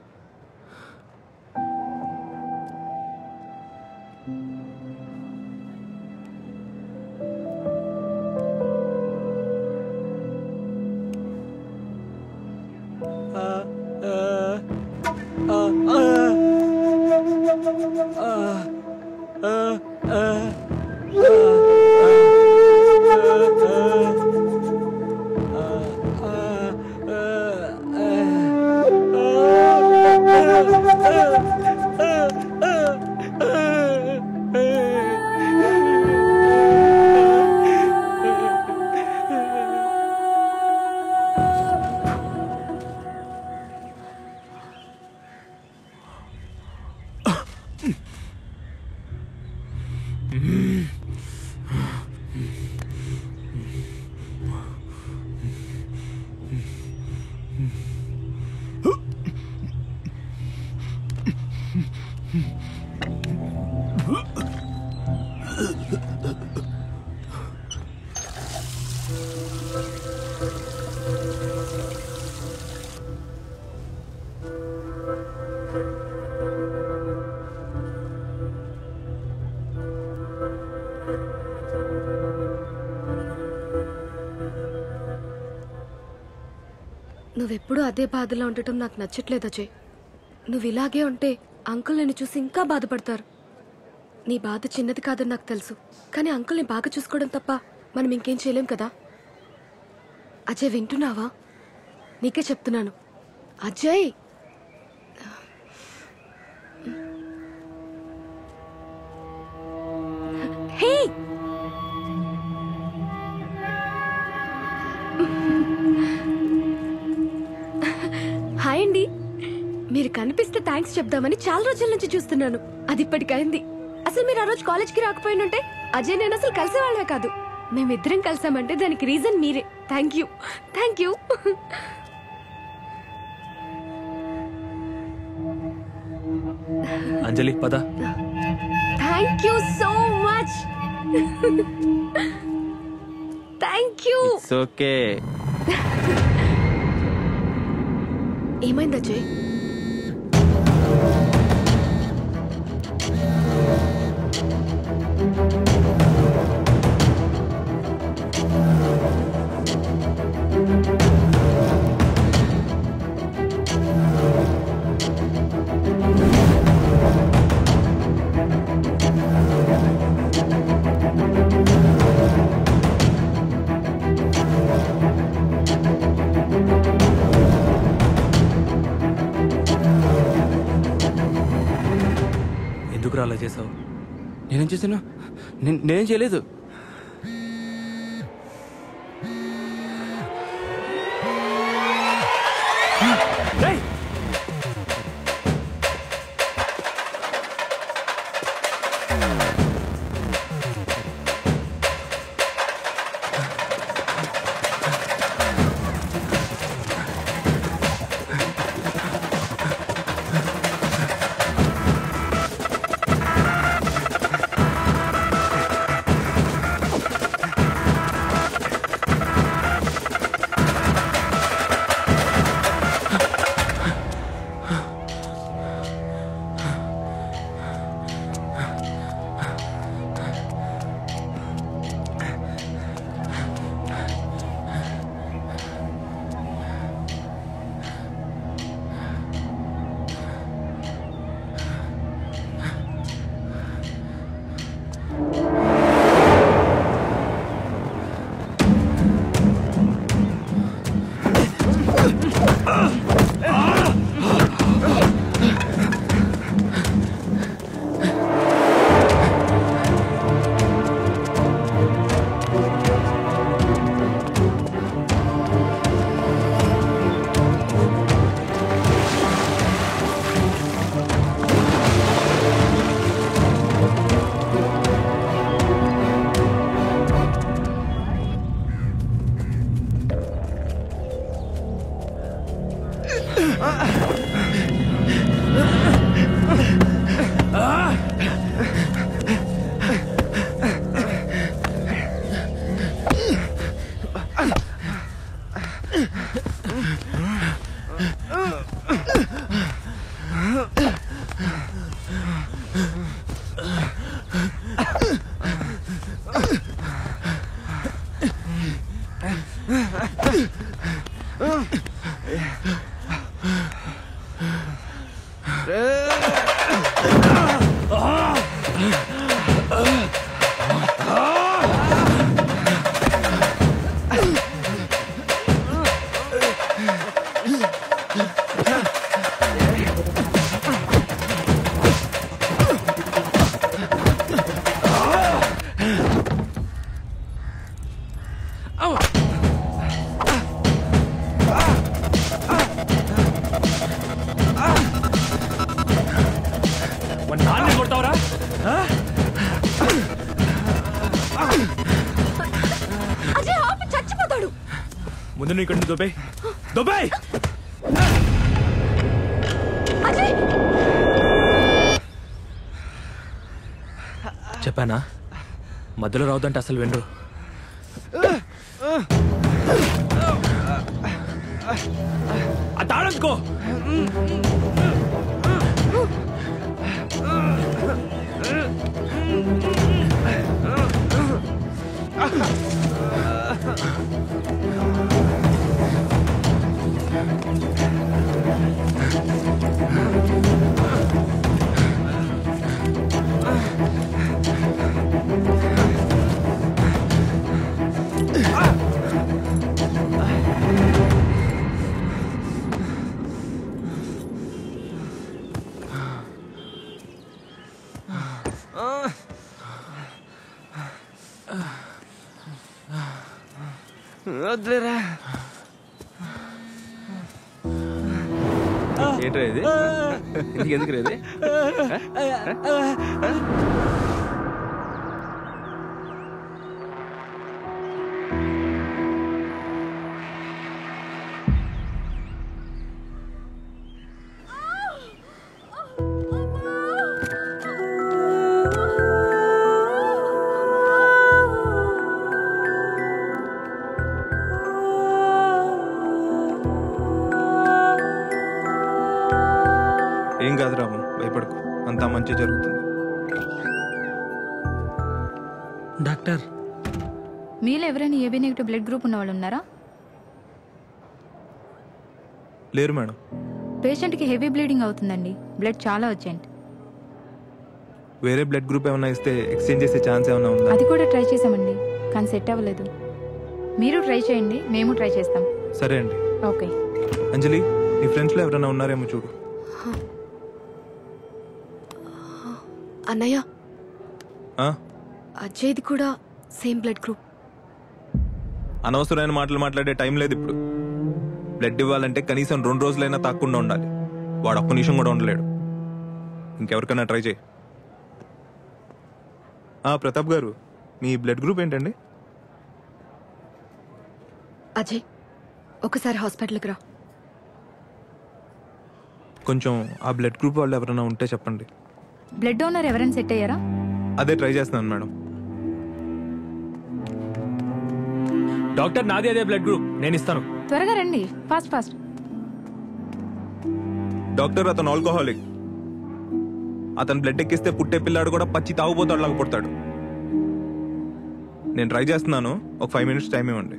నువ్వెప్పుడూ అదే బాధలో ఉండటం నాకు నచ్చట్లేదు అజయ్ నువ్వు ఇలాగే ఉంటే అంకుల్ నిన్ను చూసి ఇంకా బాధపడతారు నీ బాధ చిన్నది కాదని నాకు తెలుసు కానీ అంకుల్ని బాగా చూసుకోవడం తప్ప మనం ఇంకేం చేయలేం కదా అజయ్ వింటున్నావా నీకే చెప్తున్నాను అజయ్ హే హాయ్ అండి మీరు కనిపిస్తే థ్యాంక్స్ చెప్దామని చాలా రోజుల నుంచి చూస్తున్నాను అది ఇప్పటికైంది అసలు మీరు ఆ రోజు కాలేజ్కి రాకపోయినుంటే అజయ్ నేను అసలు కలిసేవాళ్ళే కాదు మేమిద్దరం కలిసామంటే దానికి రీజన్ మీరే thank you thank you Anjali పద thank you so much thank you you it's okay ఏమైంది అజయ్ ఎందుకు అలా చేసావు నేనేం చేశాను నేను నేనేం చేయలేదు వాడి నాన్న కొడతావరా అజయ్ ఆపు చచ్చిపోతాడు ముందు నువ్వు ఇక్కడ దుబాయ్ దుబాయ్ అజయ్ చెప్పానా మధ్యలో రావద్దంటే అసలు వినరు ఆ తాళంచుకో వద్దులేరా ఏంట్రా ఇది ఎందుకు ఎందుకు ఇది ఏం కాదు రాము భయపడకు అంతా మంచి జరుగుతుంది డాక్టర్ మీలో ఎవరైనా ఏబీ నెగిటివ్ బ్లడ్ గ్రూప్ ఉన్న వాళ్ళు ఉన్నారా లేరు మేడం పేషెంట్కి హెవీ బ్లీడింగ్ అవుతుందండి బ్లడ్ చాలా అర్జెంట్ వేరే బ్లడ్ గ్రూప్ ఏమైనా ఇస్తే ఎక్స్చేంజ్ చేసే ఛాన్స్ ఏమైనా ఉందా అది కూడా ట్రై చేసామండి కానీ సెట్ అవ్వలేదు మీరు ట్రై చేయండి మేము ట్రై చేస్తాం సరే అండి ఓకే అంజలి నీ ఫ్రెండ్స్లో ఎవరైనా ఉన్నారేమో చూడు అన్నయ్య ఆ? అజయ్ది కూడా సేమ్ బ్లడ్ గ్రూప్ అనవసరమైన మాటలు మాట్లాడే టైం లేదు ఇప్పుడు బ్లడ్ ఇవ్వాలంటే కనీసం రెండు రోజులైనా తాకుండా ఉండాలి వాడు ఒక్క నిమిషం కూడా ఉండలేడు ఇంకెవరికైనా ట్రై చేయి ఆ, ప్రతాప్ గారు మీ బ్లడ్ గ్రూప్ ఏంటండి అజయ్ ఒకసారి హాస్పిటల్కి రా కొంచెం ఆ బ్లడ్ గ్రూప్ వాళ్ళు ఎవరైనా ఉంటే చెప్పండి బ్లడ్ డోనర్ ఎవరైనా సెట్ అయ్యారా అదే ట్రై చేస్తున్నాను మేడం డాక్టర్ నాది అదే బ్లడ్ గ్రూప్ నేను ఇస్తాను త్వరగా రండి ఫాస్ట్ ఫాస్ట్ డాక్టర్ అతను ఆల్కహాలిక్ అతను బ్లడ్ ఎక్కిస్తే పుట్టే పిల్లాడు కూడా పచ్చి తాగుపోతాడు లాగా పుడతాడు నేను ట్రై చేస్తున్నాను ఒక ఫైవ్ మినిట్స్ టైం ఇవ్వండి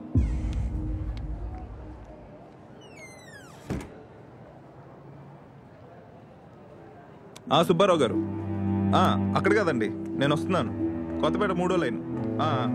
ఆ సుబ్బారావు గారు ఆ, అక్కడ కదండి నేను వస్తున్నాను కొత్తపేట మూడో లైన్ ఆ, ఆ.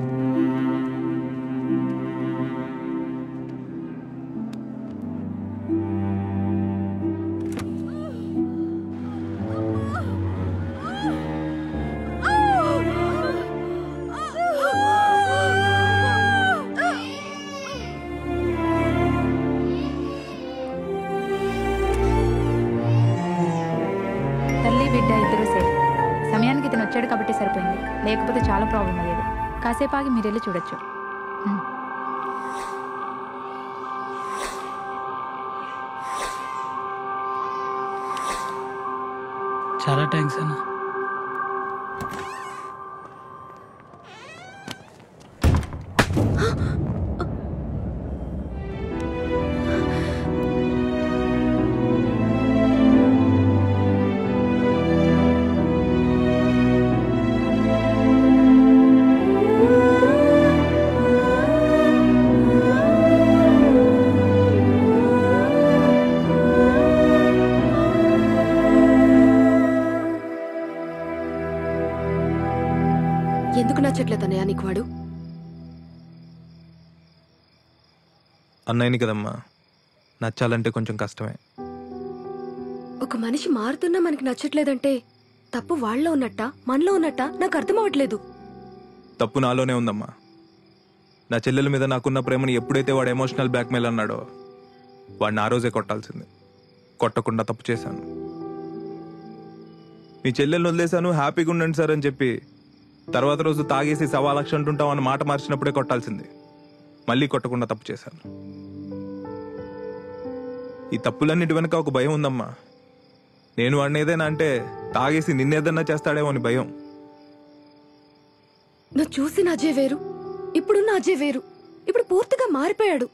తల్లి బిడ్డ ఇద్దరు సేఫ్ సమయానికి ఇతను వచ్చాడు కాబట్టి సరిపోయింది లేకపోతే చాలా ప్రాబ్లం అయ్యేది కాసేపు ఆగి మీరు వెళ్ళి చూడొచ్చు హ్మ్. చాలా థ్యాంక్స్ అన్న ఎందుకు నచ్చట్లేదు అన్నయ్య నీకు వాడు అన్నయ్యని కదమ్మా నచ్చాలంటే కొంచెం కష్టమే ఒక మనిషి మారుతున్నా మనకి నచ్చట్లేదంటే తప్పు వాళ్ళలో ఉన్నట్టా మనలో ఉన్నట్టా నాకు అర్థం అవ్వట్లేదు తప్పు నాలోనే ఉందమ్మా నా చెల్లెల మీద నాకున్న ప్రేమని ఎప్పుడైతే వాడు ఎమోషనల్ బ్లాక్మెయిల్ అన్నాడో వాడిని ఆ రోజే కొట్టాల్సింది కొట్టకుండా తప్పు చేశాను మీ చెల్లెల్ని వదిలేశాను హ్యాపీగా ఉండండి సార్ అని చెప్పి తర్వాత రోజు తాగేసి సవా లక్ష అంటుంటాం అని మాట మార్చినప్పుడే కొట్టాల్సింది మళ్ళీ కొట్టకుండా తప్పు చేశాను ఈ తప్పులన్నిటి వెనక ఒక భయం ఉందమ్మా నేను వాడిని ఏదైనా అంటే తాగేసి నిన్నేదన్నా చేస్తాడేమో అని భయం నువ్వు చూసిన అజయ్ వేరు ఇప్పుడున్న అజయ్ వేరు ఇప్పుడు పూర్తిగా మారిపోయాడు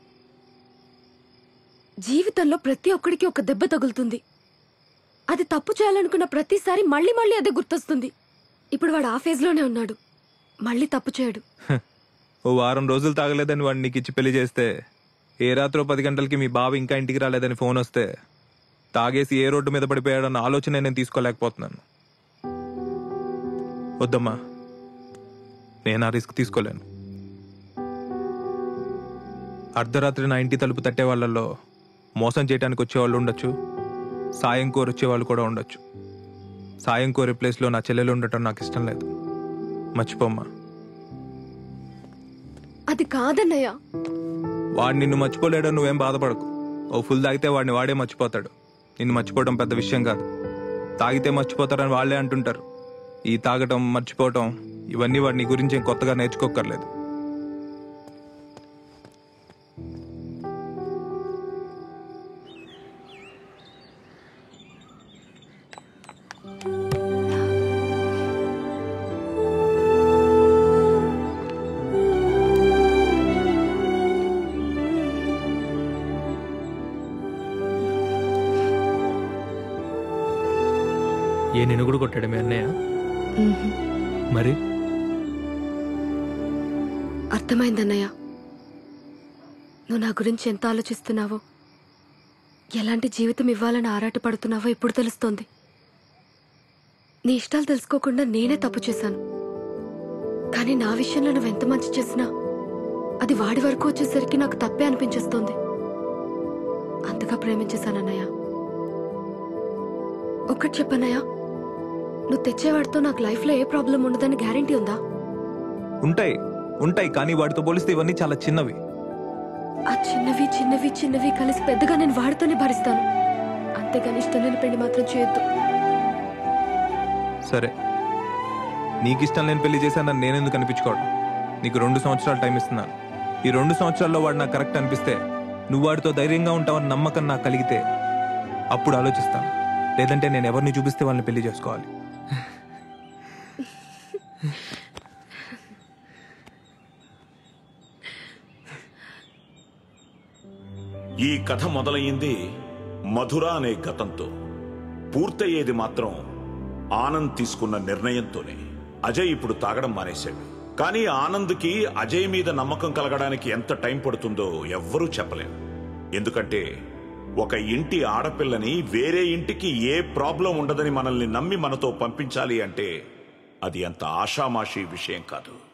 జీవితంలో ప్రతి ఒక్కడికి ఒక దెబ్బ తగులుతుంది అది తప్పు చేయాలనుకున్న ప్రతిసారి మళ్ళీ మళ్ళీ అదే గుర్తొస్తుంది ఇప్పుడు వాడు ఆ ఫేజ్ లోనే ఉన్నాడు మళ్ళీ తప్పు చేయడు ఓ వారం రోజులు తాగలేదని వాడిని నీకు ఇచ్చి పెళ్లి చేస్తే ఏ రాత్రో పది గంటలకి మీ బావ ఇంకా ఇంటికి రాలేదని ఫోన్ వస్తే తాగేసి ఏ రోడ్డు మీద పడిపోయాడన్న ఆలోచన నేను తీసుకోలేకపోతున్నాను వద్దమ్మా నేను ఆ రిస్క్ తీసుకోలేను అర్ధరాత్రి నా ఇంటి తలుపు తట్టే వాళ్ళల్లో మోసం చేయడానికి వచ్చేవాళ్ళు ఉండొచ్చు సాయం కోరి వచ్చేవాళ్ళు కూడా ఉండొచ్చు సాయం కోరే ప్లేస్లో నా చెల్లెలు ఉండటం నాకు ఇష్టం లేదు మర్చిపోమ్మా అది కాదన్నయ్య వాడు నిన్ను మర్చిపోలేడో నువ్వేం బాధపడకు ఓ ఫుల్ తాగితే వాడిని వాడే మర్చిపోతాడు నిన్ను మర్చిపోవడం పెద్ద విషయం కాదు తాగితే మర్చిపోతారని వాళ్ళే అంటుంటారు ఈ తాగటం మర్చిపోవటం ఇవన్నీ వాడిని గురించి ఏం కొత్తగా నేర్చుకోకర్లేదు ఏ నిన్ను కూడా కొట్టాడు మీ అన్నయ్య మ్మ్హ్. మరి అర్థమైందన్నయ్య నువ్వు నా గురించి ఎంత ఆలోచిస్తున్నావో ఎలాంటి జీవితం ఇవ్వాలని ఆరాటపడుతున్నావో ఇప్పుడు తెలుస్తోంది నీ ఇష్టాలు తెలుసుకోకుండా నేనే తప్పు చేశాను కానీ నా విషయంలో నువ్వు ఎంత మంచి చేసినా అది వాడి వరకు వచ్చేసరికి నాకు తప్పే అనిపించేస్తోంది అంతగా ప్రేమించేశానన్నయ్య ఒక్కటి చెప్పన్నయ్య నువ్వు తెచ్చేవాడితో నాకు లైఫ్లో ఏ ప్రాబ్లం ఉండదని గ్యారంటీ ఉందా ఉంటాయి ఉంటాయి కానీ వాటితో పోలిస్తే ఇవన్నీ చాలా చిన్నవి ఆ చిన్నవి చిన్నవి చిన్నవి కలిసి పెద్దగా నేను వాడితోనే భరిస్తాను అంతేగాని ఇష్టం లేని పెళ్లి మాత్రం చేయొద్దు సరే నీకు ఇష్టం లేని పెళ్లి చేశానని నేనెందుకు అనిపించుకోవడం నీకు రెండు సంవత్సరాలు టైం ఇస్తున్నాను ఈ రెండు సంవత్సరాల్లో వాడు నాకు కరెక్ట్ అనిపిస్తే నువ్వు వాడితో ధైర్యంగా ఉంటావని నమ్మకం నాకు కలిగితే అప్పుడు ఆలోచిస్తాను లేదంటే నేను ఎవరిని చూపిస్తే వాళ్ళని పెళ్లి చేసుకోవాలి ఈ కథ మొదలయ్యింది మధుర అనే గతంతో పూర్తయ్యేది మాత్రం ఆనంద్ తీసుకున్న నిర్ణయంతోనే అజయ్ ఇప్పుడు తాగడం మానేశాడు కానీ ఆనంద్కి అజయ్ మీద నమ్మకం కలగడానికి ఎంత టైం పడుతుందో ఎవ్వరూ చెప్పలేం ఎందుకంటే ఒక ఇంటి ఆడపిల్లని వేరే ఇంటికి ఏ ప్రాబ్లం ఉండదని మనల్ని నమ్మి మనతో పంపించాలి అంటే అది అంత ఆషామాషీ విషయం కాదు